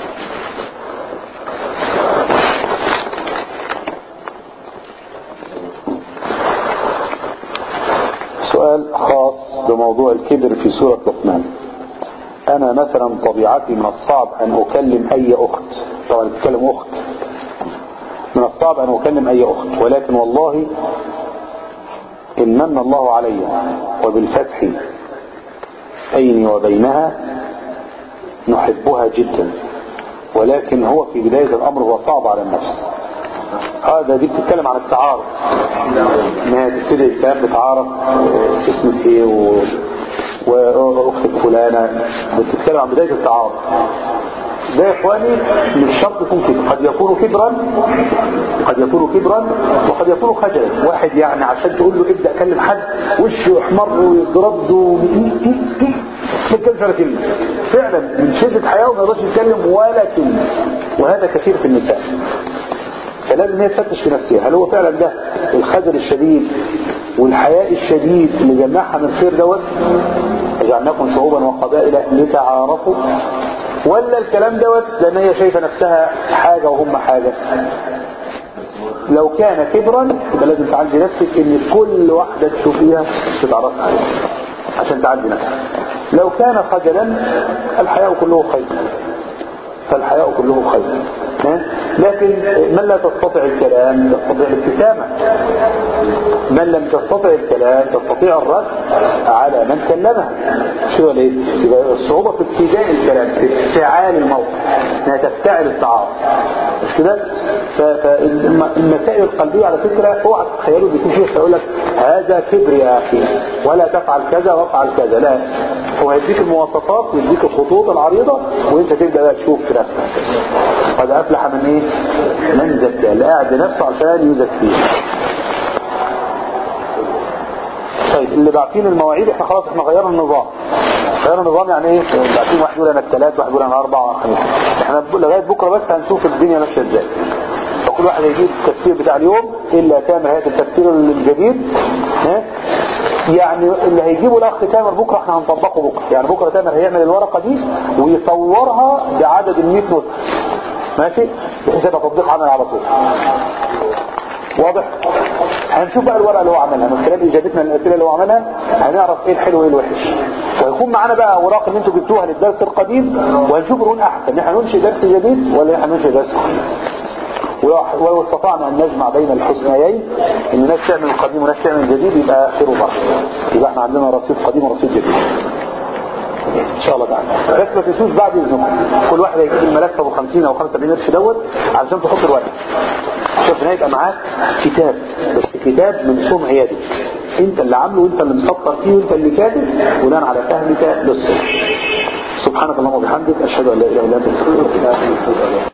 Speaker 3: سؤال خاص بموضوع الكبر في سورة لقمان أنا مثلا طبيعتي من الصعب أن أكلم أي أخت طبعا تتكلم أخت من الصعب أن أكلم أي أخت ولكن والله إن من الله علي وبالفتح بيني وبينها نحبها جدا ولكن هو في بداية الأمر هو صعب على النفس هذا دي بتتكلم عن التعارف انها تبتدي الكلام بتعارف آه، اسمك ايه و... واختك فلانة بتتكلم عن بداية التعارف ده يا اخواني مش شرط يكون كده قد يكون كبرا قد يكون كبرا وقد يكون خجلا واحد يعني عشان تقول له ابدا كلم حد وشه يحمر ويضرب له ما يتكلمش ولا كلمه فعلا من شده حياه ما يقدرش يتكلم ولا كلمه وهذا كثير في النساء فلازم هي تفتش في نفسها هل هو فعلا ده الخجل الشديد والحياء الشديد اللي جمعها من خير دوت جعلناكم شعوبا وقبائل لتعارفوا ولا الكلام دوت لان هي شايفه نفسها حاجه وهم حاجه لو كان كبرا يبقى لازم تعالجي نفسك ان كل واحده تشوفيها تتعرف عليها عشان تعالجي نفسك لو كان خجلا الحياء كله خير فالحياء كله خير ها؟ لكن من لا تستطيع الكلام تستطيع الابتسامة من لم تستطع الكلام تستطيع الرد على من كلمها شو ليه يبقى الصعوبة في ابتداء الكلام في افتعال الموقف انها تفتعل التعارف مش كده فالمسائل القلبية على فكرة اوعى تتخيلوا ان في شيخ يقول لك هذا كبر يا اخي ولا تفعل كذا وافعل كذا لا هو هيديك المواصفات ويديك الخطوط العريضة وانت تبدأ بقى تشوف في نفسك قد افلح من ايه من زكى اللي قاعد لنفسه عشان يزكيه طيب اللي باعتين المواعيد احنا خلاص احنا غيرنا النظام غيرنا النظام يعني ايه باعتين واحد يقول انا الثلاث واحد يقول انا اربعة وانا خميس احنا لغاية بكرة بس هنشوف الدنيا ماشية ازاي فكل واحد هيجيب التفسير بتاع اليوم الا تامر هيئة التفسير الجديد ها يعني اللي هيجيبه الاخ تامر بكره احنا هنطبقه بكره يعني بكره تامر هيعمل الورقه دي ويصورها بعدد ال 100 نسخه ماشي بحيث يبقى تطبيق عمل على طول واضح هنشوف بقى الورقه اللي هو عملها من خلال اجابتنا للاسئله اللي هو عملها هنعرف ايه الحلو وايه الوحش ويكون معانا بقى اوراق اللي انتوا جبتوها للدرس القديم وهنشوف نقول احسن ان احنا ننشئ درس جديد ولا احنا ننشئ درس قديم ولو استطعنا ان نجمع بين الحسنيين ان ناس تعمل القديم وناس تعمل الجديد يبقى خير وبركه يبقى احنا عندنا رصيد قديم ورصيد جديد ان شاء الله تعالى بس ما تنسوش بعد اذنكم كل واحد هيجيب الملف ابو 50 او 75 قرش دوت علشان تحط الورق شوف هنا يبقى معاك كتاب بس كتاب من سمع يدك انت اللي عامله وانت اللي مسطر فيه وانت اللي كاتب بناء على فهمك للصدق سبحانك اللهم وبحمدك اشهد ان لا اله الا انت استغفرك